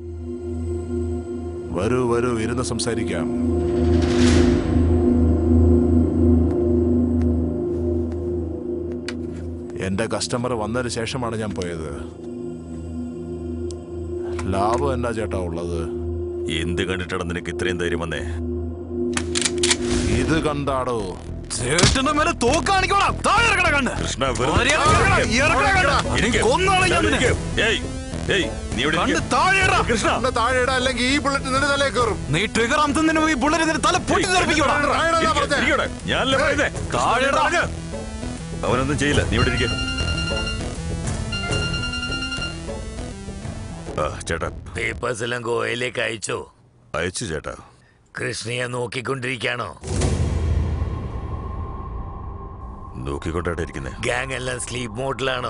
വരൂ വരൂ ഇരുന്ന് സംസാരിക്കാം എന്റെ കസ്റ്റമർ വന്നതിന് ശേഷമാണ് ഞാൻ പോയത് ലാഭം എന്നാ ചേട്ടാ ഉള്ളത് എന്ത് കണ്ടിട്ടാണ് നിനക്ക് ഇത്രയും ധൈര്യം വന്നേ ഇത് കണ്ടാടോ ചേട്ടന്റെ മേലെ തോക്കാണിക്കോടാ താഴെ ഇറക്കണ കണ്ണ് കൃഷ്ണ മര്യാദ ഇറക്കടാ, ഇറക്കടാ കണ്ണ്. ഇരിക്ക്. കൊന്നാളെ ഞാൻ നിന്നെ. ഏയ്, ഏയ്, നീ ഇവിടെ കണ്ണ് ഇരിക്ക്. താഴെ ഇടടാ. കൃഷ്ണ കണ്ണ് താഴെ ഇടാ, അല്ലെങ്കിൽ ഈ ബുള്ളറ്റ് നിന്റെ തലേ കയറും നീ ട്രിഗർ അമത്തുന്നതിന് മുമ്പ് ഈ ബുള്ളറ്റ് നിന്റെ തല പൊട്ടി തെറിപ്പിക്കോടാ ഇരിക്ക്, ഇരിക്കവിടെ. ഞാനല്ലേ പറയുന്നേ താഴെ ഇടാ. അവനൊന്നും ചെയ്യില്ല നീ ഇവിടെ ഇരിക്കെ ആ ചേട്ടാ പേപ്പേഴ്സ് എല്ലാം ഗോവയിലേക്ക് അയച്ചോ അയച്ചു ചേട്ടാ കൃഷ്ണയെ നോക്കിക്കൊണ്ടിരിക്കാണോ നോക്കിക്കൊണ്ടാട്ടെ ഇരിക്കുന്നേ ഗാങ് എല്ലാം സ്ലീപ്പ് മോഡിലാണോ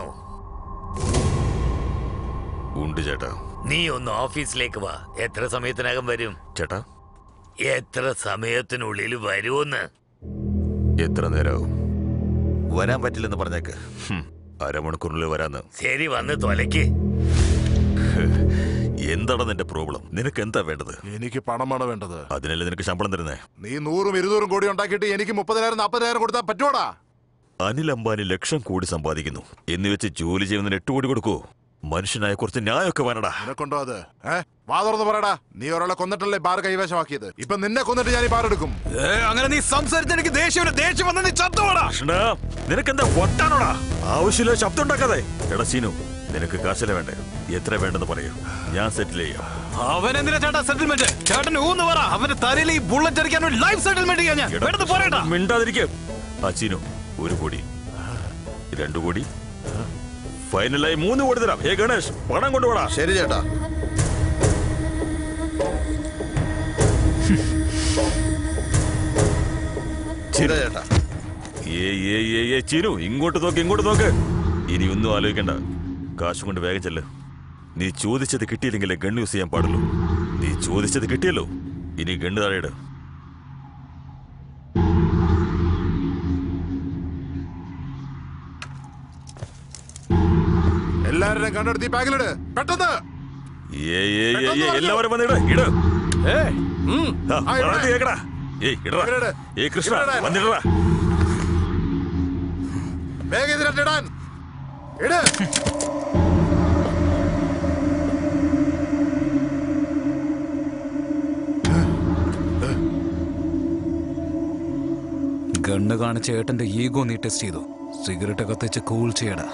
ഉണ്ട് ചേട്ടാ നീ ഒന്ന് ഓഫീസിലേക്ക് വാ എത്ര സമയത്തിനകം വരും ചേട്ടാ എത്ര സമയത്തിനുള്ളിൽ വരുമെന്ന് എത്ര നേരമാവും വരാൻ പറ്റില്ലെന്ന് പറഞ്ഞേക്ക് ഹും, അരമണിക്കൂറിനുള്ളിൽ വരാന്ന് ശരി വന്ന് തൊലയ്ക്ക് എന്താണ് നിന്റെ പ്രോബ്ലം നിനക്ക് എന്താ വേണ്ടത് എനിക്ക് പണമാണ് വേണ്ടത് അതിനല്ലേ നിനക്ക് ശമ്പളം തരുന്നേ നീ നൂറും ഇരുന്നൂറും കോടി ഉണ്ടാക്കിയിട്ട് എനിക്ക് മുപ്പതിനായിരം നാൽപ്പതിനായിരം കൊടുത്താൽ പറ്റുവാടാ അനിൽ അംബാനി ലക്ഷം കോടി സമ്പാദിക്കുന്നു എന്ന് വെച്ച് ജോലി ചെയ്യുന്നതിന് എട്ട് കോടി കൊടുക്കൂ മനുഷ്യനായ കുറച്ച് ന്യായമൊക്കെ വേണടാ നിനക്കുണ്ടോ അത് ഏ വാ തുറന്ന് പറയടാ നീ ഒരാളെ കൊന്നിട്ടല്ലേ ബാർ കൈവശമാക്കിയത് ഇപ്പൊ നിന്നെ കൊന്നിട്ട് ഞാൻ ഈ ബാർ എടുക്കും ഏ, അങ്ങനെ നീ സംസാരിച്ച എനിക്ക് ദേഷ്യം ദേഷ്യം വന്ന നീ ചത്തോടാ കൃഷ്ണ നിനക്കെന്താ പൊട്ടാനോടാ ആവശ്യമില്ല ശബ്ദം ഉണ്ടാക്കാതെ എടാ സീനു നിനക്ക് കാശല വേണ്ടേ എത്ര വേണ്ടെന്ന് പറയൂ ഞാൻ സെറ്റിൽ ചെയ്യാം അവൻ എന്തിനാ ചേട്ടാ സെറ്റിൽമെന്റ് ചേട്ടൻ ഊന്ന് പറ അവന്റെ തലയിൽ ഈ ബുള്ളറ്റ് അടിക്കാൻ ഒരു ലൈഫ് സെറ്റിൽമെന്റ് ചെയ്യാൻ ഞാൻ എടാ, വേണ്ടത് പറയട്ടാ മിണ്ടാതിരിക്കും ആ ചീനു ഒരു കോടി രണ്ടു കോടി ഫൈനലായി മൂന്ന് കോടി തരാം ഹേ ഗണേഷ് പണം കൊണ്ടുപോടാ ശരി ചേട്ടാ ഇതാ ചേട്ടാ ഏയ് ഏയ് ഏയ് ഏയ് ചീനു ഇങ്ങോട്ട് നോക്ക് ഇങ്ങോട്ട് നോക്ക് ഇനി ഒന്നും ആലോചിക്കണ്ട കാശ് കൊണ്ട് വേഗം ചെല്ല് നീ ചോദിച്ചത് കിട്ടിയില്ലെങ്കിലേ ഗണ്ണ് യൂസ് ചെയ്യാൻ പാടുള്ളൂ നീ ചോദിച്ചത് കിട്ടിയല്ലോ ഇനി ഗണ്ണ് താഴെയിട് എല്ലാവരുടെയും കണ്ടെടുത്ത് ഈ ബാഗിലിട് പെട്ടെന്ന് ഏയ് ഏയ് ഏയ് ഏയ് എല്ലാവരും വന്നിട് ഇട് ആ, ആ, ഇവിടെ. പറഞ്ഞത് കേക്കടാ ഏയ് ഇടടാ ഇവിടെ. ഏയ് കൃഷ്ണ ഇവിടെ. വന്നിടടാ വേഗം ഇതിലിടാൻ ഇട് ഗണ്ണ് കാണിച്ച ഏട്ടന്റെ ഈഗോ നീ ടെസ്റ്റ് ചെയ്തു സിഗരറ്റ് കത്തിച്ച് കൂൾ ചെയ്യടാ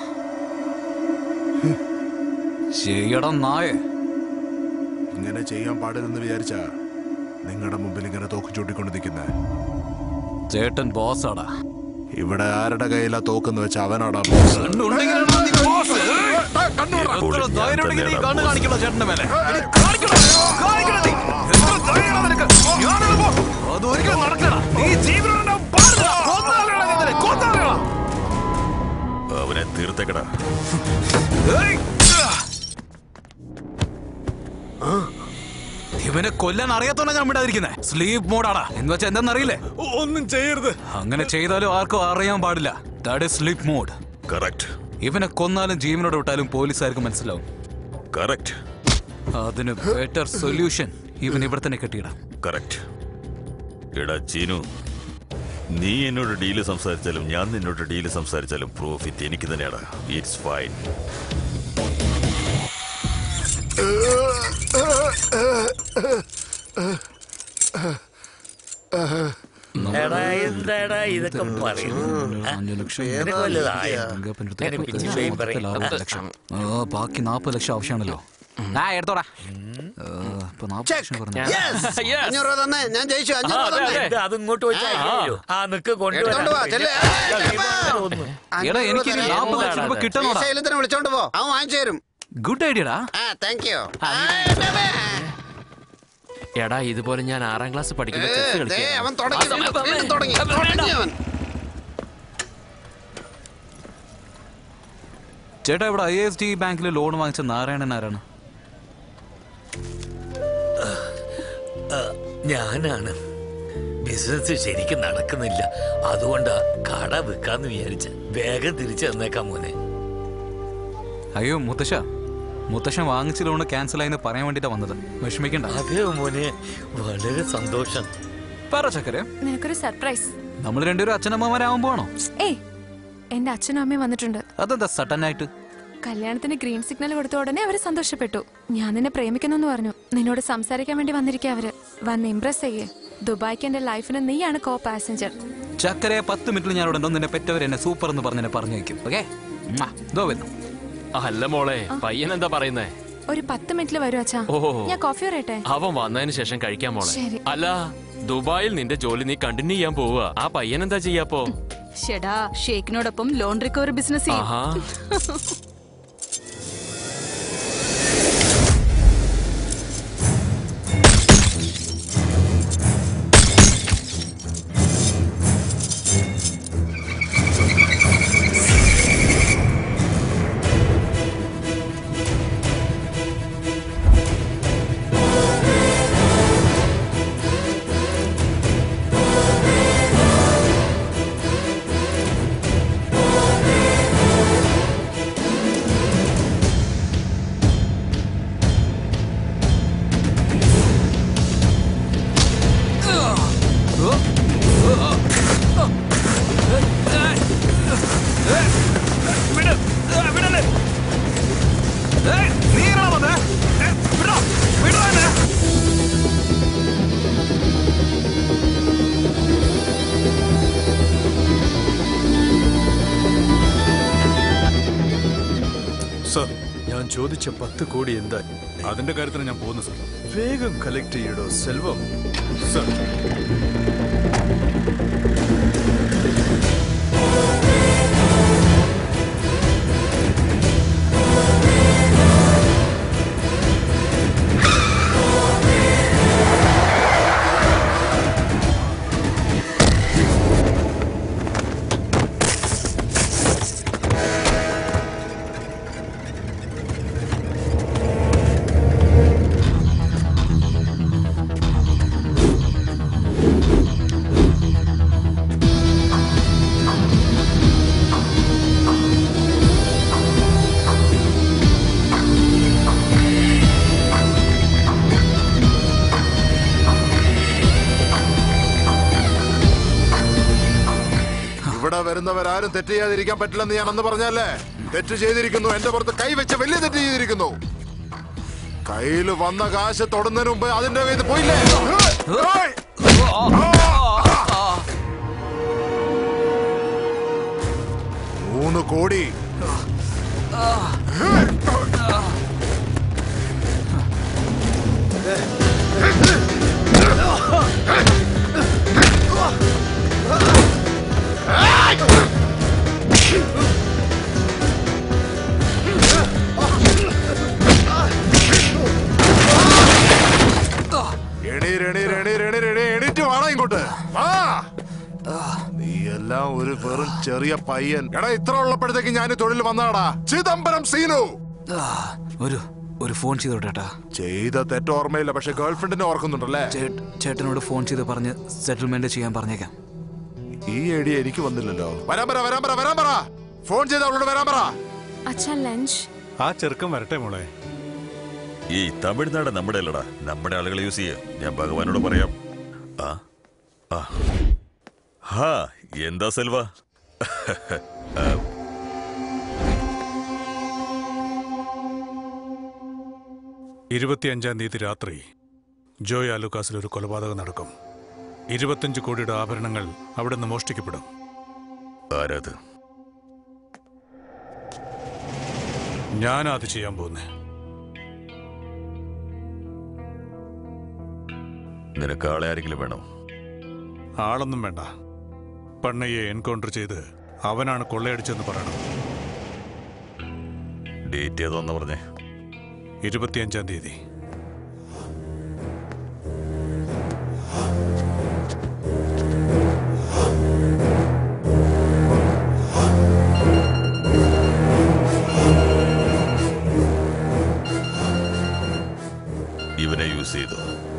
ചെയ്യടാ നായേ ഇങ്ങനെ ചെയ്യാൻ പാടില്ലെന്ന് വിചാരിച്ച നിങ്ങളുടെ മുമ്പിൽ ഇങ്ങനെ തോക്ക് ചൂണ്ടിക്കൊണ്ട് നിൽക്കുന്നത് ചേട്ടൻ ബോസാടാ ഇവിടെ ആരുടെ കയ്യിലാ തോക്കെന്ന് വെച്ച അവനാടാ boss. എത്ര ധൈര്യം ഉണ്ടെങ്കിൽ നീ കണ്ണ് കാണിക്കണോ ചേട്ടന്റെ മേലെ ഇനി കാണിക്കണോ? കാണിക്കണോ നീ? എത്ര ധൈര്യമാണോ നിനക്ക്? ഞാനത് പോ. അതൊരിക്കലും നടക്കില്ല. നീ ജീവനോടുണ്ടാവും. പാടില്ല. കൊന്നാളെടാ ഞാൻ നിന്നെ. കൊന്നാളെടാ. അവനെ തീർത്തേക്കടാ ഏയ്. നീ ഇവനെ കൊല്ലാൻ അറിയാത്തോണ്ടാ ഞാൻ വിടാതിരിക്കുന്നത് സ്ലീപ്പ് മോഡാടാ എന്ന് വെച്ചാൽ എന്താണെന്നറിയില്ലേ ഒന്നും ചെയ്യരുത് അങ്ങനെ ചെയ്താലും ആർക്കും അറിയാൻ പാടില്ല that is sleep mode correct ഇവനെ കൊന്നാലും ജീവനോട് വിട്ടാലും പോലീസുകാർക്ക് മനസ്സിലാവും കറക്റ്റ് അതിന് ബെറ്റർ സൊല്യൂഷൻ ഇവൻ ഇവിടെ തന്നെ കെട്ടിയിടാം കറക്റ്റ് എടാ ചീനു നീ എന്നോട് ഡീല് സംസാരിച്ചാലും ഞാൻ നിന്നോട് ഡീല് സംസാരിച്ചാലും പ്രോഫിറ്റ് എനിക്ക് തന്നെയാണ് ഇറ്റ്സ് ഫൈൻ എടാ എന്താടാ ഇതൊക്കെ പറയുന്നു ആ? നിനക്ക് വല്ലതായോ? ഞാൻ പിച്ച് ഷെയ്ൻ പറയും. ആ, ബാക്കി നാപ്പത് ലക്ഷം ആവശ്യമാണല്ലോ ആ എടുത്തോടാ ആ, ഇപ്പൊ നാപ്പത് ലക്ഷം കുറഞ്ഞു. അഞ്ഞൂറ് രൂപ തന്നെ ഞാൻ ജയിച്ചു അഞ്ഞൂറ് രൂപ തന്നെ ഇത് അത് ഇങ്ങോട്ട് വെച്ചാൽ ആ നിക്ക് എടുത്തോണ്ട് വാ, ചെല്ല്. എടാ എനിക്ക് ഇനി നാപ്പത് ലക്ഷം രൂപ കിട്ടണോടാ ശൈലത്തിനെ വിളിച്ചോണ്ട് പോ അവൻ വാങ്ങിച്ചു തരും ഗുഡ് ഐഡിയടാ ആ താങ്ക് യു എടാ ഇതുപോലെ ഞാൻ ആറാം ക്ലാസ് പഠിക്കുന്ന ചെസ് ദേ, കളിക്കാം അവൻ തുടങ്ങി വീണ്ടും, വീണ്ടും തുടങ്ങി തുടങ്ങി അവൻ ചേട്ടാ ഇവിടെ ഐ എസ് ഡി ബാങ്കിൽ ലോൺ വാങ്ങിച്ച നാരായണൻ ആരാണ് ഞാനാണ് ബിസിനസ് ശരിക്കും നടക്കുന്നില്ല അതുകൊണ്ടാ കട വിൽക്കാന്ന് വിചാരിച്ച വേഗം തിരിച്ചു തന്നേക്കാം മോനെ അയ്യോ മുത്തശ്ശ മുത്തശ്ശൻ വാങ്ങിച്ച ലോൺ ക്യാൻസൽ ആയെന്ന് പറയാൻ വേണ്ടിട്ടാ വന്നത് വിഷമിക്കണ്ട അതെ മോനെ വളരെ സന്തോഷം പറ ചക്കരെ നിനക്കൊരു സർപ്രൈസ് നമ്മൾ രണ്ടുപേരും അച്ഛനമ്മമാരാവാൻ പോണോ ഏയ് എന്റെ അച്ഛനും അമ്മയും വന്നിട്ടുണ്ട് അതെന്താ സഡൻ ആയിട്ട് കല്യാണത്തിന് ഗ്രീൻ സിഗ്നൽ കൊടുത്ത ഉടനെ അവര് സന്തോഷപ്പെട്ടു ഞാൻ നിന്നെ പ്രേമിക്കുന്നു പറഞ്ഞു നിന്നോട് സംസാരിക്കാൻ വേണ്ടി വന്നിരിക്കുക അവര് വന്ന് ഇംപ്രസ് ചെയ്യേ ദുബായ്ക്ക് എന്റെ ലൈഫിന് നീയാണ് കോ പാസഞ്ചർ ചക്കരെ പത്ത് മിനിറ്റിൽ ഞാൻ ഇവിടെ നിന്നെ പെറ്റവർ എന്നെ സൂപ്പർ എന്ന് പറഞ്ഞ് എന്നെ പറഞ്ഞു വയ്ക്കും ഓക്കെ ഇതോ വരുന്നു അല്ല മോളെ പയ്യൻ എന്താ പറയുന്നേ ഒരു പത്ത് മിനിറ്റിൽ വരും അച്ഛാ ഓ. ഞാൻ കോഫി പറയട്ടെ അവൻ വന്നതിന് ശേഷം കഴിക്കാൻ മോളെ ശരി. അല്ല ദുബായിൽ നിന്റെ ജോലി നീ കണ്ടിന്യൂ ചെയ്യാൻ പോവുക ആ പയ്യൻ എന്താ ചെയ്യാപ്പോ ഷെടാ ഷേക്കിനോടൊപ്പം ലോൺ റിക്കവറി ബിസിനസ് ചെയ്യും ആഹാ സർ ഞാൻ ചോദിച്ച പത്ത് കോടി എന്താ അതിന്റെ കാര്യത്തിന് ഞാൻ പോകുന്നു സർ വേഗം കളക്ട് ചെയ്യടോ സെൽവം സർ ഇവിടെ വരുന്നവരാരും തെറ്റ് ചെയ്യാതിരിക്കാൻ പറ്റില്ലെന്ന് ഞാൻ അന്ന് പറഞ്ഞല്ലേ തെറ്റ് ചെയ്തിരിക്കുന്നു എന്റെ പുറത്ത് കൈവച്ച് വലിയ തെറ്റ് ചെയ്തിരിക്കുന്നു കയ്യിൽ വന്ന കാശ് തൊടുന്നതിന് മുമ്പ് അതിന്റെ കയ്യിൽ പോയില്ലേ ഏയ്! മൂന്ന് കോടി എണീര് എണീര് എണീര് എണീര് എണീ എണീറ്റ് വേണം ഇങ്ങോട്ട് വാ നീ എല്ലാം ഒരു വെറും ചെറിയ പയ്യൻ എടാ ഇത്ര ഉള്ളപ്പോഴത്തേക്ക് ഞാൻ ഈ തൊഴിൽ വന്നതാടാ ചിദംബരം സീനു ഒരു ഒരു ഫോൺ ചെയ്തോട്ടേട്ടാ ചെയ്ത തെറ്റ് ഓർമ്മയില്ല പക്ഷെ ഗേൾഫ്രണ്ടിനെ ഓർക്കുന്നുണ്ടല്ലേ ചേട്ടനോട് ഫോൺ ചെയ്ത് പറഞ്ഞ് സെറ്റിൽമെന്റ് ചെയ്യാൻ പറഞ്ഞേക്കാം ഈ ഐഡിയ എനിക്ക് വന്നില്ലല്ലോ വരാൻ പറ വരാൻ പറ വരാൻ പറ ഫോൺ ചെയ്ത് അവളോട് വരാൻ പറ അച്ഛാ ലഞ്ച് ആ ചെറുക്കം വരട്ടെ മോളെ ഈ തമിഴ്നാട് നമ്മുടെ അല്ലടാ നമ്മുടെ ആളുകൾ യൂസ് ചെയ്യ ഞാൻ ഭഗവാനോട് പറയാം ആ ആ ഹാ എന്താ സെൽവ ആ, ഇരുപത്തിയഞ്ചാം തീയതി രാത്രി ജോയ് ആലുക്കാസിൽ ഒരു കൊലപാതകം നടക്കും ഇരുപത്തഞ്ച് കോടിയുടെ ആഭരണങ്ങൾ അവിടെ നിന്ന് മോഷ്ടിക്കപ്പെടും ആരാത് ഞാനാ അത് ചെയ്യാൻ പോകുന്നേ നിനക്ക് ആളെ ആരെങ്കിലും വേണോ ആളൊന്നും വേണ്ട പണ്ണയെ എൻകൗണ്ടർ ചെയ്ത് അവനാണ് കൊള്ളയടിച്ചെന്ന് പറയണം ഡേറ്റ് ഏതോന്ന് പറഞ്ഞേ ഇരുപത്തിയഞ്ചാം തീയതി ഇവനെ യൂസ് ചെയ്തു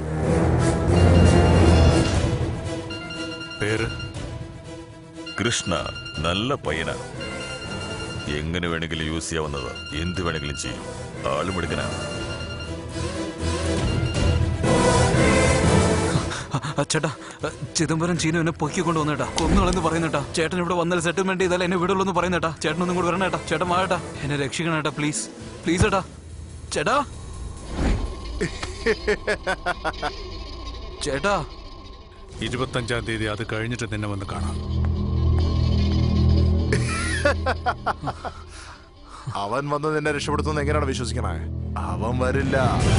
പേര് കൃഷ്ണ നല്ല പയ്യനാ എങ്ങനെ വേണമെങ്കിലും യൂസ് ചെയ്യാവുന്നത് എന്ത് വേണമെങ്കിലും ചെയ്യും ആളും എടുക്കനാണ് ആ, ചേട്ടാ ആ, ചിദംബരം ചീനു എന്നെ പൊക്കിക്കൊണ്ട് വന്നേട്ടാ കൊന്നുകളെന്ന് പറയുന്നേട്ടാ ചേട്ടൻ ഇവിടെ വന്നാൽ സെറ്റിൽമെന്റ് ചെയ്താൽ എന്നെ വിടുള്ളൂ എന്ന് പറയുന്നേട്ടാ ചേട്ടൻ ഒന്നും കൂടെ വരണേട്ടാ ചേട്ടൻ വാഴട്ടാ എന്നെ രക്ഷിക്കണേട്ടാ പ്ലീസ് പ്ലീസ് ഏട്ടാ ചേട്ടാ ചേട്ടാ ഇരുപത്തഞ്ചാം തീയതി അത് കഴിഞ്ഞിട്ട് നിന്നെ വന്ന് കാണാം അവൻ വന്ന് നിന്നെ രക്ഷപ്പെടുത്തുന്ന എങ്ങനെയാണ് വിശ്വസിക്കണേ അവൻ വരില്ല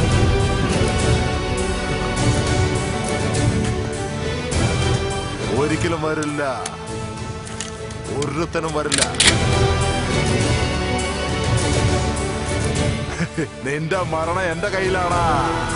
ഒരിക്കലും വരില്ല ഒരുത്തനും വരില്ല നിന്റെ മരണം എന്റെ കയ്യിലാണാ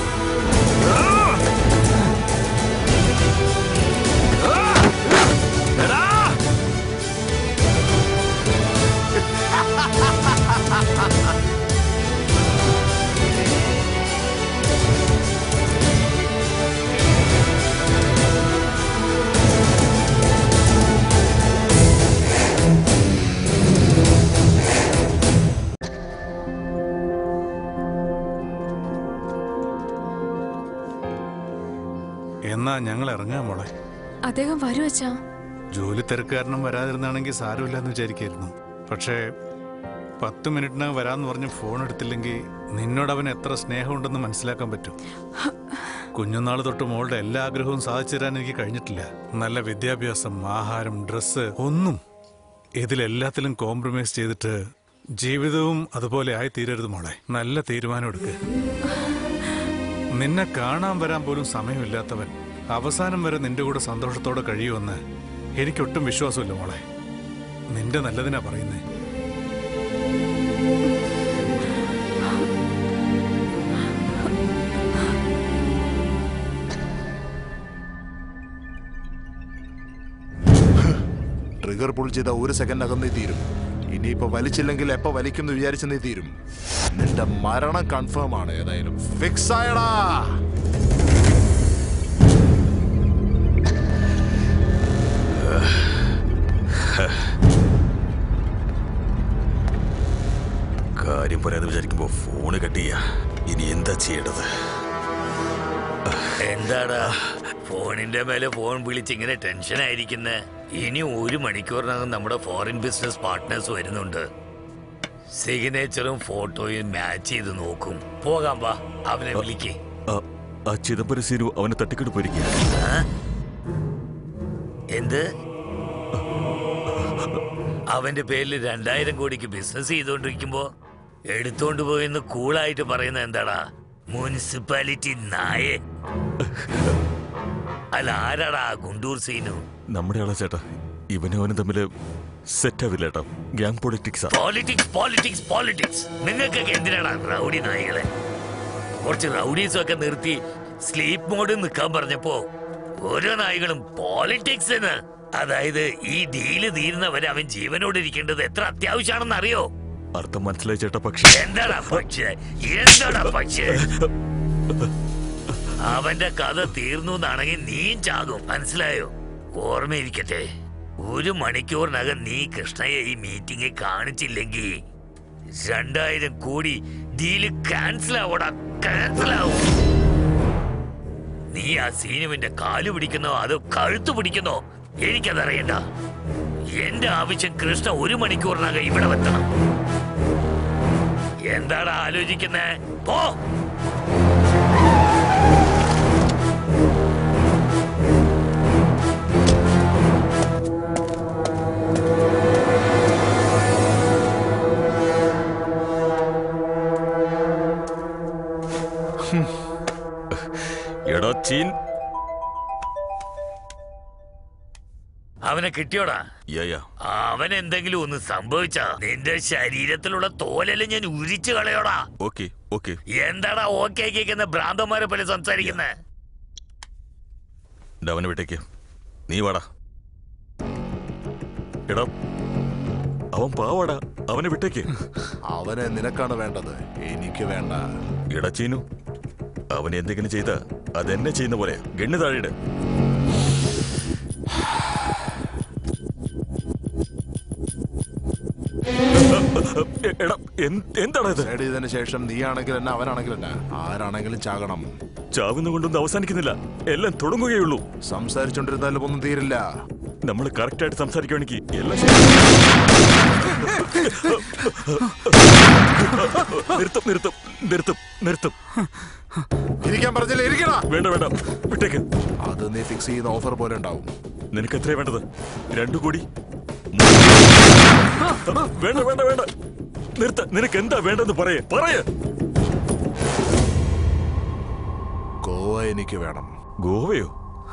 എന്നാ ഞങ്ങൾ ഇറങ്ങാം മോളെ അദ്ദേഹം വരൂ അച്ഛാ ജോലി തിരക്കാരനും വരാതിരുന്നാണെങ്കിൽ സാരമില്ലെന്ന് വിചാരിക്കായിരുന്നു പക്ഷേ പത്ത് മിനിറ്റിനകം വരാന്ന് പറഞ്ഞ് ഫോൺ എടുത്തില്ലെങ്കിൽ നിന്നോട് അവൻ എത്ര സ്നേഹമുണ്ടെന്ന് മനസ്സിലാക്കാൻ പറ്റും കുഞ്ഞുനാൾ തൊട്ട് മോളുടെ എല്ലാ ആഗ്രഹവും സാധിച്ചു തരാൻ എനിക്ക് കഴിഞ്ഞിട്ടില്ല നല്ല വിദ്യാഭ്യാസം ആഹാരം ഡ്രസ്സ് ഒന്നും ഇതിലെല്ലാത്തിലും കോംപ്രമൈസ് ചെയ്തിട്ട് ജീവിതവും അതുപോലെ ആയി തീരരുത് മോളെ നല്ല തീരുമാനം എടുക്കുക നിന്നെ കാണാൻ വരാൻ പോലും സമയമില്ലാത്തവൻ അവസാനം വരെ നിന്റെ കൂടെ സന്തോഷത്തോടെ കഴിയുമെന്ന് എനിക്കൊട്ടും വിശ്വാസമില്ല മോളെ നിന്റെ നല്ലതിനാ പറയുന്നേ ട്രിഗർ പുൾ ചെയ്ത ഒരു സെക്കൻഡ് അകം നീ തീരും ഇനിയിപ്പോ വലിച്ചില്ലെങ്കിൽ എപ്പോ വലിക്കും എന്ന് വിചാരിച്ച് നീ തീരും നിന്റെ മരണം കൺഫേം ആണ് ഏതായാലും ഫിക്സ് ആയടാ കാര്യം പറയാതെ വിചാരിക്കുമ്പോ ഫോണ് കട്ട് ചെയ്യാ ഇനി എന്താ ചെയ്യേണ്ടത് എന്താടാ ഫോണിന്റെ മേലെ ഫോൺ വിളിച്ച് ഇങ്ങനെ ടെൻഷൻ ആയിരിക്കുന്നെ ഇനി ഒരു മണിക്കൂറിനകം നമ്മുടെ ഫോറിൻ ബിസിനസ് പാർട്ട്നേഴ്സ് വരുന്നുണ്ട് സിഗ്നേച്ചറും ഫോട്ടോയും മാച്ച് ചെയ്ത് നോക്കും പോകാം വാ അവനെ വിളിക്കേ ആ- ആ ചിദംബരം സീനു അവനെ തട്ടിക്കൊണ്ട് പോയിരിക്കുക എന്ത് അവന്റെ പേരിൽ രണ്ടായിരം കോടിക്ക് ബിസിനസ് ചെയ്തോണ്ടിരിക്കുമ്പോ എടുത്തോണ്ട് പോയെന്ന് കൂളായിട്ട് പറയുന്ന എന്താടാ മുനിസിപ്പാലിറ്റി നായെ അല്ല ആരാടാ ആ ഗുണ്ടൂർ സീനു നമ്മുടെ ആളാ ചേട്ടാ ഇവനും അവനും തമ്മില് സെറ്റ് ആവില്ല ഏട്ടാ ഗ്യാങ് പൊളിറ്റിക്സാ പോളിറ്റിക്സ് പോളിറ്റിക്സ് പോളിറ്റിക്സ് നിങ്ങൾക്കൊക്കെ എന്തിനാണ് റൗഡി നായികളെ കുറച്ച് റൗഡീസും ഒക്കെ നിർത്തി സ്ലീപ്പ് മോഡിൽ നിൽക്കാൻ പറഞ്ഞപ്പോ ഓരോ നായികളും പോളിറ്റിക്സ് എന്ന് അതായത് ഈ ഡീല് തീരുന്നവരെ അവൻ ജീവനോട് ഇരിക്കേണ്ടത് എത്ര അത്യാവശ്യമാണെന്ന് അറിയോ അർത്ഥം മനസ്സിലായി ചേട്ടാ പക്ഷേ എന്താടാ പക്ഷേ എന്താടാ പക്ഷേ അവന്റെ കഥ തീർന്നു എന്നാണെങ്കിൽ നീയും ചാകും മനസ്സിലായോ ഓർമ്മയിരിക്കട്ടെ ഒരു മണിക്കൂറിനകം നീ കൃഷ്ണയെ ഈ മീറ്റിംഗിൽ കാണിച്ചില്ലെങ്കിൽ രണ്ടായിരം കോടി ഡീല് ക്യാൻസൽ ആവോടാ ക്യാൻസൽ ആവും നീ ആ സീനുവിന്റെ കാല് പിടിക്കുന്നോ അതോ കഴുത്ത് പിടിക്കുന്നോ എനിക്കതറിയണ്ട എന്റെ ആവശ്യം കൃഷ്ണ ഒരു മണിക്കൂറിനകം ഇവിടെ വെത്തണം എന്താണ് ആലോചിക്കുന്നേ പോ എടാ ചീൻ അവനെ കിട്ടിയോടാ യാ യാ അവൻ എന്തെങ്കിലും ഒന്ന് സംഭവിച്ചാ നിന്റെ ശരീരത്തിലുള്ള തോലെല്ലാം ഞാൻ ഉരിച്ചു കളയോടാ ഓക്കെ ഓക്കെ എന്താടാ ഓക്കെ കേൾക്കുന്ന ഭ്രാന്തന്മാരെ പോലെ സംസാരിക്കുന്നേ ഡാ, അവനെ വിട്ടേക്ക് നീ വാടാ എടാ അവൻ പാവാടാ അവനെ വിട്ടേക്ക് അവനെ നിനക്കാണ് വേണ്ടത് എനിക്ക് വേണ്ട എടാ ചീനു അവൻ എന്തെങ്കിലും ചെയ്ത അതെന്നെ ചെയ്യുന്ന പോലെ ഗണ്ണ് താഴെയിട് എടാ എന്ത്- എന്താടാ ഇത് സൈഡ് ചെയ്തതിന് ശേഷം നീ ആണെങ്കിലും എന്നെ അവനാണെങ്കിലും എന്നെ ആരാണെങ്കിലും ചാകണം ചാവുന്ന കൊണ്ടൊന്നും അവസാനിക്കുന്നില്ല എല്ലാം തുടങ്ങുകയുള്ളൂ സംസാരിച്ചോണ്ടിരുന്നാലും ഒന്നും തീരില്ല നമ്മൾ കറക്റ്റ് ആയിട്ട് സംസാരിക്കുകയാണെങ്കിൽ എല്ലാം ശരി. നിർത്തും നിർത്തും നിർത്തും നിർത്തും ഇരിക്കാൻ പറഞ്ഞില്ല ഇരിക്കണ വേണ്ട വേണ്ട വിട്ടേക്ക് അത് നീ ഫിക്സ് ചെയ്യുന്ന ഓഫർ പോലെ ഉണ്ടാവും നിനക്ക് എത്രയാ വേണ്ടത് രണ്ടു കോടി വേണ്ട വേണ്ട വേണ്ട നിർത്ത നിനക്ക് എന്താ വേണ്ടെന്ന് പറയേ പറയേ ഗോവ എനിക്ക് വേണം ഗോവയോ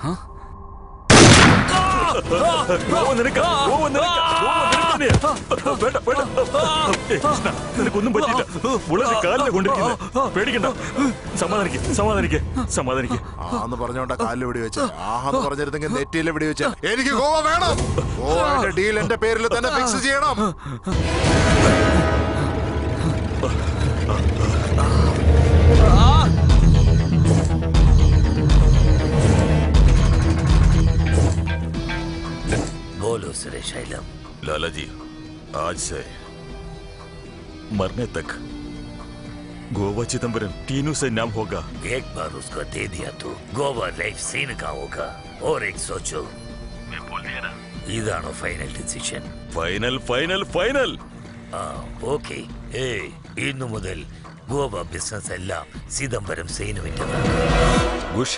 ഗോവ നിനക്ക് ഗോവ നിനക്ക് ഗോവ നിനക്ക് തന്നെയാ. വേണ്ട വേണ്ട ഏയ്, കൃഷ്ണ നിനക്കൊന്നും പറ്റില്ല ബുള്ളറ്റ് കാലിലെ കൊണ്ടിരിക്കുന്നത് പേടിക്കണ്ട സമാധാനിക്ക് സമാധാനിക്ക് സമാധാനിക്ക് ആന്ന് പറഞ്ഞോണ്ട കാലിൽ വെടി വെച്ച ആഹാന്ന് പറഞ്ഞിരുന്നെങ്കിൽ നെറ്റിയിലെ വെടി വെച്ച എനിക്ക് ഗോവ വേണം ഗോവയുടെ ഡീൽ എന്റെ പേരിൽ തന്നെ ഫിക്സ് ചെയ്യണം बोलो सुरेश शैलम लाला जी आज से मरने तक गोवा चिदम्बरम तीनों से नाम होगा एक बार उसको दे दिया तो गोवा लाइफ सीन का होगा और एक सोचो मैं बोल दिया ना ഇതാണോ final decision final final final ആ ഓക്കെ ഏ ഇന്നു മുതൽ ഗോവ ബിസിനസ് എല്ലാം ചിദംബരം സേനുവിൻ്റെതാണ് ഖുഷ്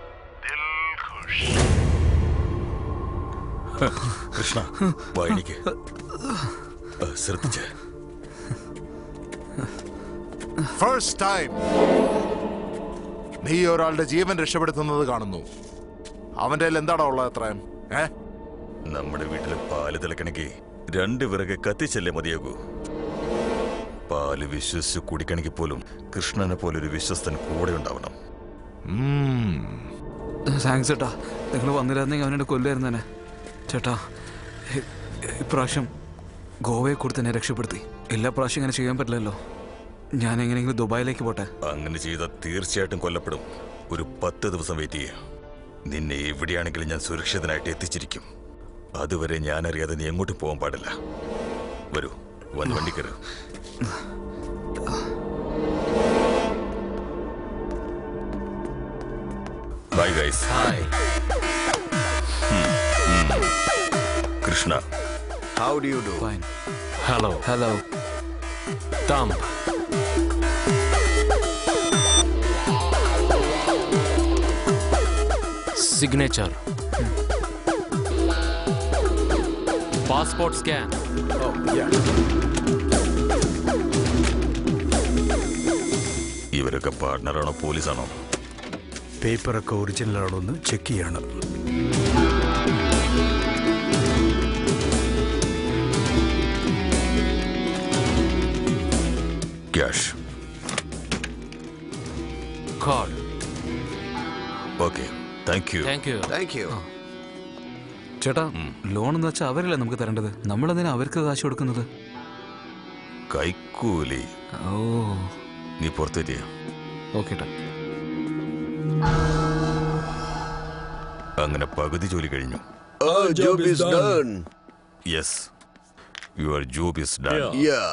കൃഷ്ണ വായിനിക്ക് ശ്രദ്ധിച്ച് ഫസ്റ്റ് ടൈം നീ ഒരാളുടെ ജീവൻ രക്ഷപ്പെടുത്തുന്നത് കാണുന്നു അവന്റെ കയ്യിൽ എന്താടാ ഉള്ളത് അത്രയും ഏ നമ്മുടെ വീട്ടിൽ പാല് തിളക്കണമെങ്കിൽ രണ്ട് വിറക് കത്തിച്ചല്ലേ മതിയാകൂ പാല് വിശ്വസിച്ച് കുടിക്കണമെങ്കിൽ പോലും കൃഷ്ണനെ പോലൊരു വിശ്വസ്തൻ കൂടെ ഉണ്ടാവണം താങ്ക്സ് ചേട്ടാ നിങ്ങൾ വന്നില്ലായിരുന്നെങ്കിൽ അവനെ കൊല്ലായിരുന്നു തന്നെ ചേട്ടാ ഇ- ഇപ്രാവശ്യം ഗോവയെ കൂടി തന്നെ രക്ഷപ്പെടുത്തി എല്ലാ പ്രാവശ്യം ഇങ്ങനെ ചെയ്യാൻ പറ്റില്ലല്ലോ ഞാൻ എങ്ങനെയെങ്കിലും ദുബായിലേക്ക് പോട്ടെ അങ്ങനെ ചെയ്താൽ തീർച്ചയായിട്ടും കൊല്ലപ്പെടും ഒരു പത്ത് ദിവസം വെയിറ്റ് ചെയ്യുക നിന്നെ എവിടെയാണെങ്കിലും ഞാൻ സുരക്ഷിതനായിട്ട് എത്തിച്ചിരിക്കും അതുവരെ ഞാൻ അറിയാതെ നീ എങ്ങോട്ടും പോകാൻ പാടില്ല വരൂ വന്ന് വണ്ടി കയറൂ bye guys Krishna how do you do hello hello താം സിഗ്നേച്ചർ പാസ്പോർട്ട് സ്കാൻ ഇവരൊക്കെ പാർട്ട്ണറാണോ പോലീസാണോ പേപ്പറൊക്കെ ഒറിജിനൽ ആണോ എന്ന് ചെക്ക് ചെയ്യാണ് cash card okay thank you thank you thank you ചേട്ടാ ലോൺ എന്ന് വെച്ചാൽ അവരല്ലേ നമുക്ക് തരേണ്ടത് നമ്മളെന്തിനാ അവർക്ക് കാശ് കൊടുക്കുന്നത് കൈക്കൂലി ഓ നീ പുറത്തേക്ക് ഓക്കെ അങ്ങനെ പകുതി ജോലി കഴിഞ്ഞു Oh, job is done. Yes your job is done Yeah.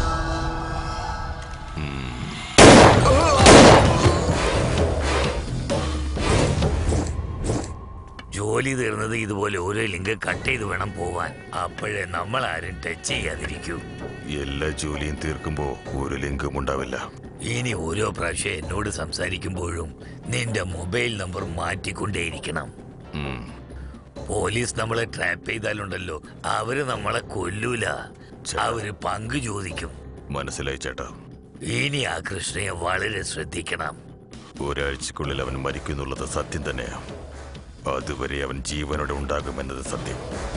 ജോലി തീർന്നത് ഇതുപോലെ ഓരോ ലിങ്ക് കട്ട് ചെയ്ത് വേണം പോവാൻ അപ്പോഴേ നമ്മൾ ആരും ടച്ച് ചെയ്യാതിരിക്കൂ എല്ലാ ജോലിയും തീർക്കുമ്പോ ഒരു ലിങ്കും ഉണ്ടാവില്ല ഇനി ഓരോ പ്രാവശ്യം എന്നോട് സംസാരിക്കുമ്പോഴും നിന്റെ മൊബൈൽ നമ്പർ മാറ്റിക്കൊണ്ടേയിരിക്കണം ഉം. പോലീസ് നമ്മളെ ട്രാപ്പ് ചെയ്താലുണ്ടല്ലോ അവര് നമ്മളെ കൊല്ലൂല അവര് പങ്ക് ചോദിക്കും മനസ്സിലായി ചേട്ടാ ഇനി ആ കൃഷ്ണയെ വളരെ ശ്രദ്ധിക്കണം ഒരാഴ്ചക്കുള്ളിൽ അവൻ മരിക്കുന്നുള്ളത് സത്യം തന്നെയാ അതുവരെ അവൻ ജീവനോടെ ഉണ്ടാകുമെന്നത് സത്യം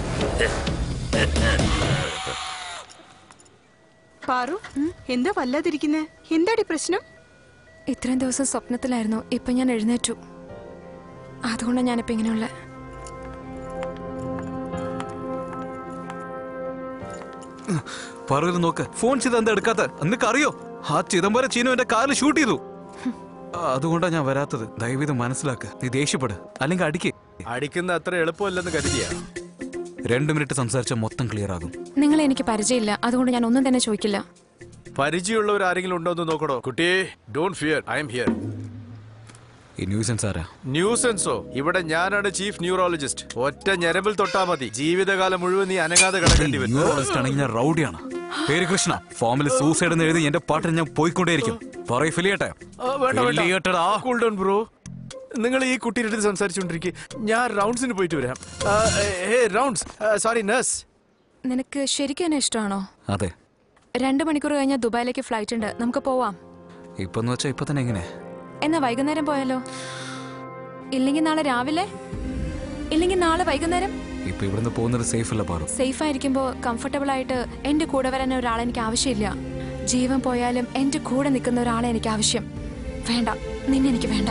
പാറു എന്താ വല്ലാതിരിക്കുന്നേ എന്താടി പ്രശ്നം ഇത്രയും ദിവസം സ്വപ്നത്തിലായിരുന്നു ഇപ്പൊ ഞാൻ എഴുന്നേറ്റു അതുകൊണ്ടാണ് ഞാനിപ്പോ ഇങ്ങനെയുള്ള പറയല് നോക്ക് ഫോൺ ചെയ്ത് എന്താ എടുക്കാത്ത നിനക്ക് അറിയോ ആ ചിദംബരം ചീനു എന്റെ കാറിൽ ഷൂട്ട് ചെയ്തു അതുകൊണ്ടാ ഞാൻ വരാത്തത് ദയവീത് മനസ്സിലാക്ക് നീ ദേഷ്യപ്പെട് അല്ലെങ്കിൽ അടിക്ക് അടിക്കുന്ന അത്ര എളുപ്പമല്ലെന്ന് കരുതിയ രണ്ട് മിനിറ്റ് സംസാരിച്ചാൽ മൊത്തം ക്ലിയർ ആകും നിങ്ങളെ എനിക്ക് പരിചയമില്ല അതുകൊണ്ട് ഞാൻ ഒന്നും തന്നെ ചോദിക്കില്ല പരിചയമുള്ളവർ ആരെങ്കിലും ഉണ്ടോ എന്ന് നോക്കണോ കുട്ടിയെ don't fear I'm here ഈ ന്യൂസൻസ് ആരാ ന്യൂസൻസോ ഇവിടെ ഞാനാണ് ചീഫ് ന്യൂറോളജിസ്റ്റ് ഒറ്റ ഞരമ്പിൽ തൊട്ടാ മതി ജീവിതകാലം മുഴുവൻ നീ അനങ്ങാതെ കിടക്കേണ്ടി വരും ന്യൂറോളജിസ്റ്റ് ആണെങ്കിൽ ഞാൻ റൗഡിയാണ് പേര് കൃഷ്ണ ഫോമിൽ സൂസൈഡ് എന്ന് എഴുതി എന്റെ പാട്ടിന് ഞാൻ പോയിക്കൊണ്ടേയിരിക്കും പറയ ഫിലിയട്ടെ ആ, വേണ്ട, വേണ്ട. Cool down, bro. നിങ്ങൾ ഈ കുട്ടിയുടെ അടുത്ത് സംസാരിച്ചുകൊണ്ടിരിക്കുക ഞാൻ റൗണ്ട്സിന് പോയിട്ട് വരാം ഹേ റൗണ്ട്സ് സോറി നഴ്സ് നിനക്ക് ശരിക്കും എന്നെ ഇഷ്ടമാണോ അതെ രണ്ട് മണിക്കൂർ കഴിഞ്ഞാൽ ദുബായിലേക്ക് ഫ്ലൈറ്റ് ഉണ്ട് നമുക്ക് പോവാം ഇപ്പൊന്ന് വെച്ചാ ഇപ്പൊ തന്നെ എങ്ങനെ എന്നാ വൈകുന്നേരം പോയാലോ ഇല്ലെങ്കിൽ നാളെ രാവിലെ ഇല്ലെങ്കിൽ നാളെ വൈകുന്നേരം ഇപ്പൊ ഇവിടുന്ന് പോകുന്നത് സേഫ് അല്ല പാറു സേഫ് ആയിരിക്കുമ്പോൾ കംഫർട്ടബിൾ ആയിട്ട് എന്റെ കൂടെ വരാൻ ഒരാളെ എനിക്ക് ആവശ്യമില്ല ജീവൻ പോയാലും എന്റെ കൂടെ നിൽക്കുന്ന ഒരാളെ എനിക്ക് ആവശ്യം വേണ്ട നിന്നെ എനിക്ക് വേണ്ട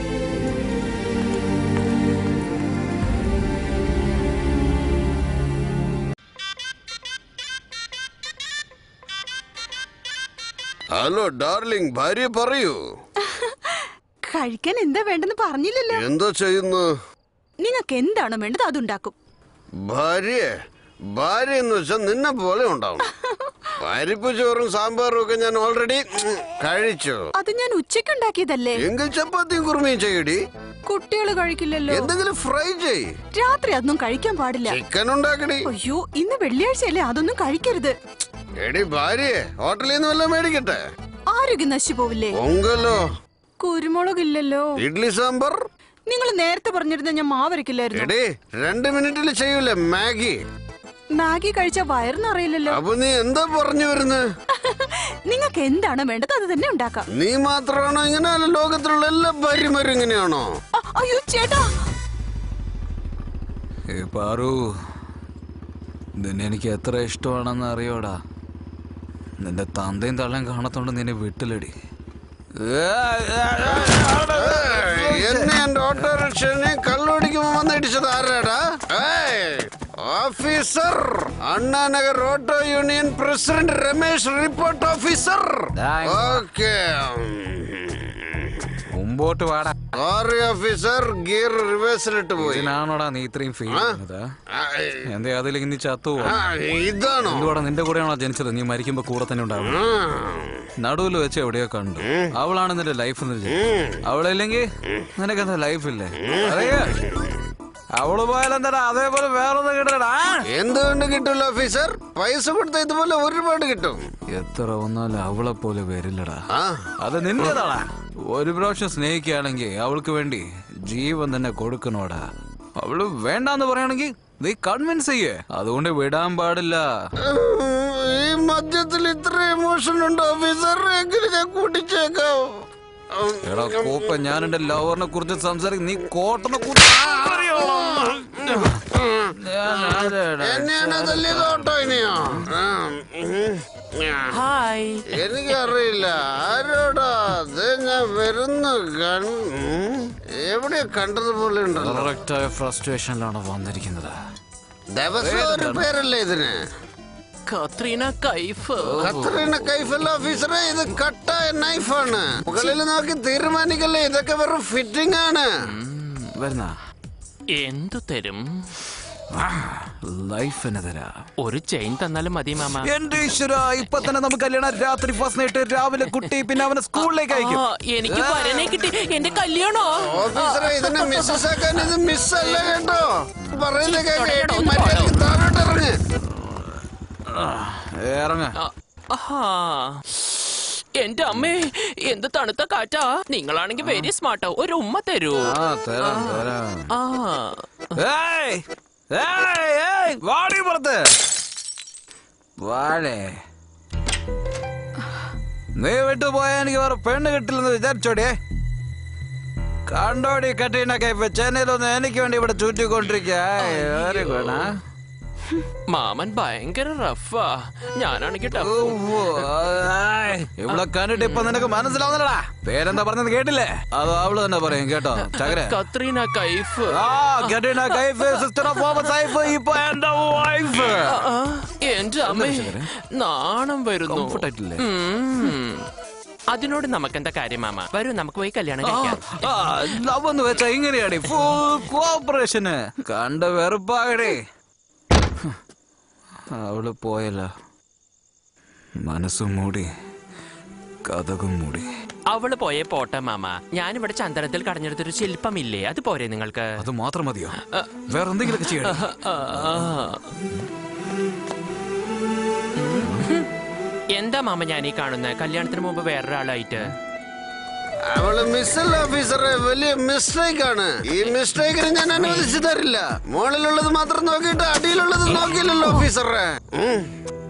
ഹലോ ഡാർലിംഗ് ഭാര്യ പറയൂ കഴിക്കാൻ എന്താ വേണ്ടെന്ന് പറഞ്ഞില്ലല്ലോ എന്താ ചെയ്യുന്നു നിങ്ങൾക്ക് എന്താണോ വേണ്ടത് അതുണ്ടാക്കും ഭാര്യ ഭാര്യ എന്ന് വെച്ചാൽ നിന്നെ പോലെ ഉണ്ടാവും പരിപ്പ് ചോറും സാമ്പാറും ഒക്കെ ഞാൻ ഓൾറെഡി കഴിച്ചു അത് ഞാൻ ഉച്ചയ്ക്ക് ഉണ്ടാക്കിയതല്ലേ എങ്കിൽ ചപ്പാത്തിയും കുറുമയും ചെയ്യടി കുട്ടികൾ കഴിക്കില്ലല്ലോ എന്തെങ്കിലും ഫ്രൈ ചെയ് രാത്രി അതൊന്നും കഴിക്കാൻ പാടില്ല ചിക്കൻ ഉണ്ടാക്കടി അയ്യോ ഇന്ന് വെള്ളിയാഴ്ചയല്ലേ അതൊന്നും കഴിക്കരുത് എടി ഭാര്യ ഹോട്ടലിൽ നിന്ന് വല്ലതും മേടിക്കട്ടെ ആരോഗ്യം നശിച്ചു പോവില്ലേ പൊങ്കലോ കുരുമുളകില്ലല്ലോ ഇഡ്ലി സാമ്പാർ നിങ്ങൾ നേരത്തെ പറഞ്ഞിരുന്ന ഞാൻ മാവരക്കില്ലായിരുന്നു എടി രണ്ട് മിനിറ്റിൽ ചെയ്യൂലേ മാഗി മാഗി കഴിച്ച വയറിനറിയില്ലല്ലോ അപ്പൊ നീ എന്താ പറഞ്ഞു വരുന്നത് നിങ്ങൾക്ക് എന്താണ് വേണ്ടത് അത് തന്നെ ഉണ്ടാക്കാം നീ മാത്രമാണോ ഇങ്ങനെ അല്ല ലോകത്തിലുള്ള എല്ലാ ഭാര്യമാരും ഇങ്ങനെയാണോ അ- അയ്യോ ചേട്ടാ ഏ പാറു നിന്നെ എനിക്ക് എത്ര ഇഷ്ടമാണെന്ന് അറിയോടാ നിന്റെ തന്തയും തള്ളയും കാണത്തോണ്ട് നിന്നെ വിട്ടിലടി എന്നെ എന്റെ ഓട്ടോറിക്ഷനെ കള്ളുപിടിക്കുമ്പോ വന്നിടിച്ചത് ആരാടാ ഏയ്, officer Annanagar auto union president Ramesh report officer okay മുമ്പോട്ട് വാടാ സോറി ഓഫീസർ ഗിയർ റിവേഴ്സിലിട്ട് പോയി ഇതിനാണോടാ നീ ഇത്രയും ഫീൽ ചെയ്യുന്നത് എന്തേ അതിലേക്ക് നീ ചത്തു ആ, ഇതാണോ എന്തുവാടാ നിന്റെ കൂടെയാണോ ജനിച്ചത് നീ മരിക്കുമ്പോ കൂടെ തന്നെ ഉണ്ടാവും നടുവിൽ വെച്ച് എവിടെയോ കണ്ടു അവളാണ് നിന്റെ ലൈഫ് എന്ന് വിചാരിച്ചു. അവളില്ലെങ്കിൽ നിനക്കെന്താ ലൈഫ് ഇല്ലേ അറിയാ അവള് പോയാലെന്താടാ അതേപോലെ വേറൊന്നും കിട്ടടാ എന്തുകൊണ്ട് കിട്ടില്ല ഓഫീസർ പൈസ കൊടുത്ത ഇതുപോലെ ഒരുപാട് കിട്ടും എത്ര വന്നാലും അവളെ പോലെ വരില്ലടാ ആ അത് നിന്റേതാടാ ഒരു പ്രാവശ്യം സ്നേഹിക്കുകയാണെങ്കിൽ അവൾക്ക് വേണ്ടി ജീവൻ തന്നെ കൊടുക്കണോടാ അവള് വേണ്ടാന്ന് പറയുകയാണെങ്കിൽ നീ കൺവിൻസ് ചെയ്യേ അതുകൊണ്ട് വിടാൻ പാടില്ല ഈ മദ്യത്തിൽ ഇത്ര എമോഷൻ ഉണ്ട് ഓഫീസർ എങ്കിലും ഞാൻ കൂട്ടിച്ചേക്കാം എടാ കോപ്പ ഞാൻ എന്റെ ലവറിനെ കുറിച്ച് സംസാരിക്കും നീ കോട്ടനെ കുറിച്ച് എന്നെയാണ് തല്ലിയത് ഓട്ടോ ഇനിയോ ആ, ഉം. ഹായ് എനിക്കറിയില്ല ആരോടാ അത് ഞാൻ വരുന്നു കൺ ഉം. എവിടെയോ കണ്ടതുപോലെ ഉണ്ടല്ലോ കറക്റ്റായ ഫ്രസ്ട്രേഷനിലാണ് വന്നിരിക്കുന്നത് ദിവസം ഒരു പേരല്ലേ ഇതിന് കത്രീന കൈഫ് ഖത്തറിന കൈഫല്ല ഓഫീസറെ ഇത് കട്ടായ നൈഫാണ് മുകളിൽ നോക്കി തീരുമാനിക്കല്ലേ ഇതൊക്കെ വെറും ഫിറ്റിംഗ് ആണ് വരുന്ന എന്തു തരും ലൈഫ് എന്നെ തരാ ഒരു ചെയിൻ തന്നാലും മതി മാമ എന്റെ ഈശ്വര ഇപ്പൊ തന്നെ നമുക്ക് കല്യാണം രാത്രി ഫസ്റ്റ് നൈറ്റ് രാവിലെ കുട്ടി പിന്നെ അവനെ സ്കൂളിലേക്ക് അയക്കും ആ, എനിക്ക് വരനെ കിട്ടി എന്റെ കല്യാണോ ഓഫീസറെ ഇതിനെ മിസ്സസ് ആക്കാൻ ഇത് മിസ്സല്ല കേട്ടോ പറയുന്നത് കേട്ടോ മര്യാദക്ക് താഴോട്ട് ഇറങ്ങ് ഇറങ്ങ ആഹാ. എന്റെ അമ്മേ എന്ത് തണുത്ത കാറ്റാ നിങ്ങളാണെങ്കിൽ വെരി സ്മാർട്ടോ ഒരു ഉമ്മ തരൂ ആ തരാം തരാം ആ ഏയ് ഏയ് ഏയ് വാടി പുറത്ത് വാഴേ നീ വിട്ടു പോയാ എനിക്ക് വേറെ പെണ്ണ് കിട്ടില്ലെന്ന് വിചാരിച്ചോടിയേ കണ്ടോടി കട്ടീനൊക്കെ ഇപ്പൊ ചെന്നൈയിലൊന്ന് എനിക്ക് വേണ്ടി ഇവിടെ ചുറ്റിക്കൊണ്ടിരിക്കുക വെരി ഗുഡ് ആ മാമൻ ഭയങ്കര റഫാ ഞാനാണെങ്കിൽ tough. ഇവിടെ കണ്ടിട്ട് ഇപ്പൊ നിനക്ക് മനസ്സിലാവുന്നല്ലടാ പേരെന്താ പറഞ്ഞത് കേട്ടില്ലേ അത് അവള് തന്നെ പറയും കേട്ടോ ചകര കത്രീന കൈഫ് ആ കരീന കൈഫ് സിസ്റ്റർ ഓഫ് മുഹമ്മദ് സൈഫ് ഇപ്പൊ എന്റെ വൈഫ് ആ, എന്റെ അമ്മേ നാണം വരുന്നു Comfort ആയിട്ടില്ലേ? ഉം. അതിനോട് നമുക്കെന്താ കാര്യം മാമ വരൂ നമുക്ക് പോയി കല്യാണം കഴിക്കാം ലവ് എന്ന് വെച്ചാ ഇങ്ങനെയാടി ഫുൾ കോപ്പറേഷന് കണ്ട വെറുപ്പാകടേ അവള് പോയല്ല മനസ്സും മൂടി കഥകും മൂടി അവള് പോയേ പോട്ടെ മാമ ഞാനിവിടെ ചന്ദനത്തിൽ കടഞ്ഞെടുത്തൊരു ശില്പമില്ലേ അത് പോരെ നിങ്ങൾക്ക് അത് മാത്രം മതിയോ വേറെ എന്തെങ്കിലുമൊക്കെ ചെയ്യണം എന്താ മാമ ഞാൻ ഈ കാണുന്നത് കല്യാണത്തിന് മുമ്പ് വേറൊരാളായിട്ട് അവള് മിസ്സല്ല ഓഫീസറെ വലിയ മിസ്റ്റേക്ക് ആണ് ഈ മിസ്റ്റേക്കിന് ഞാൻ അനുവദിച്ചു തരില്ല മുകളിലുള്ളത് മാത്രം നോക്കിയിട്ട് അടിയിലുള്ളത് നോക്കിയില്ലല്ലോ ഓഫീസറെ ഉം.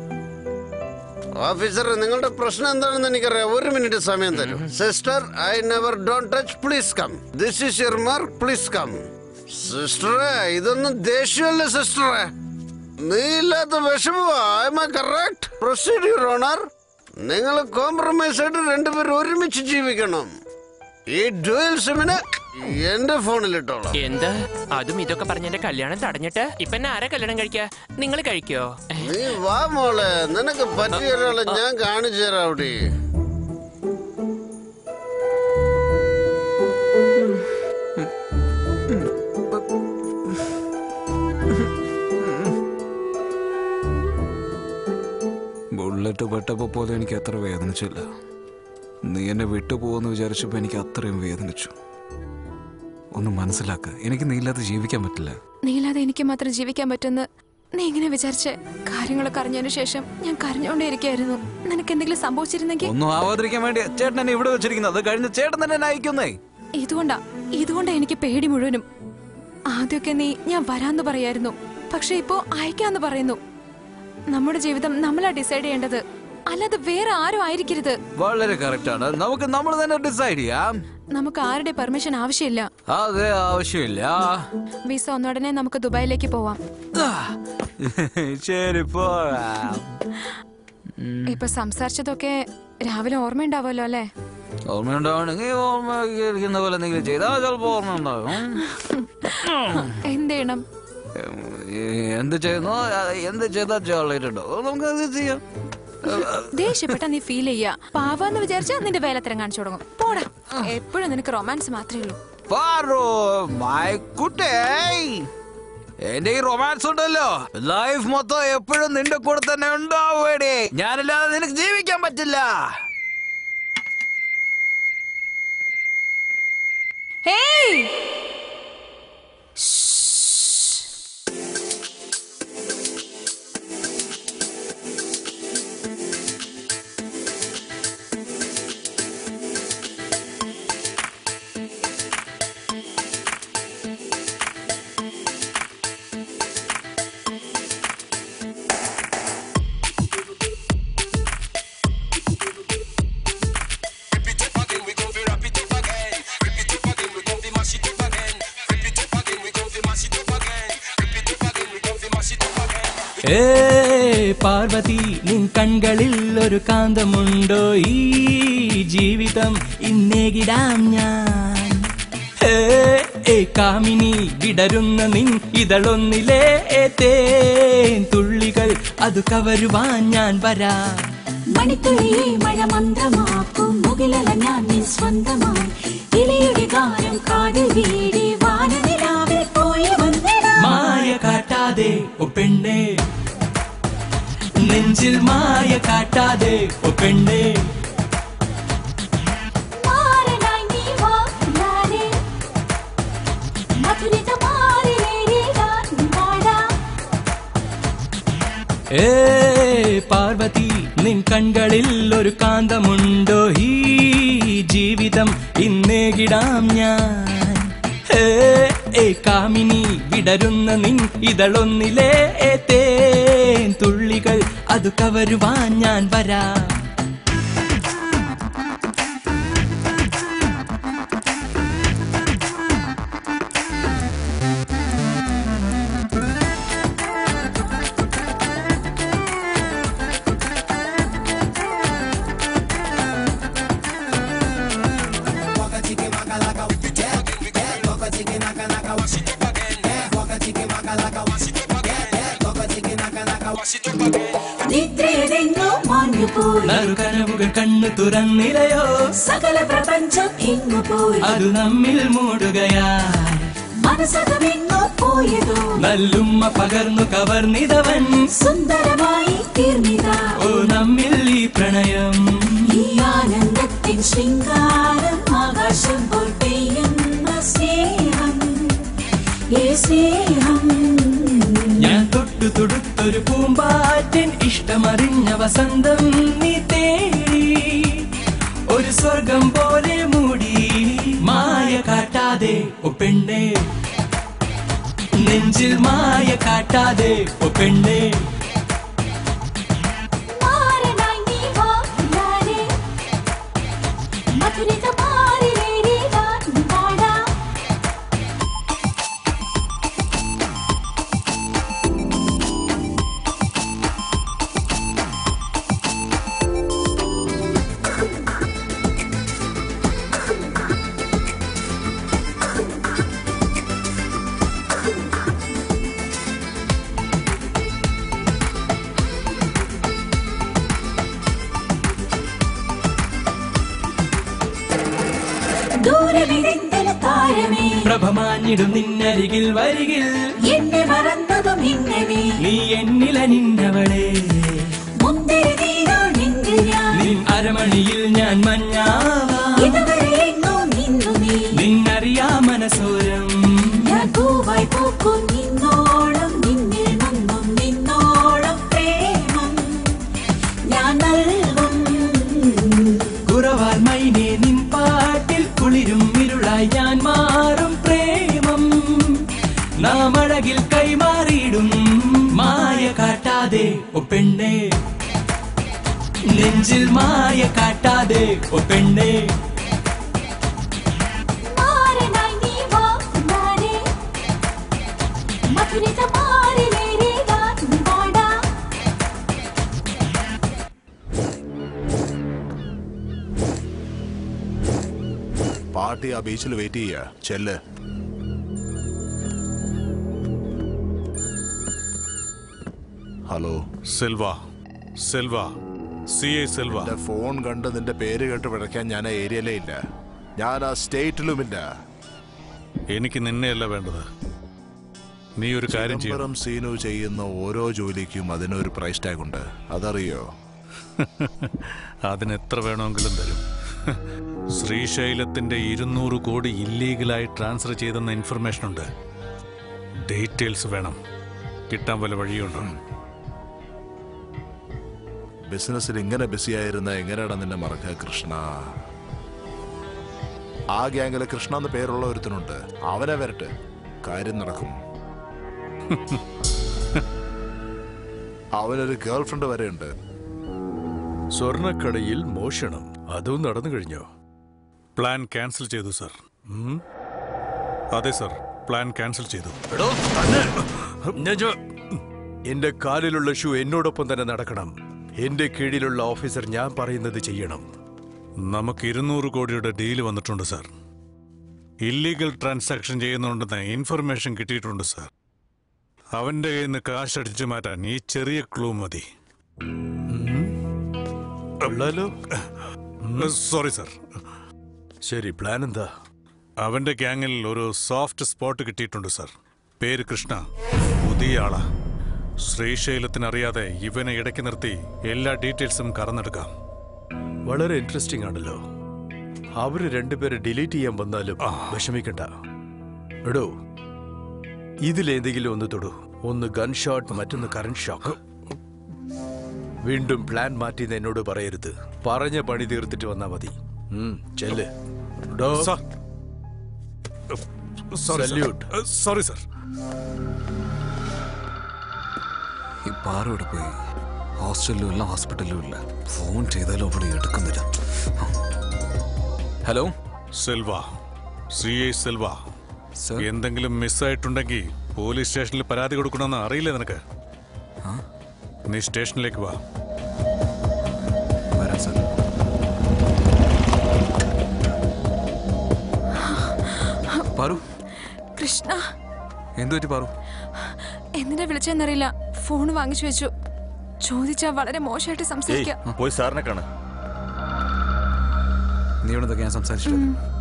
ഓഫീസർ നിങ്ങളുടെ പ്രശ്നം എന്താണെന്ന് എനിക്കറിയാം ഒരു മിനിറ്റ് സമയം തരും sister I never don't touch please come this is your mark please come സിസ്റ്ററെ ഇതൊന്നും ദേഷ്യമല്ല സിസ്റ്ററെ നീ ഇല്ലാത്ത വിഷമമാ കറക്റ്റ് പ്രൊസീഡിയർ ഓണർ നിങ്ങൾ കോംപ്രമൈസ് ആയിട്ട് രണ്ടുപേരും ഒരുമിച്ച് ജീവിക്കണം ഈ ഡുവൽ സിമിന് എന്റെ ഫോണിൽ ഇട്ടോളാം എന്ത് അതും ഇതൊക്കെ പറഞ്ഞ എന്റെ കല്യാണം തടഞ്ഞിട്ട് ഇപ്പൊ എന്നെ ആരാ കല്യാണം കഴിക്കാ നിങ്ങൾ കഴിക്കോ നീ വാ മോളെ നിനക്ക് പറ്റിയ ഒരാളെ ഞാൻ കാണിച്ചു തരാം അവിടെ ബുള്ളറ്റ് പെട്ടപ്പോ പോലും എനിക്ക് അത്ര വേദനിച്ചില്ല നീ എന്നെ വിട്ടുപോകുമെന്ന് വിചാരിച്ചപ്പോ എനിക്ക് അത്രയും വേദനിച്ചു ഒന്ന് മനസ്സിലാക്ക എനിക്ക് നീ ഇല്ലാതെ ജീവിക്കാൻ പറ്റില്ല നീലാതെ എനിക്ക് മാത്രം ജീവിക്കാൻ പറ്റുന്ന നീ എങ്ങനെ വിചാരിച്ച് കാര്യങ്ങളൊക്കെ അറിഞ്ഞതിന് ശേഷം ഞാൻ കരഞ്ഞോണ്ടേ ഇരിക്കായിരുന്നു നിനക്ക് എന്തെങ്കിലും സംഭവിച്ചിരുന്നെങ്കിൽ ഒന്നും ആവാതിരിക്കാൻ വേണ്ടി ചേട്ടൻ എന്നെ ഇവിടെ വെച്ചിരിക്കുന്നത് അത് കഴിഞ്ഞ് ചേട്ടൻ തന്നെ എന്നെ അയക്കുന്നേ ഇതുകൊണ്ടാ ഇതുകൊണ്ടാ എനിക്ക് പേടി മുഴുവനും ആദ്യമൊക്കെ നീ ഞാൻ വരാന്ന് പറയായിരുന്നു പക്ഷെ ഇപ്പോ അയക്കാന്ന് പറയുന്നു നമ്മുടെ ജീവിതം നമ്മളാ ഡിസൈഡ് ചെയ്യേണ്ടത് അല്ലാതെ വേറെ ആരും ആയിരിക്കരുത് വളരെ കറക്റ്റ് ആണ് നമുക്ക് നമ്മൾ തന്നെ ഡിസൈഡ് ചെയ്യാം നമുക്ക് ആരുടെ പെർമിഷൻ ആവശ്യമില്ല അതെ ആവശ്യമില്ല വിസ ഒന്നുടനെ നമുക്ക് ദുബായിലേക്ക് പോവാം ശരി പോരാം ഇപ്പൊ സംസാരിച്ചതൊക്കെ രാവിലെ ഓർമ്മയുണ്ടാവുമല്ലോ അല്ലേ ഓർമ്മയുണ്ടാവണമെങ്കിൽ ഓർമ്മ പോലെ എന്തെങ്കിലും ചെയ്താൽ ചിലപ്പോ ഓർമ്മ ഉണ്ടാവും എന്ത് ചെയ്യണം എന്ത് ചെയ്യുന്നു അത് എന്ത് ചെയ്താൽ ചോളയിട്ടുണ്ടോ നമുക്ക് അത് ചെയ്യാം ദേഷ്യപ്പെട്ട നീ ഫീൽ ചെയ്യാ പാവാന്ന് വിചാരിച്ചാ നിന്റെ വേലത്തരം കാണിച്ചു തുടങ്ങും പോടാ എപ്പോഴും നിനക്ക് റൊമാൻസ് മാത്രമേ ഉള്ളൂ പാറു മൈ കുട്ടേ എന്റെ ഈ റൊമാൻസ് ഉണ്ടല്ലോ ലൈഫ് മൊത്തം എപ്പോഴും നിന്റെ കൂടെ തന്നെ ഉണ്ടാവേടേ ഞാനില്ലാതെ നിനക്ക് ജീവിക്കാൻ പറ്റില്ല ഹേയ് ഏ പാർവതി നിൻ കൺകളിൽ ഒരു കാന്തമുണ്ടോ ഈ ജീവിതം ഇന്നേകിടാം ഞാൻ ഏ ഏ കാമിനി വിടരുന്ന നിൻ ഇതളൊന്നിലെ തേൻ തുള്ളികൾ തുള്ളികൾ അത് കവരുവാൻ ഞാൻ വരാം മണിത്തുള്ളിയെ മഴ മന്ത്രമാക്കും മുകിലല ഞാൻ നിൻ സ്വന്തമായി ഇലയുടെ ഗാനം കാതിൽ വീടി വാനനിലാവിൽ പോയി വന്നിടാ മായ കാട്ടാതെ ഒ പെണ്ണേ നെഞ്ചിൽ മായ കാട്ടാതെ ഒ പെണ്ണേ മാറനായി നീ വാ ഞാനേ മധുരിത മാറിലേറിയതാ വാടാ ഏ പാർവതി നിൻ കൺകളിൽ ഒരു കാന്തമുണ്ടോ ഈ ജീവിതം ഇന്നേകിടാം ഞാൻ ഏ ഏ കാമിനി വിടരുന്ന നിൻ ഇതളൊന്നിലെ ഏ തേൻ തുള്ളികൾ അത് കവരുവാൻ ഞാൻ വരാം നിദ്രയതെങ്ങോ മാഞ്ഞുപോയി നറുകനവുകൾ കണ്ണു തുറന്നിലയോ സകല പ്രപഞ്ചം എങ്ങു പോയി അത് നമ്മിൽ മൂടുകയായി മനസ്സകമെങ്ങോ പോയതോ നല്ലുമ്മ പകർന്നു കവർന്നിതവൻ സുന്ദരമായി തീർന്നിതാ ഓ നമ്മിൽ ഈ പ്രണയം ഈ ആനന്ദത്തിൻ ശൃംഗാരം ആകാശം പോൽ പെയ്യുന്ന സ്നേഹം ഏ സ്നേഹം ഞാൻ തൊട്ടു തൊടുത്തൊരു പൂമ്പാറ്റിൻ ഇഷ്ടമറിഞ്ഞ വസന്തം നീ തേടി ഒരു സ്വർഗം പോലെ മൂടി മായ കാട്ടാതെ ഒ പെണ്ണേ നെഞ്ചിൽ മായ കാട്ടാതെ ഒ പെണ്ണേ മാറനായി നീ വാ ഞാനേ മധുരിത മാറിലേറിയതാ വാടാ ദൂരെ വിരിന്തല താരമേ പ്രഭമാഞ്ഞിടും നിന്നരികിൽ വരികിൽ എന്നെ മറന്നതും ഇങ്ങനെ നീ എന്നില നിന്നവളെ മുന്തിരി നീരാണെങ്കിൽ ഞാൻ നിൻ അരമണിയിൽ ഞാൻ മഞ്ഞാവാ ഇതുവരെ എങ്ങോ നിന്നു നീ നിന്നറിയാ മനസോരം ഞാൻ പൂവായി പൂക്കും നിന്നോളം നിന്നിൽ മങ്ങും നിന്നോളം പ്രേമം ഞാൻ നൽകും കുറവാൽ മൈനെ നിൻ പാട്ടിൽ കുളിരും ഇരുളായി ഞാൻ മാറും പ്രേമം നാം അഴകിൽ കൈമാറിയിടും മായ കാട്ടാതെ ഒ പെണ്ണേ നെഞ്ചിൽ മായ കാട്ടാതെ ഒ പെണ്ണേ മാറനായി നീ വാ ഞാനേ മധുരിത മാറിലേറിയതാ വാടാ പാർട്ടി ആ ബീച്ചിൽ വെയിറ്റ് ചെയ്യാ ചെല്ല് hello Silva Silva C I Silva എന്റെ ഫോൺ കണ്ട് നിന്റെ പേര് കേട്ട് വിളയ്ക്കാൻ ഞാൻ ആ ഏരിയയിലേ ഇല്ല ഞാൻ ആ സ്റ്റേറ്റിലുമില്ല എനിക്ക് നിന്നെയല്ല വേണ്ടത് നീ ഒരു കാര്യം ചെയ്യണം ചിദംബരം സീനു ചെയ്യുന്ന ഓരോ ജോലിക്കും അതിനൊരു പ്രൈസ് ടാഗ് ഉണ്ട് അതറിയോ അതിന് എത്ര വേണമെങ്കിലും തരും ശ്രീശൈലത്തിന്റെ ഇരുന്നൂറ് കോടി ഇല്ലീഗലായി ട്രാൻസ്ഫർ ചെയ്തെന്ന ഇൻഫർമേഷൻ ഉണ്ട് ഡീറ്റെയിൽസ് വേണം കിട്ടാൻ വല്ല വഴിയുണ്ടോ ബിസിനസ്സിൽ ഇങ്ങനെ ബിസിയായിരുന്ന എങ്ങനെയാണ് നിന്നെ മറക്കുക കൃഷ്ണ ആ ഗ്യാങ്ങില് കൃഷ്ണ എന്ന് പേരുള്ള ഒരുത്തനുണ്ട് അവനെ വരട്ടെ കാര്യം നടക്കും അവനൊരു ഗേൾ ഫ്രണ്ട് വരെ ഉണ്ട് സ്വർണക്കടയിൽ മോഷണം അതും നടന്നു കഴിഞ്ഞോ പ്ലാൻ ക്യാൻസൽ ചെയ്തു സർ അതെ സർ പ്ലാൻ ക്യാൻസൽ ചെയ്തു എടോ, തന്നെ. എന്റെ കാലിലുള്ള ഷൂ എന്നോടൊപ്പം തന്നെ നടക്കണം എന്റെ കീഴിലുള്ള ഓഫീസർ ഞാൻ പറയുന്നത് ചെയ്യണം നമുക്ക് ഇരുന്നൂറ് കോടിയുടെ ഡീല് വന്നിട്ടുണ്ട് സാർ ഇല്ലീഗൽ ട്രാൻസാക്ഷൻ ചെയ്യുന്നുണ്ടെന്ന് ഇൻഫർമേഷൻ കിട്ടിയിട്ടുണ്ട് സാർ അവന്റെ കയ്യിൽ നിന്ന് കാശ് അടിച്ചു മാറ്റാൻ ഈ ചെറിയ ക്ലൂ മതി സോറി സർ ശരി പ്ലാൻ എന്താ അവന്റെ ഗ്യാങ്ങിൽ ഒരു സോഫ്റ്റ് സ്പോട്ട് കിട്ടിയിട്ടുണ്ട് സർ പേര് കൃഷ്ണ പുതിയ ആളാ ശ്രീശൈലത്തിനറിയാതെ ഇവനെ ഇടയ്ക്ക് നിർത്തി എല്ലാ ഡീറ്റെയിൽസും കറന്നെടുക്കാം വളരെ ഇൻട്രസ്റ്റിംഗ് ആണല്ലോ അവര് രണ്ടുപേരെ ഡിലീറ്റ് ചെയ്യാൻ വന്നാലും വിഷമിക്കണ്ട എടോ ഇതിലേന്തെങ്കിലും ഒന്ന് തൊടൂ ഒന്ന് ഗൺ ഷോട്ട് മറ്റൊന്ന് കറണ്ട് ഷോക്ക് വീണ്ടും പ്ലാൻ മാറ്റിന്ന് എന്നോട് പറയരുത് പറഞ്ഞ പണി തീർത്തിട്ട് വന്നാ മതി ഉം, ചെല്ല് ഡോ. Salute. സോറി സർ ഈ പാറ ഇവിടെ പോയി ഹോസ്റ്റലിലും ഇല്ല ഹോസ്പിറ്റലിലും ഇല്ല ഫോൺ ചെയ്താലും അവിടെ എടുക്കുന്നില്ല hello Selva C I Selva എന്തെങ്കിലും മിസ്സായിട്ടുണ്ടെങ്കിൽ പോലീസ് സ്റ്റേഷനിൽ പരാതി കൊടുക്കണമെന്ന് അറിയില്ലേ നിനക്ക് നീ സ്റ്റേഷനിലേക്ക് വാ വരാം സാർ പാറു കൃഷ്ണ എന്തു പറ്റി പാറു എന്തിനാ വിളിച്ചെന്നറിയില്ല ഫോൺ വാങ്ങിച്ചു വെച്ചു ചോദിച്ചാ വളരെ മോശമായിട്ട് സംസാരിക്കാം പോയി സാറിനെ കാണ നീ ഇവിടെ എന്തൊക്കെ ഞാൻ സംസാരിച്ചിട്ട്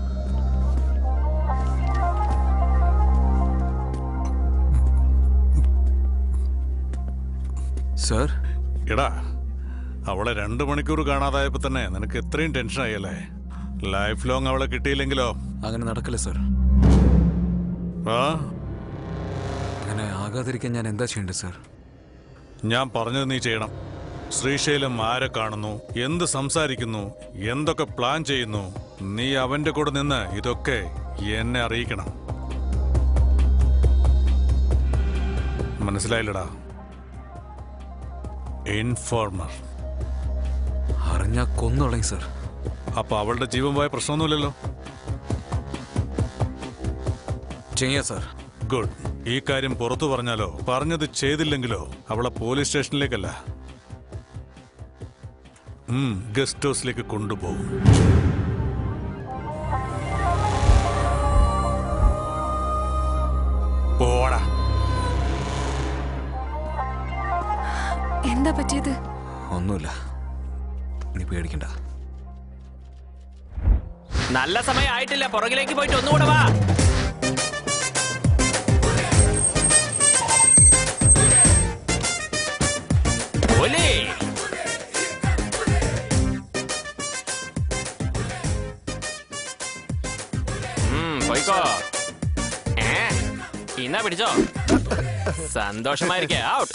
സർ എടാ അവളെ രണ്ട് മണിക്കൂർ കാണാതായപ്പോ തന്നെ നിനക്ക് എത്രയും ടെൻഷൻ ആയല്ലേ ലൈഫ് ലോങ് അവളെ കിട്ടിയില്ലെങ്കിലോ അങ്ങനെ നടക്കില്ല സർ ആ അങ്ങനെ ആകാതിരിക്കാൻ ഞാൻ എന്താ ചെയ്യേണ്ടത് സർ ഞാൻ പറഞ്ഞത് നീ ചെയ്യണം ശ്രീശൈലം ആരെ കാണുന്നു എന്ത് സംസാരിക്കുന്നു എന്തൊക്കെ പ്ലാൻ ചെയ്യുന്നു നീ അവന്റെ കൂടെ നിന്ന് ഇതൊക്കെ എന്നെ അറിയിക്കണം മനസ്സിലായില്ലടാ ഇൻഫോർമർ അറിഞ്ഞാ കൊന്നുകളയും സർ അപ്പൊ അവളുടെ ജീവൻ പോയ പ്രശ്നമൊന്നുമില്ലല്ലോ ചെയ്യാം സർ ഗുഡ് ഈ കാര്യം പുറത്തു പറഞ്ഞാലോ പറഞ്ഞത് ചെയ്തില്ലെങ്കിലോ അവളെ പോലീസ് സ്റ്റേഷനിലേക്കല്ല ഉം, ഗസ്റ്റ് ഹൗസിലേക്ക് കൊണ്ടുപോകും പോടാ എന്താ പറ്റിയത് ഒന്നുമില്ല നീ പേടിക്കണ്ട നല്ല സമയം ആയിട്ടില്ല പുറകിലേക്ക് പോയിട്ട് ഒന്നുകൂടെ വാ ഒലി ഉം, പോയിക്കോ ഏ ഇന്നാ പിടിച്ചോ സന്തോഷമായിരിക്കേ ഔട്ട്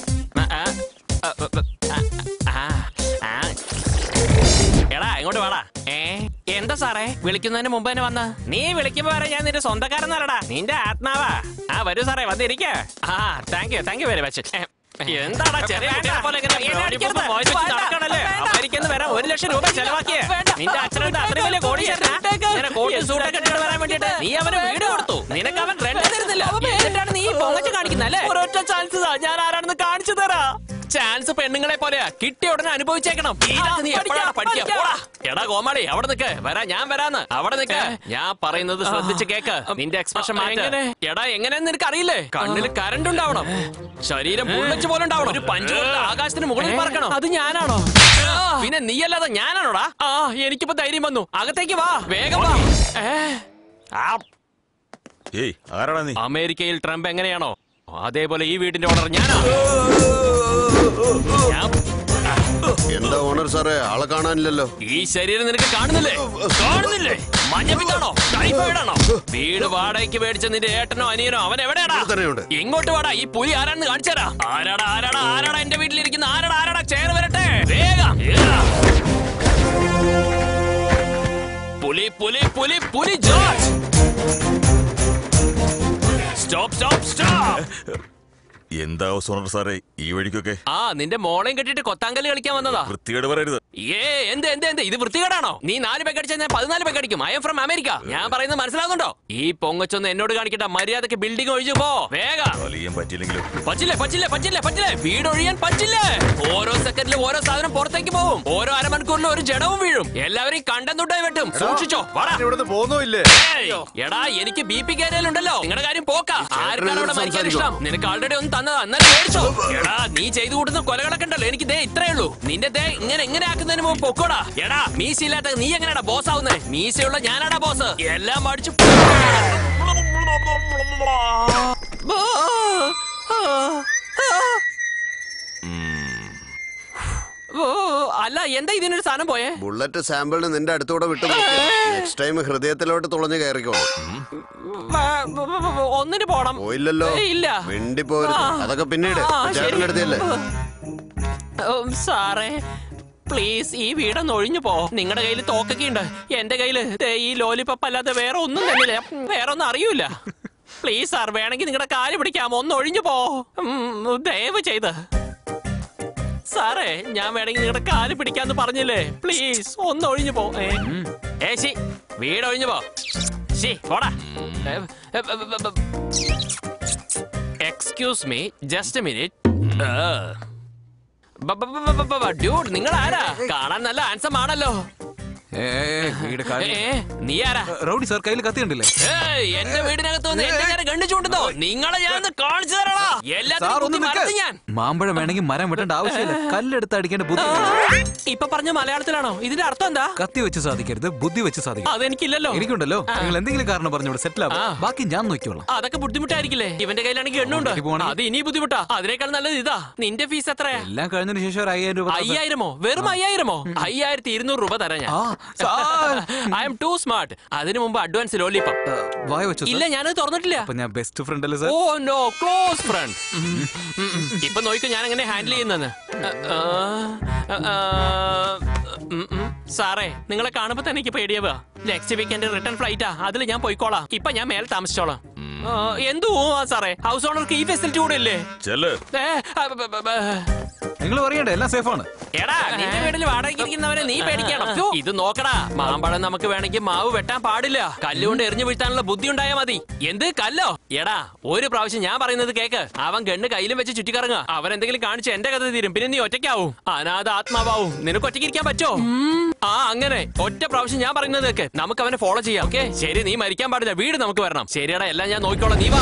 എടാ ഇങ്ങോട്ട് വാടാ ഏ എന്താ സാറേ വിളിക്കുന്നതിന് മുമ്പ് തന്നെ വന്ന നീ വിളിക്കുമ്പോ വരെ ഞാൻ നിന്റെ സ്വന്തക്കാരനല്ലടാ നിന്റെ ആത്മാവാ ആ വരൂ സാറേ വന്നിരിക്ക ആ thank you thank you very much എന്താടാ ചെറിയ കുട്ടികളെ പോലെ ഇങ്ങനെ ലോലിപോപ്പ് voice വെച്ച് നടക്കണല്ലേ? അമേരിക്കന്ന് വരാൻ ഒരു ലക്ഷം രൂപ ചെലവാക്കിയ നിന്റെ അച്ഛനെന്താ അത്രയും വലിയ കോടീശ്വരനാ? ഇങ്ങനെ കോട്ട് സൂട്ടൊക്കെ ഇട്ടിട്ട് വരാൻ വേണ്ടിട്ട് നീ അവന് വീട് കൊടുത്തു നിനക്ക് അവൻ റെന്റ് തരുന്നില്ല എന്നിട്ടാണ് നീ പൊങ്ങച്ച് കാണിക്കുന്നല്ലേ ഒരൊറ്റ ചാൻസ് ഞാൻ ആരാണെന്ന് കാണിച്ചു തരാ ചാൻസ് പെണ്ണുങ്ങളെ പോലെയാ കിട്ടിയ ഉടനെ അനുഭവിച്ചേക്കണം ഇതൊക്കെ നീ എപ്പോഴാണ് പഠിക്കുക പോടാ. എടാ കോമാളി അവിടെ നിക്ക് വരാ ഞാൻ വരാന്ന് അവിടെ നിക്ക് ഞാൻ പറയുന്നത് ശ്രദ്ധിച്ച് കേക്ക് നിന്റെ എക്സ്പ്രഷൻ മാറ്റ് എടാ എങ്ങനെയെന്ന് നിനക്ക് അറിയില്ലേ കണ്ണിൽ കറണ്ട് ഉണ്ടാവണം ശരീരം ബുള്ളറ്റ് പോലെ ഉണ്ടാവണം ഒരു പഞ്ച് കൊണ്ട് ആകാശത്തിന് മുകളിൽ പറക്കണം അത് ഞാനാണോ പിന്നെ നീയല്ലാതെ ഞാനാണോടാ ആ എനിക്കിപ്പോ ധൈര്യം വന്നു അകത്തേക്ക് വാ വേഗം വാ ഏ, ആ, ഏയ് ആരാടാ നീ അമേരിക്കയിൽ ട്രംപ് എങ്ങനെയാണോ അതേപോലെ ഈ വീടിന്റെ ഓണർ ഞാനാ ഞാൻ എന്താ ഓണർ സാറേ ആളെ കാണാനില്ലല്ലോ ഈ ശരീരം നിനക്ക് കാണുന്നില്ലേ കാണുന്നില്ലേ മഞ്ഞപ്പിത്താണോ ടൈഫോയിഡ് ആണോ വീട് വാടകയ്ക്ക് മേടിച്ച നിന്റെ ഏട്ടനോ അനിയനോ അവൻ എവിടെയാടാ ഇങ്ങോട്ട് വാടാ ഈ പുലി ആരാന്ന് കാണിച്ചരാ ആരാടാ ആരാടാ ആരാടാ എന്റെ വീട്ടിലിരിക്കുന്ന ആരാടാ ആരാടാ ചേർ വരട്ടെ വേഗം ഏറാ. പുലി പുലി പുലി പുലി ജോർജ് സ്റ്റോപ്പ് സ്റ്റോപ്പ് സ്റ്റോപ്പ് എന്താ സോണർ സാറേ ഈ വഴിക്കൊക്കെ ആ നിന്റെ മോളെയും കെട്ടിട്ട് കൊത്താങ്കല് കളിക്കാൻ വന്നതാ വൃത്തികേട് പറയരുത് ഏ എന്ത് എന്ത് എന്ത് ഇത് വൃത്തികേടാണോ നീ നാല് പേക്ക് അടിച്ചാൽ ഞാൻ പതിനാല് പേക്ക് അടിക്കും ഐ എം ഫ്രം അമേരിക്ക ഞാൻ പറയുന്നത് മനസ്സിലാകുന്നുണ്ടോ ഈ പൊങ്ങച്ചൊന്ന് എന്നോട് കാണിക്കട്ടെ മര്യാദക്ക് ബിൽഡിംഗ് ഒഴിച്ചു പോ വേഗം വലിയ പറ്റിയില്ലെങ്കിലും പറ്റില്ല പറ്റില്ല പറ്റില്ല പറ്റില്ല വീട് ഒഴിയാൻ പറ്റില്ല ഓരോ സെക്കൻഡിലും ഓരോ സാധനം പുറത്തേക്ക് പോകും ഓരോ അരമണിക്കൂറിലും ഒരു ജഡവും വീഴും എല്ലാവരെയും കണ്ടം തൊട്ടായി വെട്ടും സൂക്ഷിച്ചോ വാടാ. ഇവിടുന്ന് പോകുന്നില്ലേ ഏയ്, എടാ എനിക്ക് ബി പി കയറിയാലുണ്ടല്ലോ നിങ്ങളുടെ കാര്യം പോക്കാ ആർക്കാണ് ഇവിടെ മരിക്കാൻ ഇഷ്ടം നിനക്ക് ആൾറെഡി ഒന്ന് തന്നതാ എന്നാലും മേടിച്ചോ എടാ നീ ചെയ്തു കൂട്ടുന്ന കൊലകളൊക്കെ ഉണ്ടല്ലോ എനിക്ക് ദേ ഇത്രേ ഉള്ളൂ നിന്റെ ദേ ഇങ്ങനെ എങ്ങനെ ആക്കുന്നതിന് മുമ്പ് പൊക്കോടാ എടാ മീശയില്ലാത്ത നീ എങ്ങനെയാടാ ബോസ് ആവുന്നേ മീശയുള്ള ഞാനാടാ ബോസ് എല്ലാം അടിച്ചു ഓ അല്ല എന്താ ഇതിനൊരു സാധനം പോയേ ബുള്ളറ്റ് സാമ്പിളിന് നിന്റെ അടുത്തൂടെ വിട്ടു നെക്സ്റ്റ് ടൈം ഹൃദയത്തിലോട്ട് തുളഞ്ഞു കയറിക്കോളൂ ഒന്നിന് പോണം പോയില്ലല്ലോ ഏയ്, ഇല്ല വെണ്ടി പോരുത് ആ. അതൊക്കെ പിന്നീട് ആ, ശരി. ചേട്ടൻ്റെ അടുത്തല്ലേ ഉം, സാറേ പ്ലീസ് ഈ വീടൊന്ന് ഒഴിഞ്ഞു പോ നിങ്ങളുടെ കയ്യിൽ തോക്കൊക്കെ ഉണ്ട് എന്റെ കയ്യിൽ ഈ ലോലിപ്പപ്പ് അല്ലാതെ വേറെ ഒന്നും തന്നില്ല വേറെ ഒന്നും അറിയൂല പ്ലീസ് സാർ വേണമെങ്കിൽ നിങ്ങളുടെ കാല് പിടിക്കാം ഒന്ന് ഒഴിഞ്ഞു പോ ഉം, ദയവ് ചെയ്ത് സാറേ ഞാൻ വേണമെങ്കിൽ നിങ്ങളുടെ കാല് പിടിക്കാന്ന് പറഞ്ഞില്ലേ പ്ലീസ് ഒന്ന് ഒഴിഞ്ഞു പോ ഏ ഏ ശി വീട് ഒഴിഞ്ഞു പോ ശി പോടാ excuse me just minute dude നിങ്ങൾ ആരാ കാണാൻ നല്ല ആൻസം ആണല്ലോ വീട് കാര്യം- ഏ, നീ ആരാ റൗഡി സാർ കയ്യിൽ കത്തി ഉണ്ടല്ലേ ഏയ്, എന്റെ വീടിനകത്ത് വന്ന് എന്നെ ഞാൻ ഗണ്ണിച്ചുകൊണ്ടുന്നോ നിങ്ങളെ ഞാൻ ഒന്ന് കാണിച്ചു തരണോ സാർ എല്ലാത്തിനും ഒന്ന് കുത്തി മരത്ത് ഞാൻ മാമ്പഴം വേണമെങ്കിൽ മരം വെട്ടേണ്ട ആവശ്യമില്ല കല്ലെടുത്ത് അടിക്കേണ്ട ബുദ്ധി ഇപ്പൊ പറഞ്ഞ മലയാളത്തിലാണോ ഇതിന്റെ അർത്ഥം എന്താ കത്തി വെച്ച് സാധിക്കരുത് ബുദ്ധി വെച്ച് സാധിക്കും അതെനിക്കില്ലല്ലോ എനിക്കുണ്ടല്ലോ ആ. നിങ്ങൾ എന്തെങ്കിലും കാരണം പറഞ്ഞു ഇവിടെ സെറ്റിൽ ആവും ബാക്കി ഞാൻ നോക്കിയോളാം അതൊക്കെ ബുദ്ധിമുട്ടായിരിക്കില്ലേ ഇവന്റെ കയ്യിലാണെങ്കിൽ എണ്ണുണ്ട് അത് ഇനി ബുദ്ധിമുട്ടാ അതിനേക്കാൾ നല്ലത് ഇതാ നിന്റെ ഫീസ് എത്രയാ എല്ലാം കഴിഞ്ഞതിന് ശേഷം ഒരു അയ്യായിരം രൂപ തന്നാ- അയ്യായിരമോ വെറും അയ്യായിരമോ അയ്യായിരത്തി ഇരുന്നൂറ് രൂപ തരാം ഞാൻ ഐ എം ടു സ്മാർട്ട് അതിനു മുമ്പ് അഡ്വാൻസ് ലോലിപ്പം വായ വെച്ചു ഇല്ല ഞാനത് തുറന്നിട്ടില്ല അപ്പൊ ഞാൻ ബെസ്റ്റ് ഫ്രണ്ട് അല്ലേ sir oh no close friend ഇപ്പൊ നോക്കൂ ഞാൻ എങ്ങനെ ഹാൻഡിൽ ചെയ്യുന്നെന്ന് ആ, ആ, ആ, ഉം, ഉം. സാറേ നിങ്ങളെ കാണുമ്പോ തന്നെ എനിക്ക് പേടിയാവുക നെക്സ്റ്റ് വീക്കെൻഡ് റിട്ടേൺ ഫ്ലൈറ്റാ അതിൽ ഞാൻ പോയിക്കോളാം ഇപ്പൊ ഞാൻ മേലെ താമസിച്ചോളാം ആ, എന്തു ആ സാറേ ഹൗസ് ഓണർക്ക് ഈ ഫെസിലിറ്റി കൂടെ ഇല്ലേ ചെല്ല് ഏ, ആ, ബ, ബ, ബ. നിങ്ങൾ പറയണ്ടേ എല്ലാം സേഫ് ആണ് എടാ നിന്റെ വീട്ടിൽ വാടകയ്ക്ക് ഇരിക്കുന്നവരെ നീ പേടിക്കണം ഛോ, ഇത് നോക്കടാ മാമ്പഴം നമുക്ക് വേണമെങ്കിൽ മാവ് വെട്ടാൻ പാടില്ല കല്ലുകൊണ്ട് എറിഞ്ഞു വീഴ്ത്താനുള്ള ബുദ്ധി ഉണ്ടായാ മതി എന്ത് കല്ലോ എടാ ഒരു പ്രാവശ്യം ഞാൻ പറയുന്നത് കേക്ക് അവൻ ഗണ്ണ് കയ്യിലും വെച്ച് ചുറ്റിക്കറങ്ങുക അവൻ എന്തെങ്കിലും കാണിച്ച് എന്റെ കഥ തീരും പിന്നെ നീ ഒറ്റയ്ക്കാവും അനാഥ ആത്മാവാവും നിനക്ക് ഒറ്റയ്ക്ക് ഇരിക്കാൻ പറ്റോ ആ അങ്ങനെ ഒറ്റ പ്രാവശ്യം ഞാൻ പറയുന്നത് കേക്ക് നമുക്ക് അവനെ ഫോളോ ചെയ്യാം ഓക്കെ ശരി നീ മരിക്കാൻ പാടില്ല വീട് നമുക്ക് വരണം ശരിയടാ എല്ലാം ഞാൻ നോക്കിക്കോളാം നീ വാ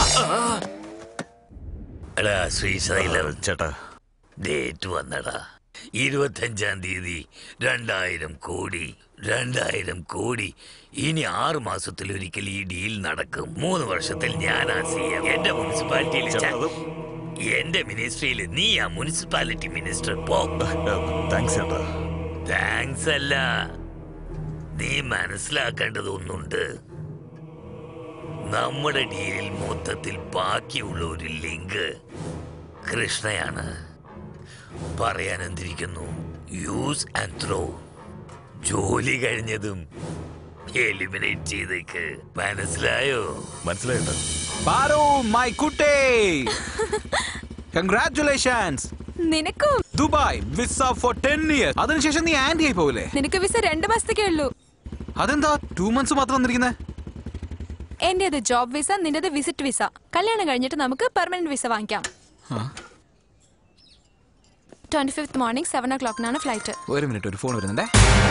എടാ ശ്രീശൈലം ചേട്ടാ ഡേറ്റ് വന്നടാ ഇരുപത്തഞ്ചാം തീയതി രണ്ടായിരം കോടി രണ്ടായിരം കോടി ഇനി ആറ് മാസത്തിൽ ഒരിക്കൽ ഈ ഡീൽ നടക്കും മൂന്ന് വർഷത്തിൽ ഞാനാ സി എം എന്റെ മുനിസിപ്പാലിറ്റിയിൽ ച- എന്റെ മിനിസ്ട്രിയിൽ നീ ആ മുനിസിപ്പാലിറ്റി മിനിസ്റ്റർ പോ താങ്ക്സ് ചേട്ടാ താങ്ക്സ് അല്ല നീ മനസ്സിലാക്കേണ്ടത് ഒന്നുണ്ട് നമ്മുടെ ഡീലിൽ മൊത്തത്തിൽ ബാക്കിയുള്ള ഒരു ലിങ്ക് കൃഷ്ണയാണ് പറയാൻ എന്തിരിക്കുന്നു യൂസ് ആൻഡ് ത്രോ ജോലി കഴിഞ്ഞതും എലിമിനേറ്റ് ചെയ്തേക്ക് മനസ്സിലായോ മനസ്സിലായിട്ടോ പാറു മൈ കുട്ടേ കൺഗ്രാറ്റുലേഷൻസ് നിനക്കും Dubai visa for ten years അതിനുശേഷം നീ ആന്റി ആയി പോവില്ലേ നിനക്ക് വിസ രണ്ട് മാസത്തേക്കേ ഉള്ളൂ അതെന്താ ടു മന്ത്സ് മാത്രം വന്നിരിക്കുന്നത് എന്റേത് ജോബ് വിസ നിന്റേത് വിസിറ്റ് വിസ കല്യാണം കഴിഞ്ഞിട്ട് നമുക്ക് പെർമനന്റ് വിസ വാങ്ങിക്കാം ട്വന്റി ഫിഫ്ത് മോർണിംഗ് സെവൻ ഓ ക്ലോക്കിനാണ് ഫ്ലൈറ്റ് ഒരു മിനിറ്റ് ഒരു ഫോൺ വരുന്നുണ്ടേ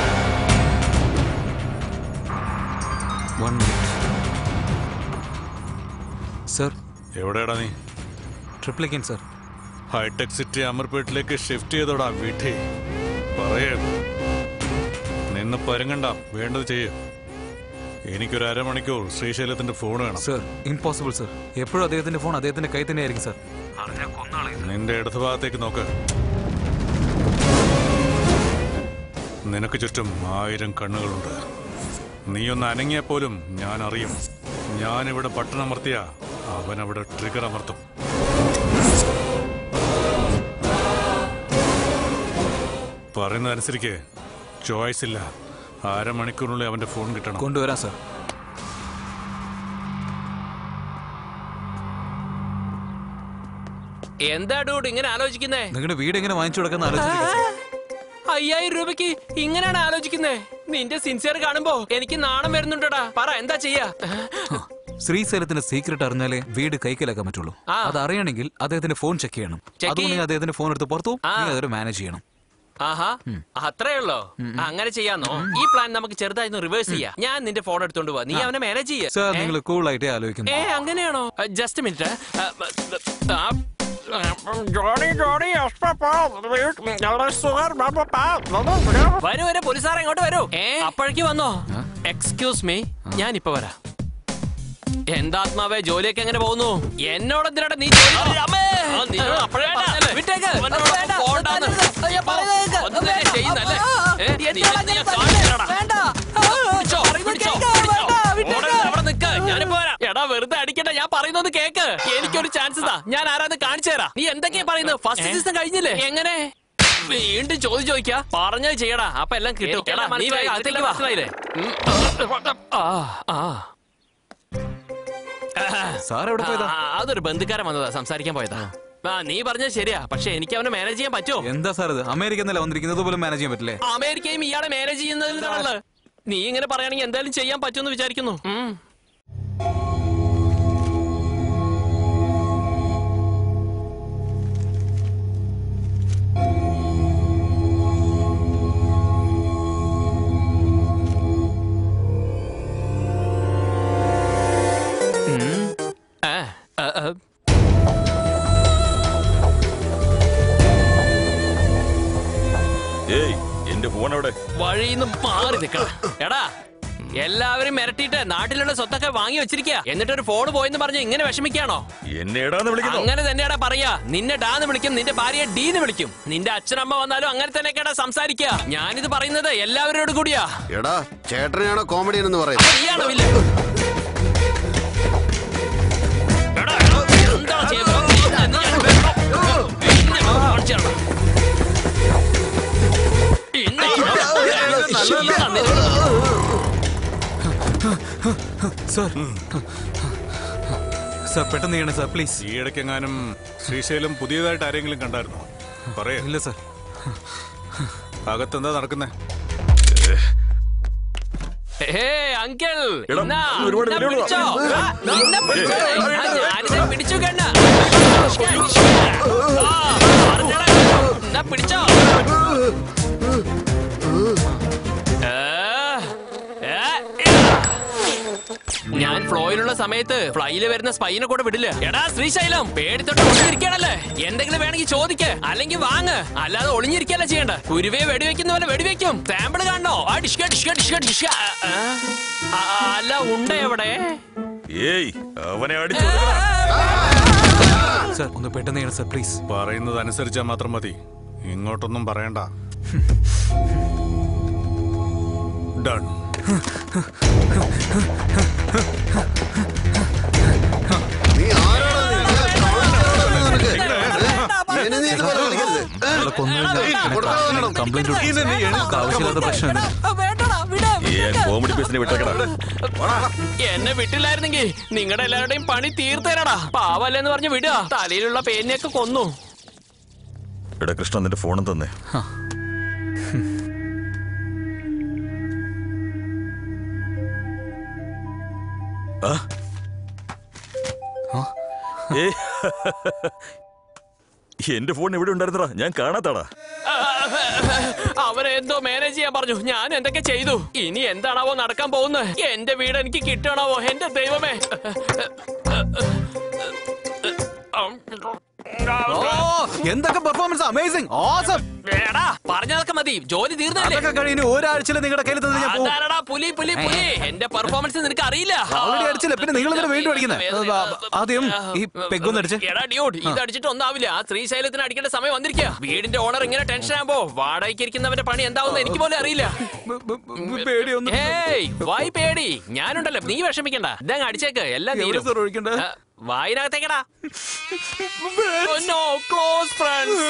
വൺ മിനിറ്റ് സർ എവിടെയാടാ നീ ട്രിപ്പിളിക്കൻ സർ ഹൈടെക് സിറ്റി അമർപേട്ടിലേക്ക് ഷിഫ്റ്റ് ചെയ്തോടാ വീട്ടിൽ പറയേ നിന്ന് പരുങ്ങണ്ട വേണ്ടത് ചെയ്യ് എനിക്കൊരു അരമണിക്കൂർ ശ്രീശൈലത്തിന്റെ ഫോൺ വേണം സർ ഇമ്പോസിബിൾ സർ എപ്പോഴും അദ്ദേഹത്തിന്റെ ഫോൺ അദ്ദേഹത്തിന്റെ കൈ തന്നെ ആയിരിക്കും സർ നിന്റെ ഇടത് ഭാഗത്തേക്ക് നോക്ക് നിനക്ക് ചുറ്റും ആയിരം കണ്ണുകളുണ്ട് നീ ഒന്ന് അനങ്ങിയാൽ പോലും ഞാൻ അറിയും ഞാനിവിടെ ബട്ടൺ അമർത്തിയ അവൻ അവിടെ ട്രിഗർ അമർത്തും പറയുന്നത് അനുസരിക്ക് ചോയ്സ് ഇല്ല അരമണിക്കൂറിനുള്ളിൽ അവന്റെ ഫോൺ കിട്ടണം കൊണ്ടുവരാം സർ എന്താ ഡൂഡ് ഇങ്ങനെ ആലോചിക്കുന്നേ നിങ്ങളുടെ വീട് എങ്ങനെ വാങ്ങിച്ചു കൊടുക്കുന്ന ആലോചിച്ചിരിക്കുക അയ്യായിരം രൂപയ്ക്ക് ഇങ്ങനെയാണ് ആലോചിക്കുന്നേ നിന്റെ സിൻസിയർ കാണുമ്പോ എനിക്ക് നാണം വരുന്നുണ്ടടാ പറ എന്താ ചെയ്യാ ശ്രീശൈലത്തിന്റെ സീക്രട്ട് അറിഞ്ഞാലേ വീട് കൈക്കലാക്കാൻ പറ്റുള്ളൂ ആ. അത് അറിയണമെങ്കിൽ അദ്ദേഹത്തിന്റെ ഫോൺ ചെക്ക് ചെയ്യണം Check അതുകൊണ്ട് നീ അദ്ദേഹത്തിന്റെ ഫോൺ എടുത്ത് പുറത്തു ആ. നീ അതൊരു മാനേജ് ചെയ്യണം ആഹാ അത്രേ ഉള്ളോ അങ്ങനെ ചെയ്യാന്നോ ഈ പ്ലാൻ നമുക്ക് ചെറുതായി റിവേഴ്സ് ചെയ്യാം ഞാൻ നിന്റെ ഫോൺ എടുത്തോണ്ട് പോവാ നീ അവനെ മാനേജ് ചെയ്യ സാർ നിങ്ങൾ കൂൾ ആയിട്ടേ ആലോചിക്കുന്നു ഏ അങ്ങനെയാണോ ജസ്റ്റ് മിനിറ്റ് ജോണി ജോണി വരൂ വരൂ പോലീസാറെ ഇങ്ങോട്ട് വരൂ അപ്പോഴേക്ക് വന്നോ എക്സ്ക്യൂസ് മീ ഞാൻ ഇപ്പൊ വരാം എന്താത്മാവേ ജോലിയൊക്കെ എങ്ങനെ പോകുന്നു എന്നോട് എന്തിനാണ് നീ ജോലി പറഞ്ഞത്? അമ്മേ! ആ, നീ അപ്പോഴേ പറഞ്ഞതല്ലേ? വിട്ടേക്ക്. എന്നോട് പോണ്ടാന്ന്. ഒന്നിനെ ചെയ്യുന്നല്ലേ? ഏ, നീ എന്നെ ഞാൻ കാണിച്ചു തരാടാ. പിടിച്ചോ, പിടിച്ചോ, പിടിച്ചോ. ഓടരുത്, അവിടെ നിക്ക്. ഞാനിപ്പോ വരാം. എടാ വെറുതെ അടിക്കണ്ട ഞാൻ പറയുന്നത് കേക്ക് എനിക്കൊരു ചാൻസ് താ ഞാൻ ആരാന്ന് കാണിച്ചു തരാം നീ എന്തൊക്കെയാ പറയുന്നത് ഫസ്റ്റ് സീസൺ കഴിഞ്ഞില്ലേ എങ്ങനെ വീണ്ടും ചോദ്യം ചോദിക്കാ പറഞ്ഞത് ചെയ്യടാ അപ്പൊ എല്ലാം കിട്ടും എടാ, നീ വേഗം അകത്തേക്ക് വാ. ഉം. ആ ആ സാർ എവിടെ പോയതാ ആ, അതൊരു ബന്ധുക്കാരൻ വന്നതാ സംസാരിക്കാൻ പോയതാ ആ നീ പറഞ്ഞത് ശരിയാ പക്ഷെ എനിക്ക് അവനെ മാനേജ് ചെയ്യാൻ പറ്റുമോ എന്താ സാർ ഇത് അമേരിക്ക എന്നല്ല വന്നിരിക്കുന്നത് പോലും മാനേജ് ചെയ്യാൻ പറ്റില്ലേ അമേരിക്കയും ഇയാളെ മാനേജ് ചെയ്യുന്നതിനാണല്ലോ നീ ഇങ്ങനെ പറയുകയാണെങ്കിൽ എന്തായാലും ചെയ്യാൻ പറ്റുമെന്ന് വിചാരിക്കുന്നു ഉം. ഉം. ആ, ആ, ആ. ഏയ് എന്റെ ഫോൺ അവിടെ വഴിന്ന് മാറി നിക്കണം എടാ എല്ലാവരും മിരട്ടിയിട്ട് നാട്ടിലുള്ള സ്വത്തൊക്കെ വാങ്ങി വെച്ചിരിക്കുക എന്നിട്ട് ഒരു ഫോൺ പോയെന്ന് പറഞ്ഞ് ഇങ്ങനെ വിഷമിക്കാണോ എന്നെ എടാന്ന് വിളിക്കുന്നു അങ്ങനെ തന്നെയാടാ പറയാ നിന്നെ ഡാന്ന് വിളിക്കും നിന്റെ ഭാര്യയെ ഡീന്ന് വിളിക്കും നിന്റെ അച്ഛനമ്മ വന്നാലും അങ്ങനെ തന്നെയൊക്കെയാടാ സംസാരിക്കുക ഞാനിത് പറയുന്നത് എല്ലാവരോടും കൂടിയാ എടാ ചേട്ടനെയാണോ കോമഡിയൻ എന്ന് പറയുന്നത് നീയാണോ വില്ലൻ? എടാ, എടാ, എന്താണ് ചെയ്യുന്നത്? നിന്നെ ഞാൻ വെറും- നിന്നെ ഞാൻ കാണിച്ചു തരാം. ഇന്ന് സാർ സാർ പെട്ടെന്ന് ചെയ്യണേ സാർ പ്ലീസ് ഈ ഇടയ്ക്കെങ്ങാനും ശ്രീശൈലം പുതിയതായിട്ട് ആരെങ്കിലും കണ്ടായിരുന്നോ പറയേ ഇല്ല സാർ അകത്തെന്താ നടക്കുന്നേ ഹേ അങ്കിൾ എടാ, ഇന്നാ, ഒരുപാട് ഇന്നാ വിലയുള്ള- പിടിച്ചോ. ആ, ഇന്നാ പിടിച്ചോ. ആ, ഞാനിത് പിടിച്ചു കണ്ണ എന്നാ പിടിച്ചോ ഏ, ഏ, ഞാൻ ഫ്ലോയിലുള്ള സമയത്ത് ഫ്ലൈയിൽ വരുന്ന സ്പൈനെ കൂടെ വിടില്ല എടാ ശ്രീശൈലം പേടിത്തൊട്ട് ഒളിഞ്ഞിരിക്കണല്ലേ എന്തെങ്കിലും വേണമെങ്കിൽ ചോദിക്ക് അല്ലെങ്കിൽ വാങ്ങ് അല്ലാതെ ഒളിഞ്ഞിരിക്കല്ല ചെയ്യണ്ട കുരുവേ വെടിവെക്കുന്ന പോലെ വെടിവെക്കും സാമ്പിള് കാണണോ ആ ഡിഷ്ക ഡിഷ്ക ഡിഷ്ക ഡിഷ്ക ആ, ആ, അല്ല ഉണ്ട എവിടെ ഏയ് അവനെ അടിച്ചു സാർ ഒന്ന് പെട്ടെന്ന് ചെയ്യണം സാർ പ്ലീസ് പറയുന്നത് അനുസരിച്ചാൽ മാത്രം മതി ഇങ്ങോട്ടൊന്നും പറയണ്ട ഡൺ നീ ആരാടാ നീ? ഇനി നീ ഇതുപോലെ കളിക്കരുത്. കംപ്ലൈന്റ് ആവശ്യമില്ലാത്ത പ്രശ്നം കോമഡി പീസിനെ വിട്ടേക്കടാ എന്നെ വിട്ടില്ലായിരുന്നെങ്കിൽ നിങ്ങളുടെ എല്ലാവരുടെയും പണി തീർത്തേരടാ പാവല്ലെന്ന് പറഞ്ഞ് വിടുക തലയിലുള്ള പേനെയൊക്കെ കൊന്നു എടാ കൃഷ്ണ നിന്റെ ഫോണും തന്നെ ആ? ഏ എന്റെ ഫോൺ എവിടെ ഉണ്ടായിരുന്നടാ ഞാൻ കാണാത്താടാ അവരെ എന്തോ മാനേജ് ചെയ്യാൻ പറഞ്ഞു ഞാൻ എന്തൊക്കെ ചെയ്തു ഇനി എന്താണാവോ നടക്കാൻ പോകുന്നത് എന്റെ വീട് എനിക്ക് കിട്ടണാവോ എന്റെ ദൈവമേ എന്തൊക്കെ പെർഫോമൻസ് അമേസിംഗ് ഓസം എടാ പറഞ്ഞതൊക്കെ മതി ജോലി തീർന്നല്ലേ അതൊക്കെ കഴിഞ്ഞ് ഒരാഴ്ചയിൽ നിങ്ങളുടെ കയ്യിൽ തന്നെ ഞാൻ പോകും അതാരടാ പുലി പുലി പുലി എന്റെ പെർഫോമൻസ് നിനക്ക് അറിയില്ല ഓൾറെഡി അടിച്ചില്ല പിന്നെ നിങ്ങൾ ഇതിനെ വീണ്ടും അടിക്കുന്നത് ആദ്യം ഈ പെഗൊന്ന് അടിച്ച് എടാ ഡ്യൂഡ് ഇത് അടിച്ചിട്ട് ഒന്നാവില്ല ആ ശ്രീശൈലത്തിന് അടിക്കേണ്ട സമയം വന്നിരിക്കുക വീടിന്റെ ഓണർ ഇങ്ങനെ ടെൻഷൻ ആകുമ്പോ വാടകയ്ക്ക് ഇരിക്കുന്നവന്റെ പണി എന്താവുന്ന എനിക്ക് പോലും അറിയില്ല ഹേയ് വായി പേടി ഞാനുണ്ടല്ലോ നീ വിഷമിക്കണ്ട ഇതങ്ങ് അടിച്ചേക്ക് എല്ലാം എവിടെ തീരും sir ഒഴിക്കണ്ടേ? ആ, വായിനകത്തേക്കടാ നോ ക്ലോസ് ഫ്രണ്ട്സ്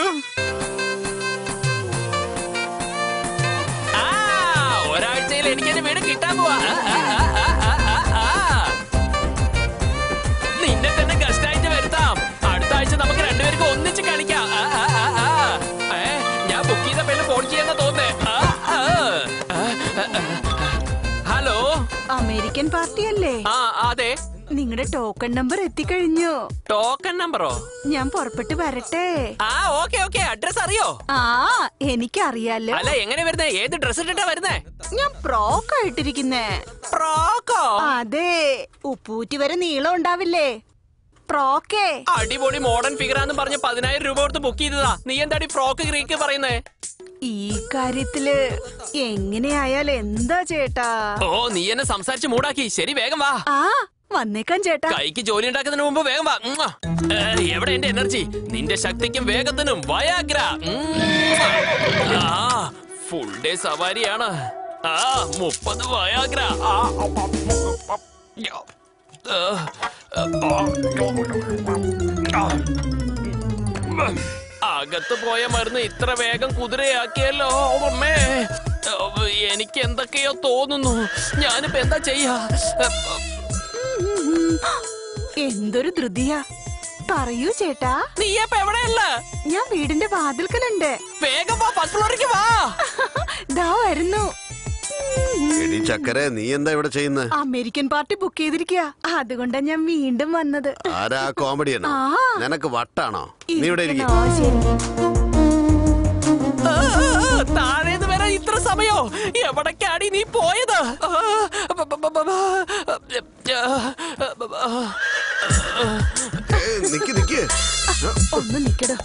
ആ ഒരാഴ്ചയിൽ എനിക്ക് എന്റെ വീട് കിട്ടാൻ പോവാ ആ, ആ, ആ, ആ, ആ, ആ. നിന്നെ തന്നെ ഗസ്റ്റ് ആയിട്ട് വരുത്താം അടുത്ത ആഴ്ച നമുക്ക് രണ്ടുപേർക്കും ഒന്ന് ഹലോ അമേരിക്കൻ പാർട്ടി അല്ലേ ആ അതെ നിങ്ങളുടെ ടോക്കൺ നമ്പർ എത്തിക്കഴിഞ്ഞു ടോക്കൺ നമ്പറോ ഞാൻ പുറപ്പെട്ട് വരട്ടെ ആ ഓക്കെ ഓക്കെ അഡ്രസ് അറിയോ ആ എനിക്കറിയാലോ അല്ല എങ്ങനെ വരുന്നേ ഏത് ഡ്രസ് ഇട്ടിട്ടാ വരുന്നേ ഞാൻ ഫ്രോക്ക് ആയിട്ടിരിക്കുന്നേ ഫ്രോക്കോ അതെ ഉപ്പൂറ്റി വരെ നീളം ഉണ്ടാവില്ലേ ഫ്രോക്കേ അടിപൊളി മോഡേൺ ഫിഗർ ആണെന്ന് പറഞ്ഞ് പതിനായിരം രൂപ കൊടുത്ത് ബുക്ക് ചെയ്തതാ നീ എന്താടി ഫ്രോക്ക് ഗ്രീക്ക് പറയുന്നേ ഈ കാര്യത്തില് എങ്ങനെയായാൽ എന്താ ചേട്ടാ ഓ നീ എന്നെ സംസാരിച്ച് മൂടാക്കി ശരി വേഗം വാ ആ വന്നേക്കാം ചേട്ടാ കൈക്ക് ജോലി ഉണ്ടാക്കുന്നതിന് മുമ്പ് വേഗം വാ ഉമ്മാ. ഏ, എവിടെ എന്റെ എനർജി നിന്റെ ശക്തിക്കും വേഗത്തിനും വയാഗ്ര ഉം. ആ ഫുൾ ഡേ സവാരിയാണ് ആ മുപ്പത് വയാഗ്ര ആ, യ്യോ. ഏ, ആ. അകത്ത് പോയ മരുന്ന് ഇത്ര വേഗം കുതിരയാക്കിയല്ലോ അമ്മേ എനിക്ക് എന്തൊക്കെയോ തോന്നുന്നു ഞാനിപ്പോ എന്താ ചെയ്യാ എന്തൊരു ധൃതിയാ പറയൂ ചേട്ടാ നീ അപ്പൊ എവിടെയല്ല ഞാൻ വീടിന്റെ വാതിൽക്കലുണ്ട് വേഗം വാ ഫസ്റ്റ് ഫ്ലോറിലേക്ക് വാ ദാ വരുന്നു എടി ചക്കരെ നീ എന്താ ഇവിടെ ചെയ്യുന്നത് അമേരിക്കൻ പാർട്ടി ബുക്ക് ചെയ്തിരിക്കുക അതുകൊണ്ടാ ഞാൻ വീണ്ടും വന്നത് ആരാ കോമഡിയാണോ ആ. നിനക്ക് വട്ടാണോ നീ ഇവിടെ ഇരിക്കും ഇരിക്കണോ? ശരി താഴേന്ന് വരെ ഇത്ര സമയോ എവിടേക്കാടി നീ പോയത് ആ, ബ- ബ- ബ- ബ- നിക്ക് നിക്ക് ഒന്ന് നിക്കടോ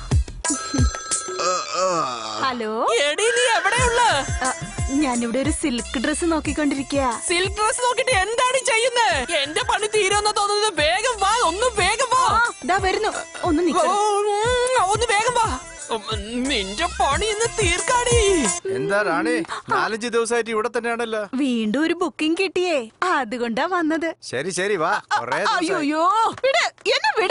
ഹലോ എടി നീ എവിടെയുള്ള ഞാനിവിടെ ഒരു സിൽക്ക് ഡ്രസ് നോക്കിക്കൊണ്ടിരിക്കുക സിൽക്ക് ഡ്രസ് നോക്കിട്ട് എന്താണ് ചെയ്യുന്നത് എന്റെ പണി തീരുമെന്ന് തോന്നുന്നത് വേഗം വാ ഒന്ന് വേഗം വാ ദാ വരുന്നു ഒന്ന് നിക്കടോ ഒന്ന് വേഗം വാ ഉം, നിന്റെ പണി ഇന്ന് തീർക്കാടി എന്താ റാണി നാലഞ്ച് ദിവസമായിട്ട് ഇവിടെ തന്നെയാണല്ലോ വീണ്ടും ഒരു ബുക്കിംഗ് കിട്ടിയേ അതുകൊണ്ടാ വന്നത് ശരി ശരി വാ കൊറേ ദിവസമായി. അയ്യോ വിട് എന്നെ വിട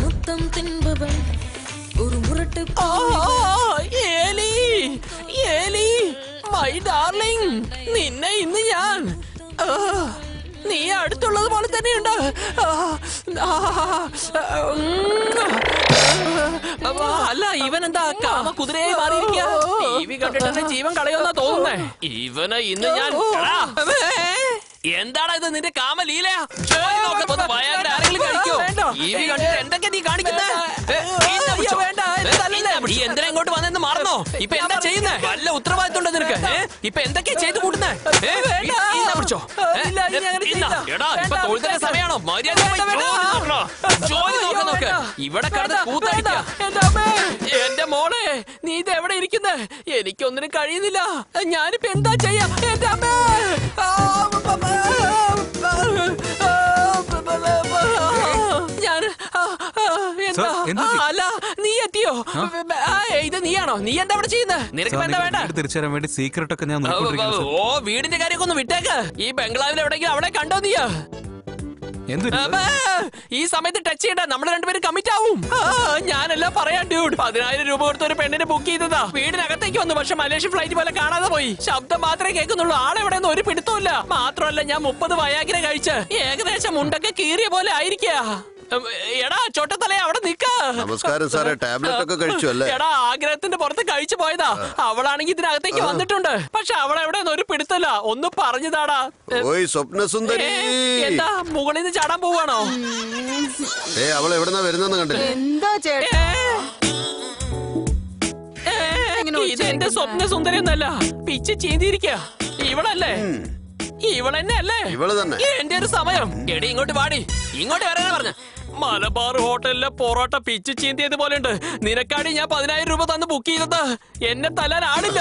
ആ, ഏലി ഏലി മൈ ഡാർലിംഗ് നിന്നെ ഇന്ന് ഞാൻ ആ, നീ അടുത്തുള്ളത് പോലെ തന്നെയുണ്ട് ആ, ആ, ഉം. ആ, അല്ല ഇവൻ എന്താ കാമ കുതിരയായി മാറിയിരിക്കുക ടി വി കണ്ടിട്ട് എന്റെ ജീവൻ കളയുമെന്നാ തോന്നുന്നേ ഇവനെ ഇന്ന് ഞാൻ എടാ, എന്താടാ ഇത് നിന്റെ കാമലീലയാ ജോലി നോക്കത്തൊന്ന് വയാഗ്ര ആരെങ്കിലും കഴിക്കോ ടി വി കണ്ടിട്ട് എന്തൊക്കെ നീ കാണിക്കുന്നേ ഏ, ഇന്നെ പിടിച്ചോ. ഏ, നീ എന്തിനാ ഇങ്ങോട്ട് വന്നെന്ന് മറന്നോ ഇപ്പൊ എന്താ ചെയ്യുന്നേ വല്ല ഉത്തരവാദിത്വം ഉണ്ടോ നിനക്ക് ഏ? ഇപ്പൊ എന്തൊക്കെയാ ചെയ്തു കൂട്ടുന്നേ ഏ? ഇ- ഇന്നെ പിടിച്ചോ. ഏ? ഇന്നാ. എടാ ഇപ്പൊ തൊഴുതന്റെ സമയമാണോ മര്യാദ ജോലി നോക്ക നോക്ക് ഇവിടെ കിടന്ന് കൂത്തടിക്ക എന്റെ മോളെ നീ ഇത് എവിടെ ഇരിക്കുന്നേ എനിക്കൊന്നിനും കഴിയുന്നില്ല ഞാനിപ്പോ എന്താ ചെയ്യാ എന്റെ അമ്മേ ആ, ഞാൻ ആ, ആ, എന്താ Sir, എന്ത് ആ, പറ്റി? അല്ല നീ എത്തിയോ ആ, ഇത് നീയാണോ നീ എന്താ ഇവിടെ ചെയ്യുന്നത് നിനക്ക് ഇപ്പൊ എന്താ വേണ്ട തിരിച്ചു തരാൻ വേണ്ടി സീക്രട്ട് ഒക്കെ ഞാൻ നോക്കിക്കൊണ്ടിരിക്കുന്നു സർ. ഓ വീടിന്റെ കാര്യമൊക്കെ ഒന്ന് വിട്ടേക്ക് ഈ ബംഗ്ലാവിൽ എവിടെയെങ്കിലും അവിടെ കണ്ടോ നീയാ എന്തൊരു അമ്മേ, ഈ സമയത്ത് ടച്ച് ചെയ്യണ്ട നമ്മൾ രണ്ടുപേരും കമ്മിറ്റ് ആവും ആ, ഞാനെല്ലാം പറയാം ഡ്യൂഡ് പതിനായിരം രൂപ കൊടുത്ത് ഒരു പെണ്ണിനെ ബുക്ക് ചെയ്തതാ വീടിനകത്തേക്ക് വന്നു പക്ഷെ മലേഷ്യ ഫ്ലൈറ്റ് പോലെ കാണാതെ പോയി ശബ്ദം മാത്രമേ കേൾക്കുന്നുള്ളൂ ആളെവിടെ നിന്ന് ഒരു പിടുത്തമില്ല മാത്രമല്ല ഞാൻ മുപ്പത് വയാഗ്ര കഴിച്ച് ഏകദേശം മുണ്ടൊക്കെ കീറിയ പോലെ ആയിരിക്കാ ഉം, എടാ ചൊട്ടത്തലേ അവിടെ നിക്ക നമസ്കാരം സാറേ ടാബ്ലറ്റ് ഒക്കെ കഴിച്ചു അല്ലേ എടാ ആഗ്രഹത്തിന്റെ പുറത്ത് കഴിച്ചു പോയതാ അവളാണെങ്കിൽ ഇതിനകത്തേക്ക് വന്നിട്ടുണ്ട് പക്ഷെ അവളെവിടെ നിന്ന് ഒരു പിടുത്തല്ല ഒന്ന് പറഞ്ഞതാടാ ഓയ് സ്വപ്ന സുന്ദരി എന്താ മുകളിൽ നിന്ന് ചാടാൻ പോവാണോ ഏ അവൾ എവിടെന്നാ വരുന്നെന്ന് കണ്ടില്ലേ എന്താ ചേട്ടാ ഇത് എന്റെ സ്വപ്ന സുന്ദരി ഒന്നല്ല പിച്ച് ചീന്തിയിരിക്ക ഇവളല്ലേ ഇവളെന്നെ അല്ലേ ഇവള് തന്നെ. എന്റെ ഒരു സമയം എടി ഇങ്ങോട്ട് പാടി ഇങ്ങോട്ട് വരാനാ പറഞ്ഞ മലബാർ ഹോട്ടലിലെ പൊറോട്ട പിച്ച് ചീന്തിയത് പോലെ ഉണ്ട് നിനക്കാടി ഞാൻ പതിനായിരം രൂപ തന്ന് ബുക്ക് ചെയ്തത് എന്നെ തല്ലാൻ ആളില്ല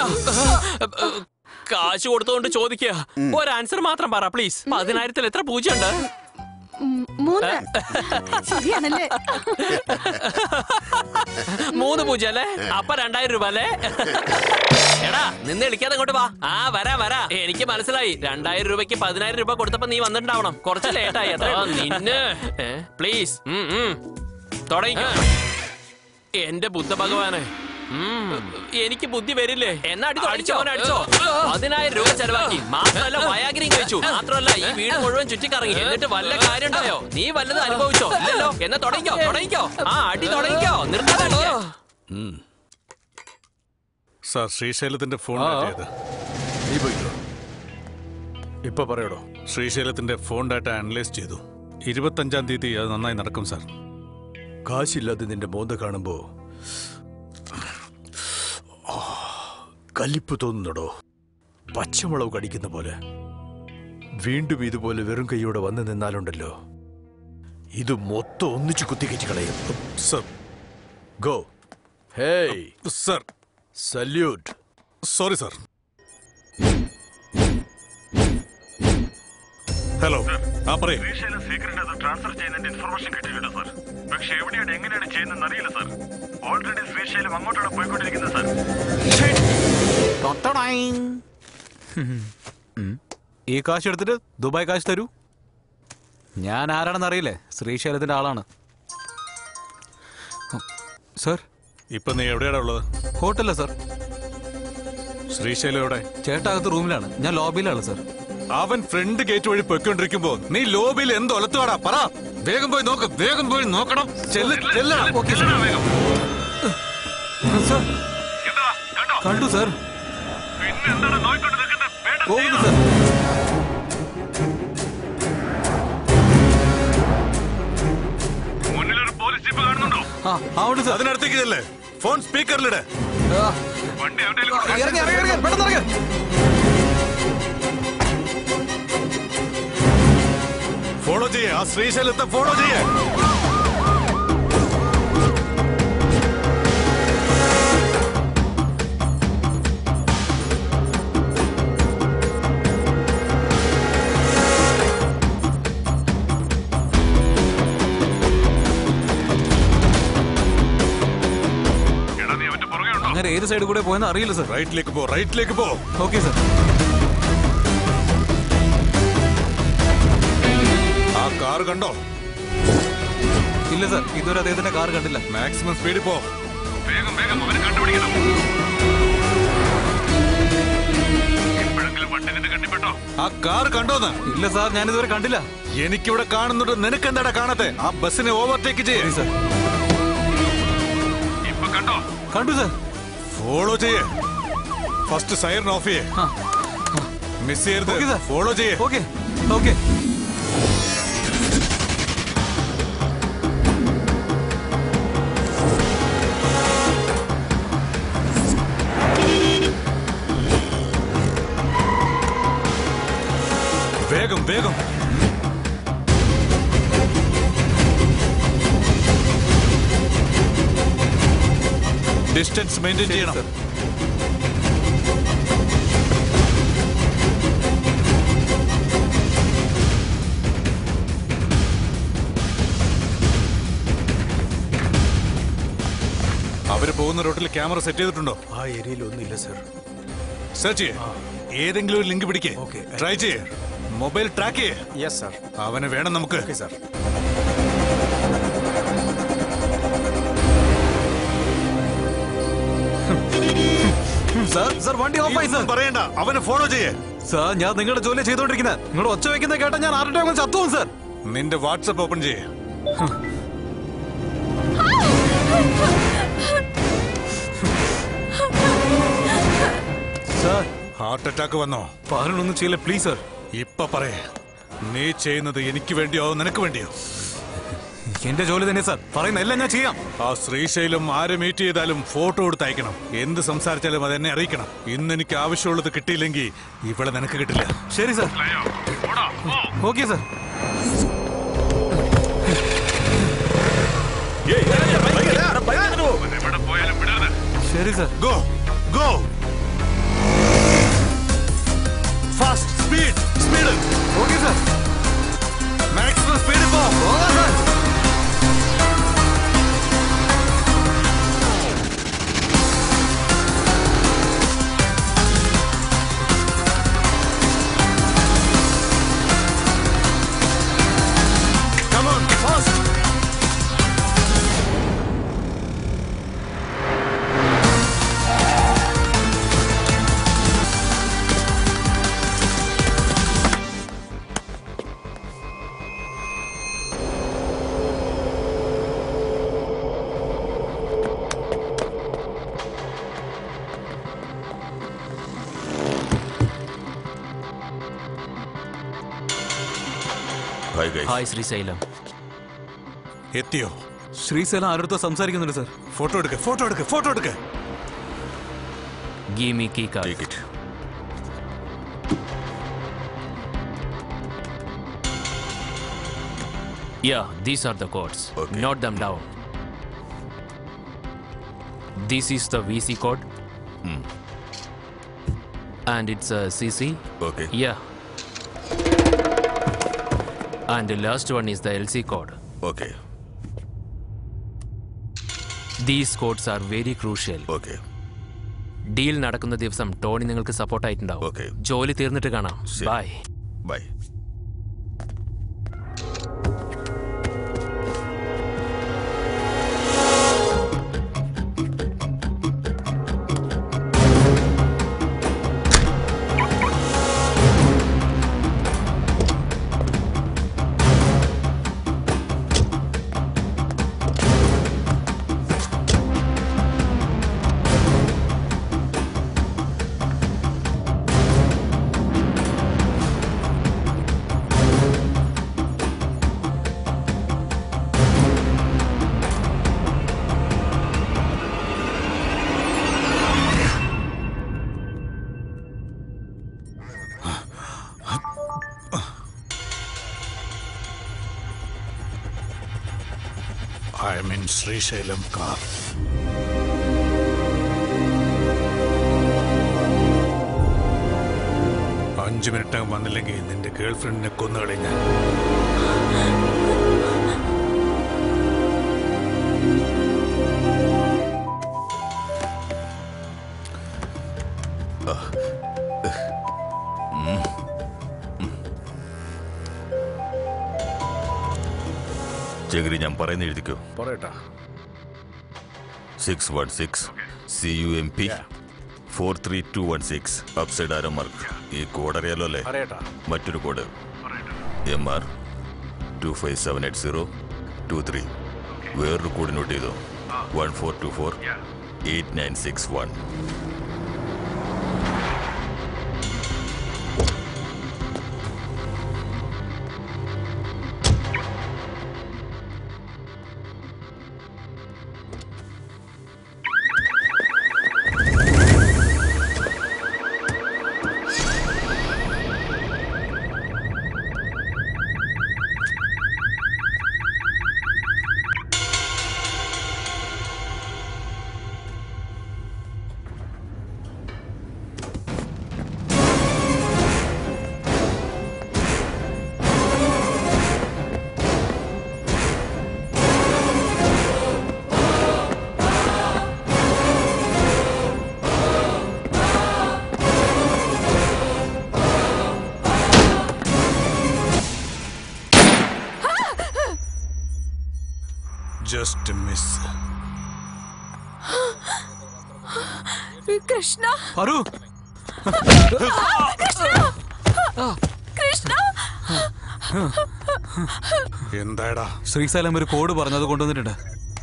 കാശ് കൊടുത്തുകൊണ്ട് ചോദിക്കുക ഒരു ആൻസർ മാത്രം പറ പ്ലീസ് പതിനായിരത്തിൽ എത്ര പൂജ്യം ഉണ്ട് ഉം, മൂന്ന് ശരിയാണല്ലേ മൂന്ന് പൂജ്യം അല്ലേ അപ്പൊ രണ്ടായിരം രൂപ അല്ലേ എടാ നിന്ന് വിളിക്കാതെ ഇങ്ങോട്ട് വാ ആ വരാ വരാ എനിക്ക് മനസ്സിലായി രണ്ടായിരം രൂപയ്ക്ക് പതിനായിരം രൂപ കൊടുത്തപ്പോ നീ വന്നിട്ടുണ്ടാവണം കുറച്ച് ലേറ്റായി അത്ര നിന്നെ പ്ലീസ് തുടങ്ങിക്കോ എന്റെ ബുദ്ധ ഭഗവാനെ ഉം, എനിക്ക് ബുദ്ധി വരില്ലേ എന്നാ അടിച്ചോ അടിച്ചോ അവനെ അടിച്ചോ പതിനായിരം രൂപ ചെലവാക്കി മാത്രമല്ല വയാഗ്രിയും കഴിച്ചു മാത്രമല്ല ഈ വീട് മുഴുവൻ ചുറ്റിക്കറങ്ങി എന്നിട്ട് വല്ല കാര്യം ഉണ്ടായോ നീ വല്ലത് അനുഭവിച്ചോ ഇല്ലല്ലോ എന്നാ തുടങ്ങിക്കോ തുടങ്ങിക്കോ ആ അടി തുടങ്ങിക്കോ നിർത്താതെ അടിക്ക്. സാർ ശ്രീശൈലത്തിന്റെ ഫോൺ ആ. ചെയ്ത് നീ പോയിക്കോ ഇപ്പൊ പറയടോ ശ്രീശൈലത്തിന്റെ ഫോൺ ഡാറ്റ അനലൈസ് ചെയ്തു ഇരുപത്തഞ്ചാം തീയതി അത് നന്നായി നടക്കും സാർ കാശില്ലാതെ നിന്റെ മോന്ത കാണുമ്പോ ആ, കലിപ്പ് തോന്നുന്നടോ പച്ചമുളക് കടിക്കുന്ന പോലെ വീണ്ടും ഇതുപോലെ വെറും കൈയോടെ വന്ന് നിന്നാലുണ്ടല്ലോ ഇത് മൊത്തം ഒന്നിച്ചു കുത്തിക്കറ്റി കളയും sir go hey sir salute sorry sir hello ആ പറയൂ സീക്രട്ട് ട്രാൻസ്ഫർ ചെയ്യുന്നതിന്റെ ഇൻഫർമേഷൻ കിട്ടിയിട്ടുണ്ട് സാർ പക്ഷെ എവിടെയാണ് എങ്ങനെയാണ് ചെയ്യുന്നതെന്ന് അറിയില്ല സാർ ഓൾറെഡി ശ്രീശൈലം അങ്ങോട്ടാണ് പോയിക്കൊണ്ടിരിക്കുന്നത് സാർ ഈ കാശ് എടുത്തിട്ട് ദുബായ് കാശ് തരൂ ഞാൻ ആരാണെന്ന് അറിയില്ലേ ശ്രീശൈലത്തിന്റെ ആളാണ് സർ ഇപ്പൊ നീ എവിടെയാടാ ഉള്ളത് ഹോട്ടലില്ല സർ ശ്രീശൈലം എവിടെ ചേട്ടാകത്ത് റൂമിലാണ് ഞാൻ ലോബിയിലാണ് സർ അവൻ ഫ്രണ്ട് ഗേറ്റ് വഴി പൊയ്ക്കൊണ്ടിരിക്കുമ്പോ നീ ലോബിയിൽ എന്തോ ഒലത്തുവാടാ പറ വേഗം പോയി നോക്ക് വേഗം പോയി നോക്കണം ചെല്ല് ചെല്ലടാ ഓക്കെ സർ സർ കണ്ടു സർ പോകുന്നു സർ മുന്നിലൊരു പോലീസ് ജീപ്പ് കാണുന്നുണ്ടോ ആ അവിടെ സർ അതിനടുത്തേക്ക് ചെല്ലേ ഫോൺ സ്പീക്കറിലിട് വണ്ടി ഇറങ്ങി ഇറങ്ങി ഇറങ്ങി പെട്ടെന്ന് ഇറങ്ങി ഫോളോ ചെയ്യേ ആ ശ്രീശൈലത്തെ ഫോളോ ചെയ്യേ അങ്ങനെ ഏത് സൈഡ് കൂടെ പോയെന്ന് അറിയില്ല സർ റൈറ്റിലേക്ക് പോ റൈറ്റിലേക്ക് പോ ഓക്കെ സർ ആ കാർ കണ്ടോ ഇല്ല സർ ഇതുവരെ അദ്ദേഹത്തിന്റെ കാർ കണ്ടില്ല മാക്സിമം സ്പീഡിൽ പോ വേഗം വേഗം അവനെ കണ്ടുപിടിക്കണം എപ്പോഴെങ്കിലും വണ്ടി നിന്റെ കണ്ടിപ്പെട്ടോ ആ കാർ കണ്ടോന്ന് ഇല്ല സാർ ഞാൻ ഇതുവരെ കണ്ടില്ല എനിക്കിവിടെ കാണുന്നുണ്ട് നിനക്ക് എന്താടാ കാണത്തെ ആ ബസ്സിനെ ഓവർടേക്ക് ചെയ്യേ സർ ഇപ്പൊ കണ്ടോ കണ്ടു സർ ഫോളോ ചെയ്യേ ഫസ്റ്റ് സൈറൻ ഓഫ് ചെയ്യേ മിസ് ഓക്കെ ചെയ്യരുത് സർ ഫോളോ ചെയ്യേ ഓക്കെ ഓക്കെ വേഗം വേഗം ഡിസ്റ്റൻസ് മെയിൻറ്റെയിൻ ചെയ്യണം അവര് പോകുന്ന റോട്ടിൽ ക്യാമറ സെറ്റ് ചെയ്തിട്ടുണ്ടോ ആ ഏരിയയിൽ ഒന്നുമില്ല സർ സെർച്ച് ചെയ്യേ ഏതെങ്കിലും ഒരു ലിങ്ക് പിടിക്കേ ട്രൈ ചെയ്യേ മൊബൈൽ ട്രാക്ക് ചെയ്യേ യെസ് സർ അവനെ വേണം നമുക്ക് സർ സാർ സാർ വണ്ടി ഓഫ് ആയി സാർ പറയണ്ട അവനെ ഫോളോ ചെയ്യേ സാർ ഞാൻ നിങ്ങളുടെ ജോലി ചെയ്തോണ്ടിരിക്കുന്നത് നിങ്ങൾ ഒച്ച വെക്കുന്ന കേട്ടാ ഞാൻ ആരുടെ ചത്തുവും സാർ നിന്റെ വാട്സപ്പ് ഓപ്പൺ ചെയ്യേ സാർ ഹാർട്ട് അറ്റാക്ക് വന്നോ പറഞ്ഞൊന്നും ചെയ്യില്ല പ്ലീസ് സാർ ഇപ്പൊ പറയേ നീ ചെയ്യുന്നത് എനിക്ക് വേണ്ടിയോ നിനക്ക് വേണ്ടിയോ എന്റെ ജോലി തന്നെ സാർ പറയുന്ന എല്ലാം ഞാൻ ചെയ്യാം ആ ശ്രീശൈലം ആരെ മീറ്റ് ചെയ്താലും ഫോട്ടോ എടുത്ത് അയക്കണം എന്ത് സംസാരിച്ചാലും അതെന്നെ അറിയിക്കണം ഇന്ന് എനിക്ക് ആവശ്യമുള്ളത് കിട്ടിയില്ലെങ്കിൽ ഇവിടെ നിനക്ക് കിട്ടില്ല ശരി സാർ ഓക്കെ സാർ എവിടെ പോയാലും വിടരുത് ശരി sir go go fast speed speed okay sir maximum speed പോ Come on, fast! Hi guys hi Srisailam എത്തിയോ ശ്രീശൈലം ആരുടെ സംസാരിക്കുന്നുണ്ട് സാർ ഫോട്ടോ എടുക്ക ഫോട്ടോ എടുക്ക ഫോട്ടോ എടുക്ക Give me key card. Take it. Yeah, these are the codes. Note them down. This is the VC code. And it's a CC. Okay. Yeah. And the last one is the LC code. Okay. These codes are very crucial. Okay. Deal നടക്കുന്ന ദിവസം Tony നിങ്ങൾക്ക് support ആയിട്ടുണ്ടാവും ജോലി തീർന്നിട്ട് കാണാം bye bye I mean Srisailam car അഞ്ചു minute വന്നില്ലെങ്കിൽ നിന്റെ ഗേൾ ഫ്രണ്ടിനെ കൊന്നുകളി ഞാൻ ജഗരി ഞാൻ പറയുന്ന എഴുതിക്കോ പറയട്ടാ six one six C U M P four three two one six upside arrow mark ഈ കോഡ് അറിയാലോ അല്ലേ അറിയട്ടാ മറ്റൊരു code M R two five seven eight zero two three വേറൊരു കോഡ് നോട്ട് ചെയ്തോ one four two four eight nine six one just miss Krishna അരു കൃഷ്ണ എന്തായടാ ശ്രീശൈലം ഒരു കോഡ് പറഞ്ഞത് കൊണ്ടുവന്നിട്ടുണ്ട്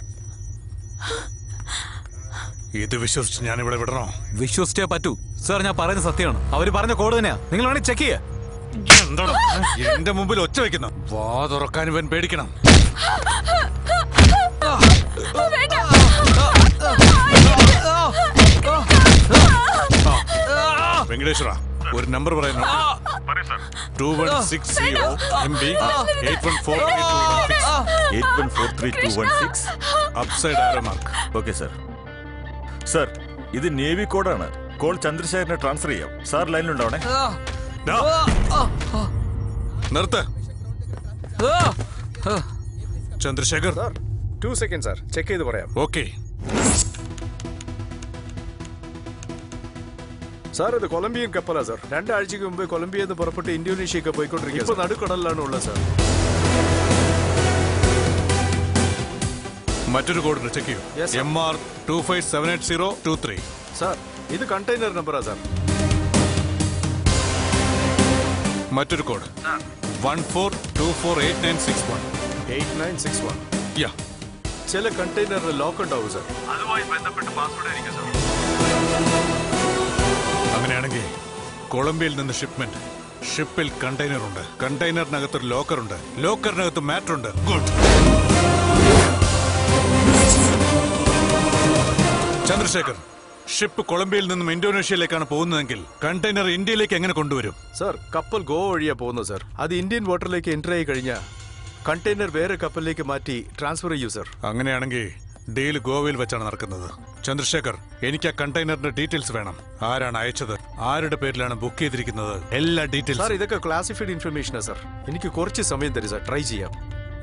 ഇത് വിശ്വസിച്ച് ഞാൻ ഇവിടെ വിടണോ വിശ്വസിച്ചേ പറ്റൂ സാർ ഞാൻ പറയുന്നത് സത്യമാണ് അവര് പറഞ്ഞ കോഡ് തന്നെയാ നിങ്ങൾ വേണമെങ്കിൽ ചെക്ക് ചെയ്യാ എന്താണ് എന്റെ മുമ്പിൽ ഒച്ച വെക്കുന്നു വാ തുറക്കാൻ ഇവൻ പേടിക്കണം വെങ്കടേശ്വര ഒരു നമ്പർ പറയുന്നു two one six zero M B eight one four eight one four three two one six upside arrow mark okay sir sir ഇത് നേവി കോഡാണ് കോൾ ചന്ദ്രശേഖരനെ ട്രാൻസ്ഫർ ചെയ്യാം സാർ ലൈനിലുണ്ടാവണേ നിർത്ത് Chandrasekhar two second sir check ചെയ്ത് പറയാം okay sir ഇത് Colombian കപ്പലാ സാർ രണ്ടാഴ്ചക്ക് മുമ്പ് കൊളംബിയയിൽ നിന്ന് പുറപ്പെട്ട് ഇന്തോനേഷ്യയൊക്കെ പോയിക്കൊണ്ടിരിക്കുക ഇപ്പൊ നടുക്കടലിലാണ് ഉള്ളത് സാർ മറ്റൊരു കോഡ് ചെക്ക് ചെയ്യൂ M R two five seven eight zero two three sir ഇത് കണ്ടെയ്നർ നമ്പറാ സാർ മറ്റൊരു code one four two four eight nine six one eight nine six one yeah ചില കണ്ടെയ്നറിൽ ലോക്ക് ഉണ്ടാവും സാർ അതുമായി ബന്ധപ്പെട്ട് പാസ്വേഡ് ആയിരിക്കും സാർ അങ്ങനെയാണെങ്കിൽ കൊളംബിയയിൽ നിന്ന് ഷിപ്മെന്റ് ഷിപ്പിൽ കണ്ടെയ്നർ ഉണ്ട് കണ്ടെയ്നറിനകത്ത് ഒരു ലോക്കർ ഉണ്ട് ലോക്കറിനകത്ത് മാറ്റർ ഉണ്ട് ഗുഡ് ചന്ദ്രശേഖർ ഷിപ്പ് കൊളംബിയയിൽ നിന്നും ഇന്തോനേഷ്യയിലേക്കാണ് പോകുന്നതെങ്കിൽ കണ്ടെയ്നർ ഇന്ത്യയിലേക്ക് എങ്ങനെ കൊണ്ടുവരും സർ കപ്പൽ ഗോവ വഴിയാ പോകുന്നത് സർ അത് ഇന്ത്യൻ വാട്ടറിലേക്ക് എൻ്റർ ആയി കഴിഞ്ഞാൽ കണ്ടെയ്നർ വേറെ കപ്പലിലേക്ക് മാറ്റി ട്രാൻസ്ഫർ ചെയ്യൂ സർ അങ്ങനെയാണെങ്കിൽ ഡീൽ ഗോവയിൽ വെച്ചാണ് നടക്കുന്നത് ചന്ദ്രശേഖർ എനിക്ക് ആ കണ്ടെയ്നറിന്റെ ഡീറ്റെയിൽസ് വേണം ആരാണ് അയച്ചത് ആരുടെ പേരിലാണ് ബുക്ക് ചെയ്തിരിക്കുന്നത് എല്ലാ സാർ ഡീറ്റെയിൽസ് ഇതൊക്കെ ക്ലാസിഫൈഡ് ഇൻഫർമേഷനാ സർ എനിക്ക് കുറച്ച് സമയം തരും സാർ ട്രൈ ചെയ്യാം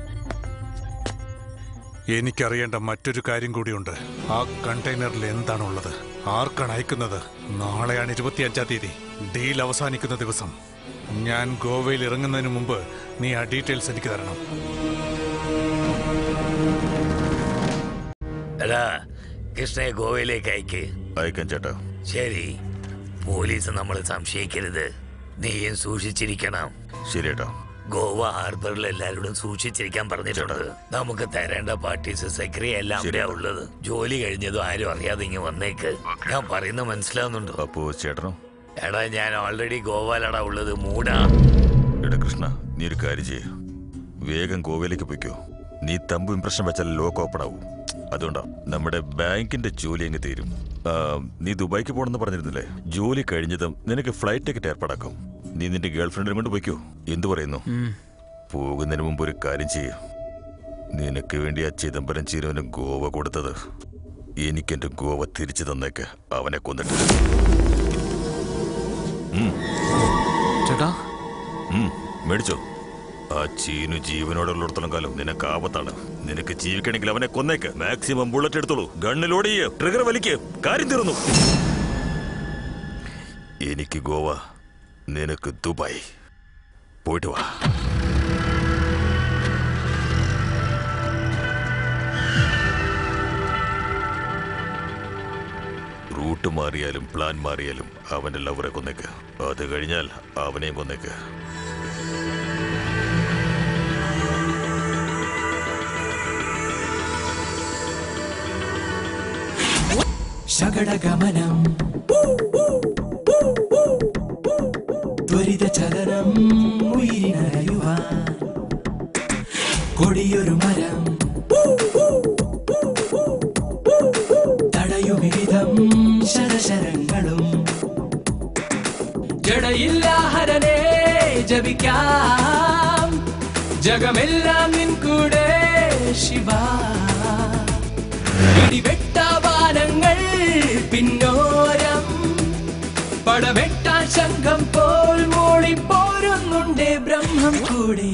എനിക്കറിയേണ്ട മറ്റൊരു കാര്യം കൂടിയുണ്ട് ആ കണ്ടെയ്നറിൽ എന്താണുള്ളത് ആർക്കാണ് അയക്കുന്നത് നാളെയാണ് ഇരുപത്തിയഞ്ചാം തീയതി ഡീൽ അവസാനിക്കുന്ന ദിവസം ഞാൻ ഗോവയിൽ ഇറങ്ങുന്നതിന് മുമ്പ് നീ ആ ഡീറ്റെയിൽസ് എനിക്ക് തരണം എടാ കൃഷ്ണയെ ഗോവയിലേക്ക് അയക്ക് അയക്കാം ചേട്ടാ ശരി പോലീസ് നമ്മളെ സംശയിക്കരുത് നീയും സൂക്ഷിച്ചിരിക്കണം ശരിയേട്ടാ ഗോവ ഹാർബറിൽ എല്ലാവരോടും സൂക്ഷിച്ചിരിക്കാൻ പറഞ്ഞിട്ടുണ്ട് നമുക്ക് തരേണ്ട പാർട്ടീസ് സെക്രട്ടറി എല്ലാം ശരി. അവിടെയാ ഉള്ളത് ജോലി കഴിഞ്ഞതും ആരും അറിയാതെ ഇങ്ങ് വന്നേക്ക് ഞാൻ പറയുന്ന മനസ്സിലാവുന്നുണ്ടോ അപ്പോ ചേട്ടനോ എടാ ഞാൻ ഓൾറെഡി ഗോവയിലടാ ഉള്ളത് മൂടാ എടാ കൃഷ്ണ നീ ഒരു കാര്യം ചെയ്യ് വേഗം ഗോവയിലേക്ക് പോയിക്കോ നീ തമ്പ് ഇംപ്രഷൻ വെച്ചാൽ ലോക്ക് ഓപ്പൺ ആവും അതുകൊണ്ടാ നമ്മുടെ ബാങ്കിന്റെ ജോലി അങ്ങ് തീരും ആ, നീ ദുബായിക്ക് പോകണമെന്ന് പറഞ്ഞിരുന്നില്ലേ ജോലി കഴിഞ്ഞതും നിനക്ക് ഫ്ലൈറ്റ് ടിക്കറ്റ് ഏർപ്പാടാക്കും നീ നിന്റെ ഗേൾ ഫ്രണ്ടിനെ കൊണ്ട് പോയിക്കോ എന്തു പറയുന്നു പോകുന്നതിന് മുമ്പ് ഒരു കാര്യം ചെയ്യ നിനക്ക് വേണ്ടി ആ ചിദംബരം ചീരുവിന് ഗോവ കൊടുത്തത് എനിക്കെന്റെ ഗോവ തിരിച്ചു തന്നേക്ക് അവനെ കൊന്നിട്ട് ഉം. ചേട്ടാ ഉം, മേടിച്ചോ ആ ചീനു ജീവനോടുള്ളിടത്തോളം കാലം നിനക്ക് ആപത്താണ് നിനക്ക് ജീവിക്കണമെങ്കിൽ അവനെ കൊന്നേക്ക് മാക്സിമം ബുള്ളറ്റ് എടുത്തോളൂ ഗണ്ണിലോട് ചെയ്യ് ട്രിഗർ വലിക്ക് കാര്യം തീർന്നു എനിക്ക് ഗോവ നിനക്ക് ദുബായ് പോയിട്ട് വാ റൂട്ട് മാറിയാലും പ്ലാൻ മാറിയാലും അവന്റെ ലവറെ കൊന്നേക്ക് അത് കഴിഞ്ഞാൽ അവനെയും കൊന്നേക്ക് ശകടഗമനം ത്വരിത ചലനം ഉയിരിനറിയുവാൻ കൊടിയൊരു മരം തടയുവിധം ശരശരങ്ങളും ജടയില്ല ഹരനെ ജപിക്കാം ജഗമെല്ലാം നിൻ കൂടെ ശിവ ഇടിവെട്ടാവാനങ്ങൾ പിന്നോരം പടവെട്ടാൻ ശംഖം പോൽ മൂളിപ്പോരുന്നുണ്ട് ബ്രഹ്മം കൂടി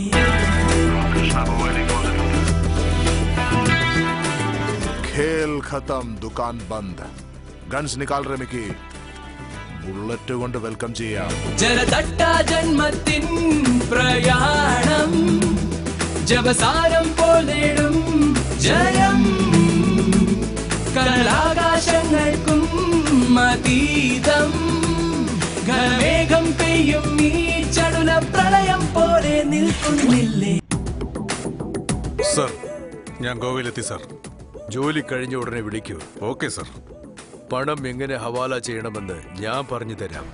खेल खत्म दुकान बंद ഗൺസ് നിക്കാൾ റമിക്ക് ബുള്ളറ്റ് കൊണ്ട് വെൽക്കം ചെയ്യാം ജലതട്ട ജന്മത്തിൻ പ്രയാണം ജപസാരം പോലിടും ജയം കടലാകാശങ്ങൾക്കും അതീതം ഘനമേഘം പെയ്യും ഈ ചടുല പ്രളയം പോലെ നിൽക്കുന്നില്ലേ സർ ഞാൻ ഗോവയിലെത്തി സർ ജോലി കഴിഞ്ഞ ഉടനെ വിളിക്കൂ ഓക്കെ സർ പണം എങ്ങനെ ഹവാല ചെയ്യണമെന്ന് ഞാൻ പറഞ്ഞു തരാം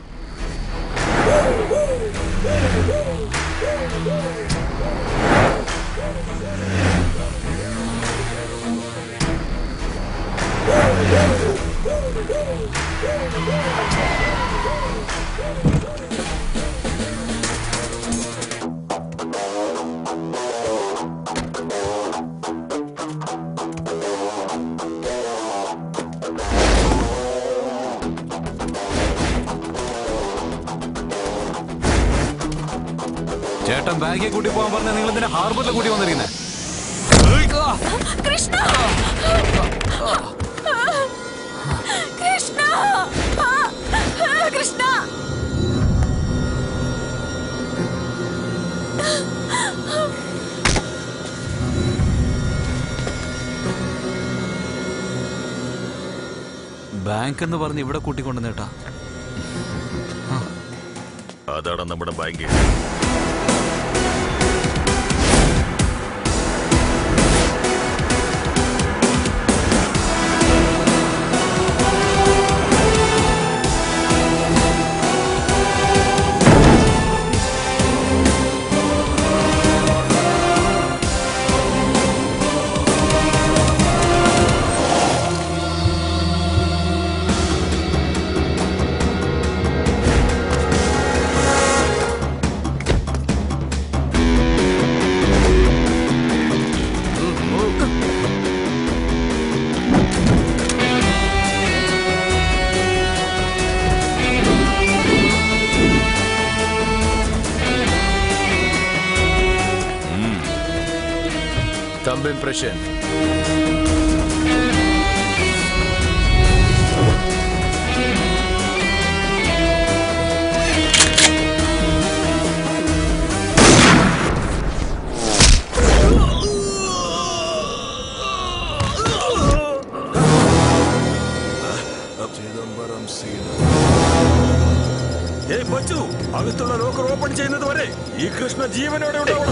ചേട്ടൻ ബാഗിൽ കൂട്ടി പോകാൻ പറഞ്ഞ നിങ്ങൾ എന്തിനാ ഹാർബറിൽ കൂട്ടി വന്നിരിക്കുന്നത് കൃഷ്ണ കൃഷ്ണ കൃഷ്ണ ബാങ്ക് എന്ന് പറഞ്ഞ് ഇവിടെ കൂട്ടിക്കൊണ്ടുവന്നേട്ടാ അതാണ് നമ്മുടെ ബാങ്ക് തമ്പ് ഇംപ്രഷൻ ചിദംബരം സീനോ ഏയ് ബച്ചു അകത്തുള്ള ലോക്കർ ഓപ്പൺ ചെയ്യുന്നത് വരെ ഈ കൃഷ്ണ ജീവനോടെ ഉണ്ടാവണം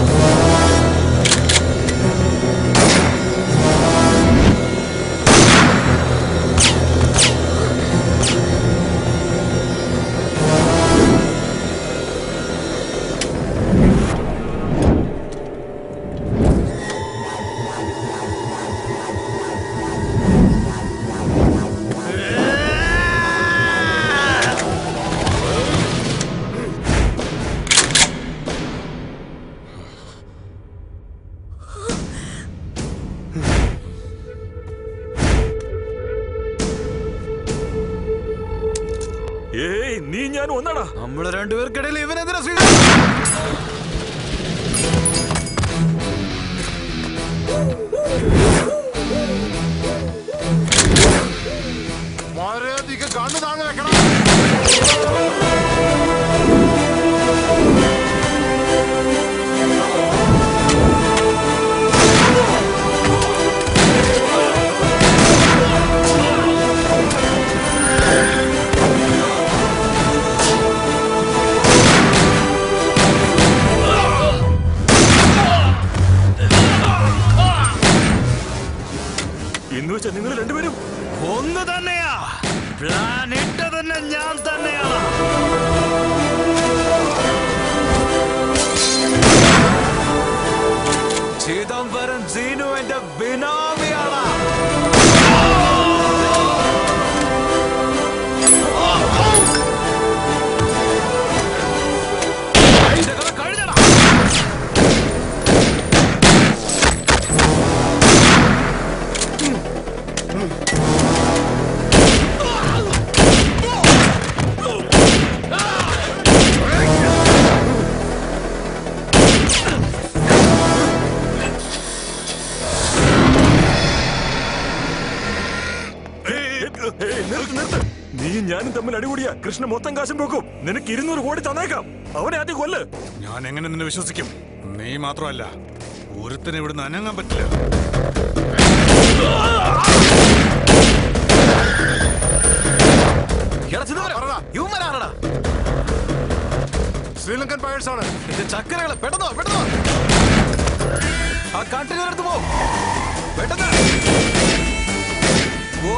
ഏയ് നീ ഞാൻ ഒന്നടാ നമ്മള് രണ്ടുപേർക്കിടയിൽ ഇവനെതിരെ വളരെയധികം കണ്ണു താഴെ വെക്കണം എന്ന് വെച്ചാ നിങ്ങൾ രണ്ടുപേരും ഒന്ന് തന്നെയാ പ്ലാൻ ഇട്ട തന്നെ ഞാൻ തന്നെയാണ് ചിദംബരം സീനു എന്റെ ബിനാമിയാണ് നീ ഞാനും തമ്മിൽ അടികൂടിയ കൃഷ്ണ മൊത്തം കാശും പോക്കും നിനക്ക് ഇരുന്നൂറ് കോടി തന്നേക്കാം അവനെ ആദ്യം കൊല്ല് ഞാൻ എങ്ങനെ നിന്നെ വിശ്വസിക്കും നീ മാത്രമല്ല ഒരുത്തനെ ഇവിടുന്ന് അനങ്ങാൻ പറ്റില്ല ശ്രീലങ്കൻ പയേഴ്സ് ആണ് ഇത് ചക്കരകള് പെട്ടെന്നോ പെട്ടെന്നോ ആ കണ്ടെയ്നർ എടുത്ത് പോ പെട്ടെന്ന് ഓ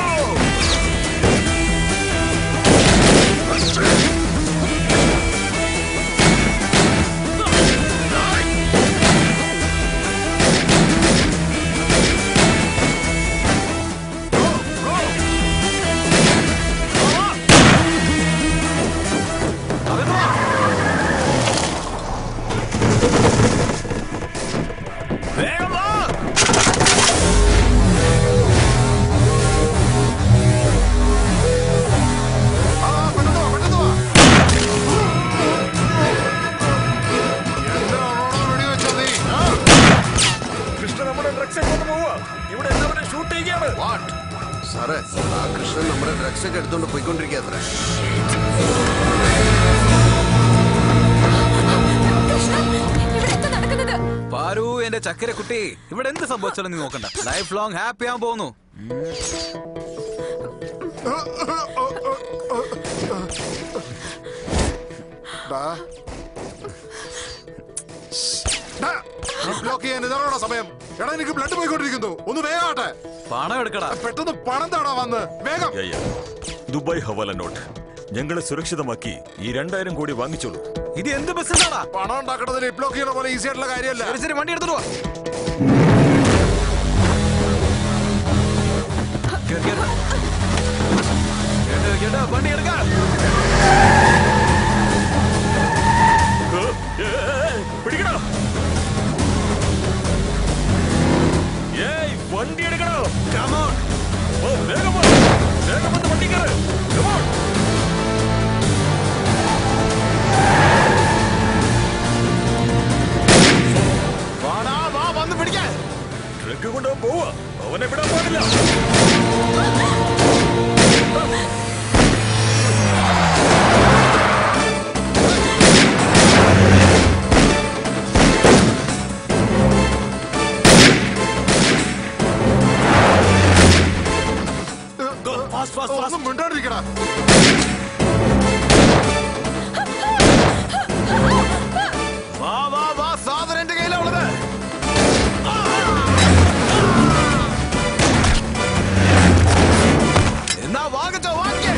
വേഗം വാ കൃഷ്ണ നമ്മുടെ ഡ്രഗ്സ് കൊണ്ട് പോവാ ഇവിടെ എല്ലാവരും ഷൂട്ട് ചെയ്യുകയാണ് സാറേ ആ കൃഷ്ണൻ നമ്മുടെ ഡ്രഗ്സ് ഒക്കെ എടുത്തോണ്ട് പോയിക്കൊണ്ടിരിക്കുക അത്ര പാരു എന്റെ ചക്കര കുട്ടി ഇവിടെ എന്ത് സംഭവിച്ചാലും നീ നോക്കണ്ട ലൈഫ് ലോങ് ഹാപ്പി ആവാൻ പോകുന്നു ബ്ലോക്ക് ചെയ്യാൻ ഇതാണോ സമയം എടാ എനിക്ക് ബ്ലഡ് പോയിക്കൊണ്ടിരിക്കുന്നു ഒന്ന് വേഗാട്ടെ പണം എടുക്കടാ പെട്ടെന്ന് പണം താടാ വന്ന് വേഗം യ, യ. ദുബായ് ഹവാല നോട്ട് ഞങ്ങളെ സുരക്ഷിതമാക്കി ഈ രണ്ടായിരം കോടി വാങ്ങിച്ചോളൂ ഇത് എന്ത് ബിസിനസ്സാടാ പണം ഉണ്ടാക്കണതിന് ബ്ലോക്ക് ചെയ്യണ പോലെ ഈസി ആയിട്ടുള്ള കാര്യമല്ല ശരി ശരി വണ്ടി എടുത്തിട്ട് വാ കേറ്, കേറ്. കേട്ടോ, കേട്ടോ, വണ്ടി എടുക്കാം പിടിക്കണോ ഏയ് വണ്ടി എടുക്കണോ കമോൺ ഓ വേഗം വാ. വേഗം വന്ന് വണ്ടി കയറ് Come on. വാടാ വാ വന്ന് പിടിക്കാൻ പൊക്കിക്കൊണ്ടുപോകാൻ പോവാ അവനെ വിടാൻ പാടില്ല ഒന്നും മിണ്ടാണ്ടിരിക്കടാ വാ വാ വാ സാധനം എന്റെ കയ്യിലാ ഉള്ളത് എന്നാ വാങ്ങിച്ചോ വാങ്ങിക്കേ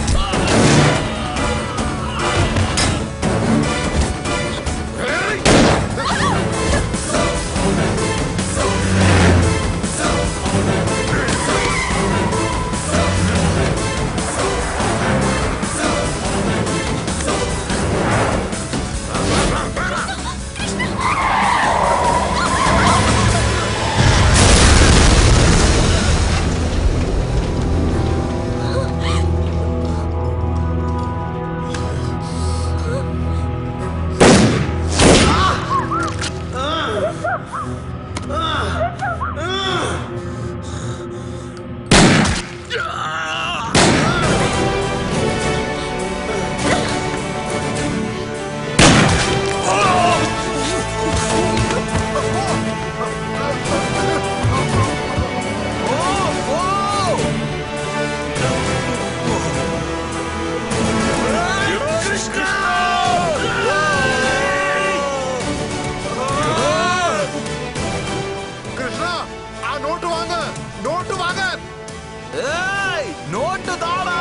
കൃഷ്ണ ആ നോട്ട് വാങ്ങ് നോട്ട് വാങ്ങാൻ ഏയ് നോട്ട് താടാ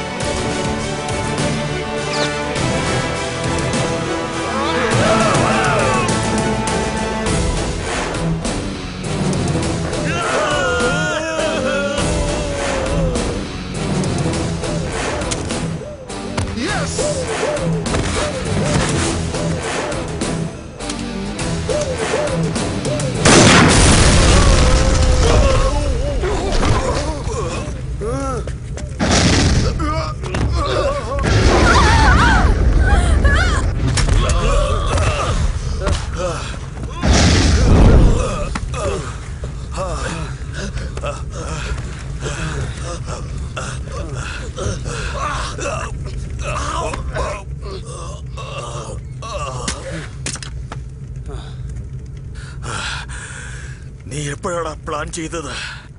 നീ എപ്പോഴാണ് പ്ലാൻ ചെയ്തത്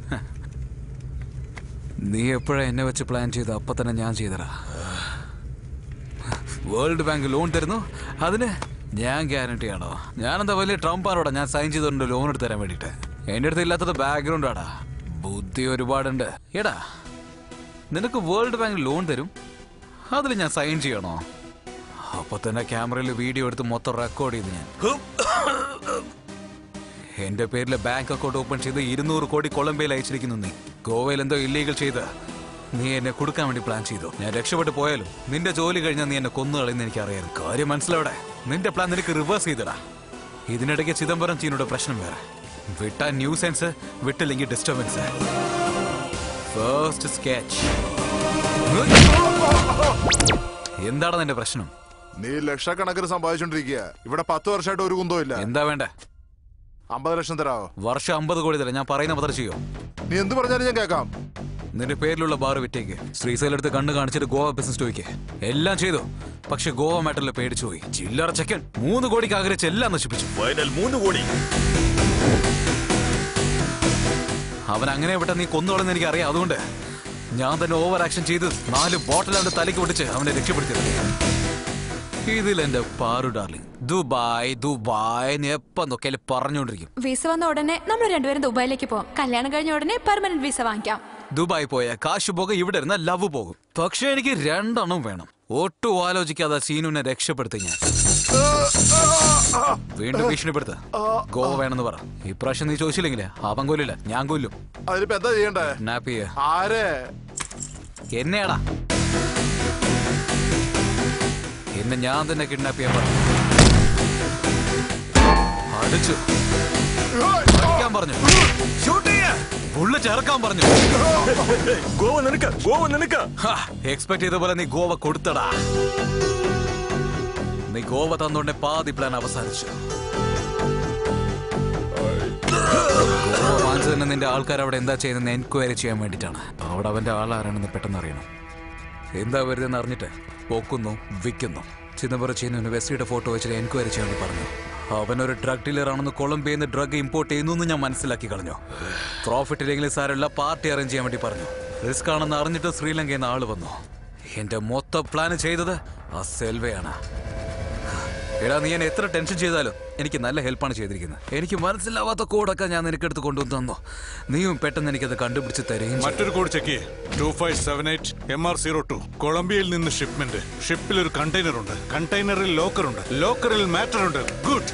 നീ എപ്പോഴാ എന്നെ വെച്ച് പ്ലാൻ ചെയ്ത് അപ്പൊ തന്നെ ഞാൻ ചെയ്തടാ വേൾഡ് ബാങ്ക് ലോൺ തരുന്നു അതിന് ഞാൻ ഗ്യാരണ്ടി ആണോ ഞാനെന്താ വലിയ ട്രംപാണോടാ ഞാൻ സൈൻ ചെയ്തിട്ടുണ്ട് ലോൺ എടുത്ത് തരാൻ വേണ്ടിയിട്ട് എൻ്റെ അടുത്ത് ഇല്ലാത്തത് ബാക്ക്ഗ്രൗണ്ട് ആടാ ബുദ്ധി ഒരുപാടുണ്ട് എടാ നിനക്ക് വേൾഡ് ബാങ്ക് ലോൺ തരും അതിൽ ഞാൻ സൈൻ ചെയ്യണോ അപ്പൊ തന്നെ ക്യാമറയിൽ വീഡിയോ എടുത്ത് മൊത്തം റെക്കോർഡ് ചെയ്ത് ഞാൻ എന്റെ പേരിൽ ബാങ്ക് അക്കൗണ്ട് ഓപ്പൺ ചെയ്ത് ഇരുന്നൂറ് കോടി കൊളംബിയയിൽ അയച്ചിരിക്കുന്നു നീ ഗോവയിൽ എന്തോ ഇല്ലീഗൽ ചെയ്ത് നീ എന്നെ കൊടുക്കാൻ വേണ്ടി പ്ലാൻ ചെയ്തു ഞാൻ രക്ഷപ്പെട്ടു പോയാലും നിന്റെ ജോലി കഴിഞ്ഞാൽ നീ എന്നെ കൊന്നു കളയുന്ന എനിക്ക് അറിയാം കാര്യം മനസ്സിലവിടെ നിന്റെ പ്ലാൻ നിനക്ക് റിവേഴ്സ് ചെയ്തടാ ഇതിനിടയ്ക്ക് ചിദംബരം ചീനോട് പ്രശ്നം വേറെ വിട്ട ന്യൂസെൻസ് വിട്ടില്ലെങ്കിൽ ഡിസ്റ്റർബൻസ് ഫസ്റ്റ് സ്കെച്ച് എന്താണ് നിന്റെ പ്രശ്നം നീ ലക്ഷക്കണക്കിന് സമ്പാദിച്ചോണ്ടിരിക്കുക ഇവിടെ പത്ത് വർഷമായിട്ട് ഒരു കുന്തവും ഇല്ല എന്താ വേണ്ടേ അമ്പത് ലക്ഷം തരാവോ വർഷം അമ്പത് കോടി തരാം ഞാൻ പറയുന്ന പത്ര ചെയ്യോ നീ എന്ത് പറഞ്ഞാലും ഞാൻ കേൾക്കാം നിന്റെ പേരിലുള്ള ബാർ വിറ്റേക്ക് ശ്രീസൈലെടുത്ത് കണ്ണ് കാണിച്ചിട്ട് ഗോവ ബിസിനസ് ചോദിക്കേ എല്ലാം ചെയ്തു പക്ഷെ ഗോവ മാറ്ററിൽ പേടിച്ചു പോയി ചില്ലറ ചെക്കൻ മൂന്ന് കോടിക്ക് ആഗ്രഹിച്ച് എല്ലാം നശിപ്പിച്ചു ഫൈനൽ മൂന്ന് കോടി അവൻ അങ്ങനെ വിട്ട നീ കൊന്നുകളെന്ന് എനിക്ക് അറിയാം അതുകൊണ്ട് ഞാൻ തന്നെ ഓവർ ആക്ഷൻ ചെയ്ത് നാല് ബോട്ടിൽ അവന്റെ തലയ്ക്ക് പൊട്ടിച്ച് അവനെ രക്ഷപ്പെടുത്തിയത് ഇതിൽ എന്റെ പാറു ഡാർലിംഗ് ദുബായ് ദുബായ് എന്ന് എപ്പം നോക്കിയാലും പറഞ്ഞുകൊണ്ടിരിക്കും വിസ വന്ന ഉടനെ നമ്മൾ രണ്ടുപേരും ദുബായിലേക്ക് പോവാം കല്യാണം കഴിഞ്ഞ ഉടനെ പെർമനന്റ് വിസ വാങ്ങിക്കാം ദുബായ് പോയ കാശ് പോകും ഇവിടെ ഇരുന്ന ലവ് പോകും പക്ഷെ എനിക്ക് രണ്ടെണ്ണം വേണം ഒട്ടും ആലോചിക്കാതെ സീനുവിനെ രക്ഷപ്പെടുത്തി ഞാൻ വീണ്ടും ഭീഷണിപ്പെടുത്ത ഗോവ വേണമെന്ന് പറ ഇപ്രാവശ്യം നീ ചോദിച്ചില്ലെങ്കിലേ അവൻ കൊല്ലില്ല ഞാൻ കൊല്ലും അതിനിപ്പോ എന്താ ചെയ്യണ്ടേ കിഡ്നാപ്പ് ചെയ്യ ആരെ എന്നെയാടാ എന്നെ ഞാൻ തന്നെ കിഡ്നാപ്പ് ചെയ്യാൻ പറഞ്ഞു അടിച്ചു അടിക്കാൻ പറഞ്ഞു ഉള്ളു ചേർക്കാൻ പറഞ്ഞു ഗോവ നിനക്ക് ഗോവ നിനക്ക് എക്സ്പെക്ട് ചെയ്ത പോലെ നീ ഗോവ കൊടുത്തടാ നീ ഗോവ തന്നോണ്ടെ പാതി പ്ലാൻ അവസാനിച്ചു ഗോവ വാങ്ങിച്ചു തന്നെ നിന്റെ ആൾക്കാർ അവിടെ എന്താ ചെയ്യുന്നത് എൻക്വയറി ചെയ്യാൻ വേണ്ടിയിട്ടാണ് അവിടെ അവന്റെ ആളാരാണെന്ന് പെട്ടെന്ന് അറിയണം എന്താ വരുതെന്ന് അറിഞ്ഞിട്ട് പോക്കുന്നു വിൽക്കുന്നു ചിദംബരം ചെയ്യുന്നതിന് വെസ്റ്റിയുടെ ഫോട്ടോ വെച്ചിട്ട് എൻക്വയറി ചെയ്യാൻ പറഞ്ഞു അവനൊരു ഡ്രഗ് ഡീലർ ആണെന്ന് കൊളംബിയയിൽ നിന്ന് ഡ്രഗ് ഇമ്പോർട്ട് ചെയ്യുന്നു എന്ന് ഞാൻ മനസ്സിലാക്കി കളഞ്ഞു പ്രോഫിറ്റ് ഇല്ലെങ്കിലും സാരമില്ല പാർട്ടി അറേഞ്ച് ചെയ്യാൻ വേണ്ടി പറഞ്ഞു റിസ്ക് ആണെന്ന് അറിഞ്ഞിട്ട് ശ്രീലങ്കയിൽ നിന്ന് ആള് വന്നു എന്റെ മൊത്തം പ്ലാൻ ചെയ്തത് ആ സെൽവയാണ് എടാ നീ എന്നെ എത്ര ടെൻഷൻ ചെയ്താലും എനിക്ക് നല്ല ഹെൽപ്പാണ് ചെയ്തിരിക്കുന്നത് എനിക്ക് മനസ്സിലാവാത്ത കോഡൊക്കെ ഞാൻ നിനക്കെടുത്ത് കൊണ്ടുവന്ന് തന്നു നീയും പെട്ടെന്ന് എനിക്കത് കണ്ടുപിടിച്ച് തരുകയും ചെയ്തു. മറ്റൊരു കോഡ് ചെക്ക് ചെയ്യേ two five seven eight M R zero two കൊളംബിയയിൽ നിന്ന് ഷിപ്മെന്റ് ഷിപ്പിൽ ഒരു കണ്ടെയ്നർ ഉണ്ട് കണ്ടെയ്നറിൽ ലോക്കർ ഉണ്ട് ലോക്കറിൽ മാറ്റർ ഉണ്ട് ഗുഡ്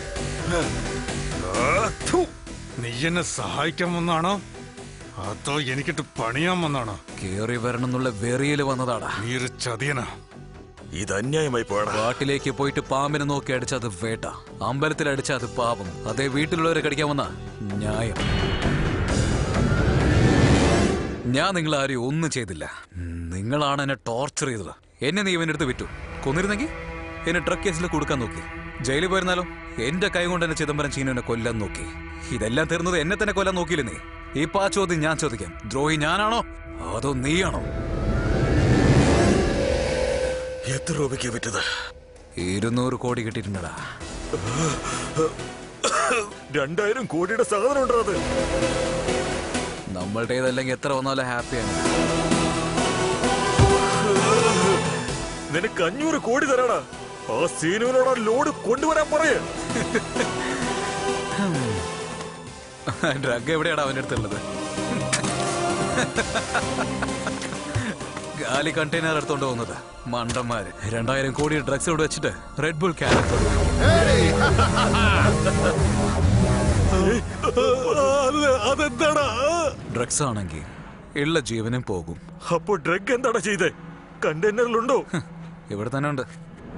നീ എന്നെ സഹായിക്കാൻ വന്നാണോ അതോ എനിക്കിട്ട് പണിയാൻ വന്നാണോ കേറി വരണം എന്നുള്ള വെറിയിൽ വന്നതാടാ നീ ഒരു ചതിയനാ ഇത് അന്യായമായി പോയടാ കാട്ടിലേക്ക് പോയിട്ട് പാമ്പിനെ നോക്കി അടിച്ച അത് വേട്ട അമ്പലത്തിൽ അടിച്ച അത് പാപം അതേ വീട്ടിലുള്ളവരെ കടിക്കാൻ വന്ന ന്യായം ഞാൻ നിങ്ങൾ ആരെയും ഒന്നും ചെയ്തില്ല നിങ്ങളാണ് എന്നെ ടോർച്ചർ ചെയ്തത് എന്നെ നീ ഇവനെടുത്ത് വിറ്റു കൊന്നിരുന്നെങ്കിൽ എന്നെ ഡ്രഗ് കേസിൽ കൊടുക്കാൻ നോക്കി ജയിലിൽ പോയിരുന്നാലോ എന്റെ കൈ കൊണ്ട് എന്നെ ചിദംബരം ചീനുവിനെ കൊല്ലാൻ നോക്കി ഇതെല്ലാം തീർന്നത് എന്നെ തന്നെ കൊല്ലാൻ നോക്കിയില്ലേ നീ ഇപ്പൊ ആ ചോദ്യം ഞാൻ ചോദിക്കാം ദ്രോഹി ഞാനാണോ അതോ നീയാണോ എത്ര രൂപയ്ക്ക് വിറ്റത് ഇരുന്നൂറ് കോടി കിട്ടിയിട്ടുണ്ടടാ രണ്ടായിരം കോടിയുടെ സാധനം ഉണ്ടോ അത് നമ്മളുടേതല്ലെങ്കിൽ എത്ര വന്നാലും ഹാപ്പിയാണ് നിനക്ക് അഞ്ഞൂറ് കോടി തരാടാ ആ സീനുവിനോട് ആ ലോഡ് കൊണ്ടുവരാൻ പറയേ ഡ്രഗ് എവിടെയാണ് അവൻ്റെ അടുത്തുള്ളത് ഗാലി കണ്ടെയ്നർ എടുത്തോണ്ട് പോകുന്നത് മണ്ടന്മാര് രണ്ടായിരം കോടി ഡ്രഗ്സ് ഇവിടെ വെച്ചിട്ട് റെഡ് ബുൾ ക്യാരറ്റ് അതെന്താടാ ഡ്രഗ്സ് ആണെങ്കിൽ ഉള്ള ജീവനും പോകും അപ്പൊ ഡ്രഗ് എന്താടാ ചെയ്തേ കണ്ടെയ്നറിലുണ്ടോ ഇവിടെ തന്നെ ഉണ്ട്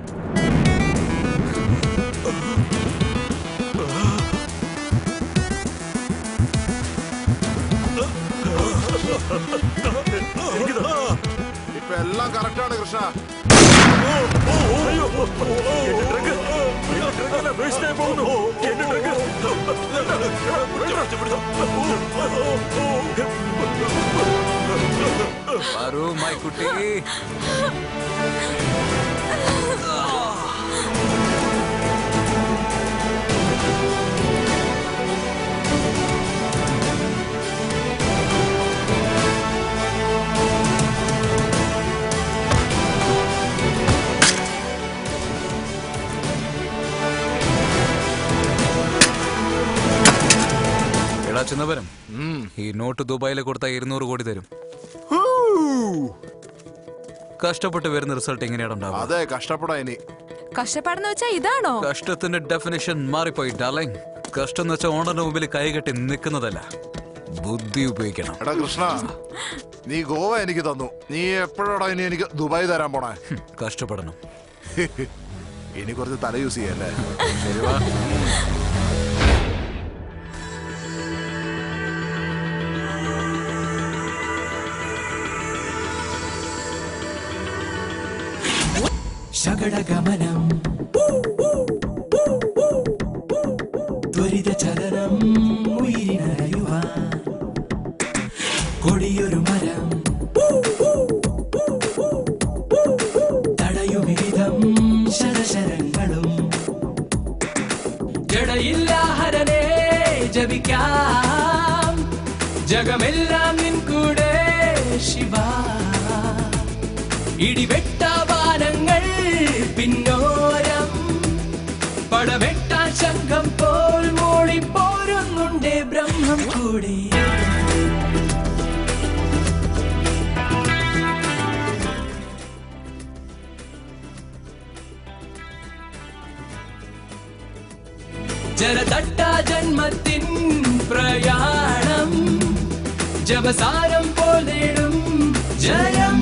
ഇപ്പൊ എല്ലാം കറക്റ്റാണ് കൃഷ്ണ വരൂ മൈ കുട്ടി എടാ ചിന്നപരം ഈ നോട്ട് ദുബായിൽ കൊടുത്ത ഇരുന്നൂറ് കോടി തരും കഷ്ടപ്പെട്ട് വരുന്ന റിസൾട്ട് എങ്ങനെയാണ് ഉണ്ടാവുക അതെ കഷ്ടപ്പെടാ ഇനി കഷ്ടപ്പാടെന്ന് വെച്ചാ ഇതാണോ കഷ്ടത്തിന്റെ ഡെഫിനിഷൻ മാറിപ്പോയി ഡാർലിംഗ് കഷ്ടം എന്ന് വെച്ചാൽ ഓണറിന്റെ മുമ്പിൽ കൈകെട്ടി നിൽക്കുന്നതല്ല ബുദ്ധി ഉപയോഗിക്കണം എടാ കൃഷ്ണ നീ ഗോവ എനിക്ക് തന്നു നീ എപ്പോഴാടാ ഇനി എനിക്ക് ദുബായ് തരാൻ പോണേ കഷ്ടപ്പെടണം ഇനി കുറച്ച് തല യൂസ് ചെയ്യല്ലേ ശരി വാ ശകടഗമനം ത്വരിത ചലനം ഉയിരിനറിയുവാൻ കൊടിയൊരു മരം തടയുവിധം ശരശരങ്ങളും ജടയില്ല ഹരനെ ജപിക്കാം ജഗമെല്ലാം നിൻ കൂടെ ശിവ ഇടിവെട്ടാവാനങ്ങൾ പിന്നോരം പടവെട്ടാൻ ശംഖം പോൽ മൂളിപ്പോരുന്നുണ്ടേ ബ്രഹ്മം കൂടി ജലതട്ട ജന്മത്തിൻ പ്രയാണം ജപസാരം പോൽ നേടും ജയം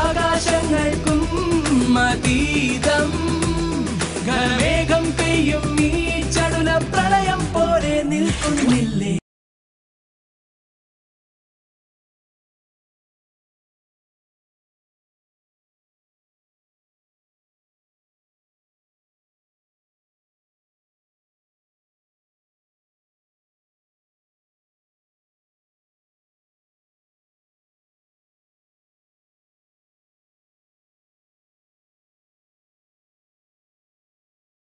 കടലാകാശങ്ങൾക്കും അതീതം ഘനമേഘം പെയ്യും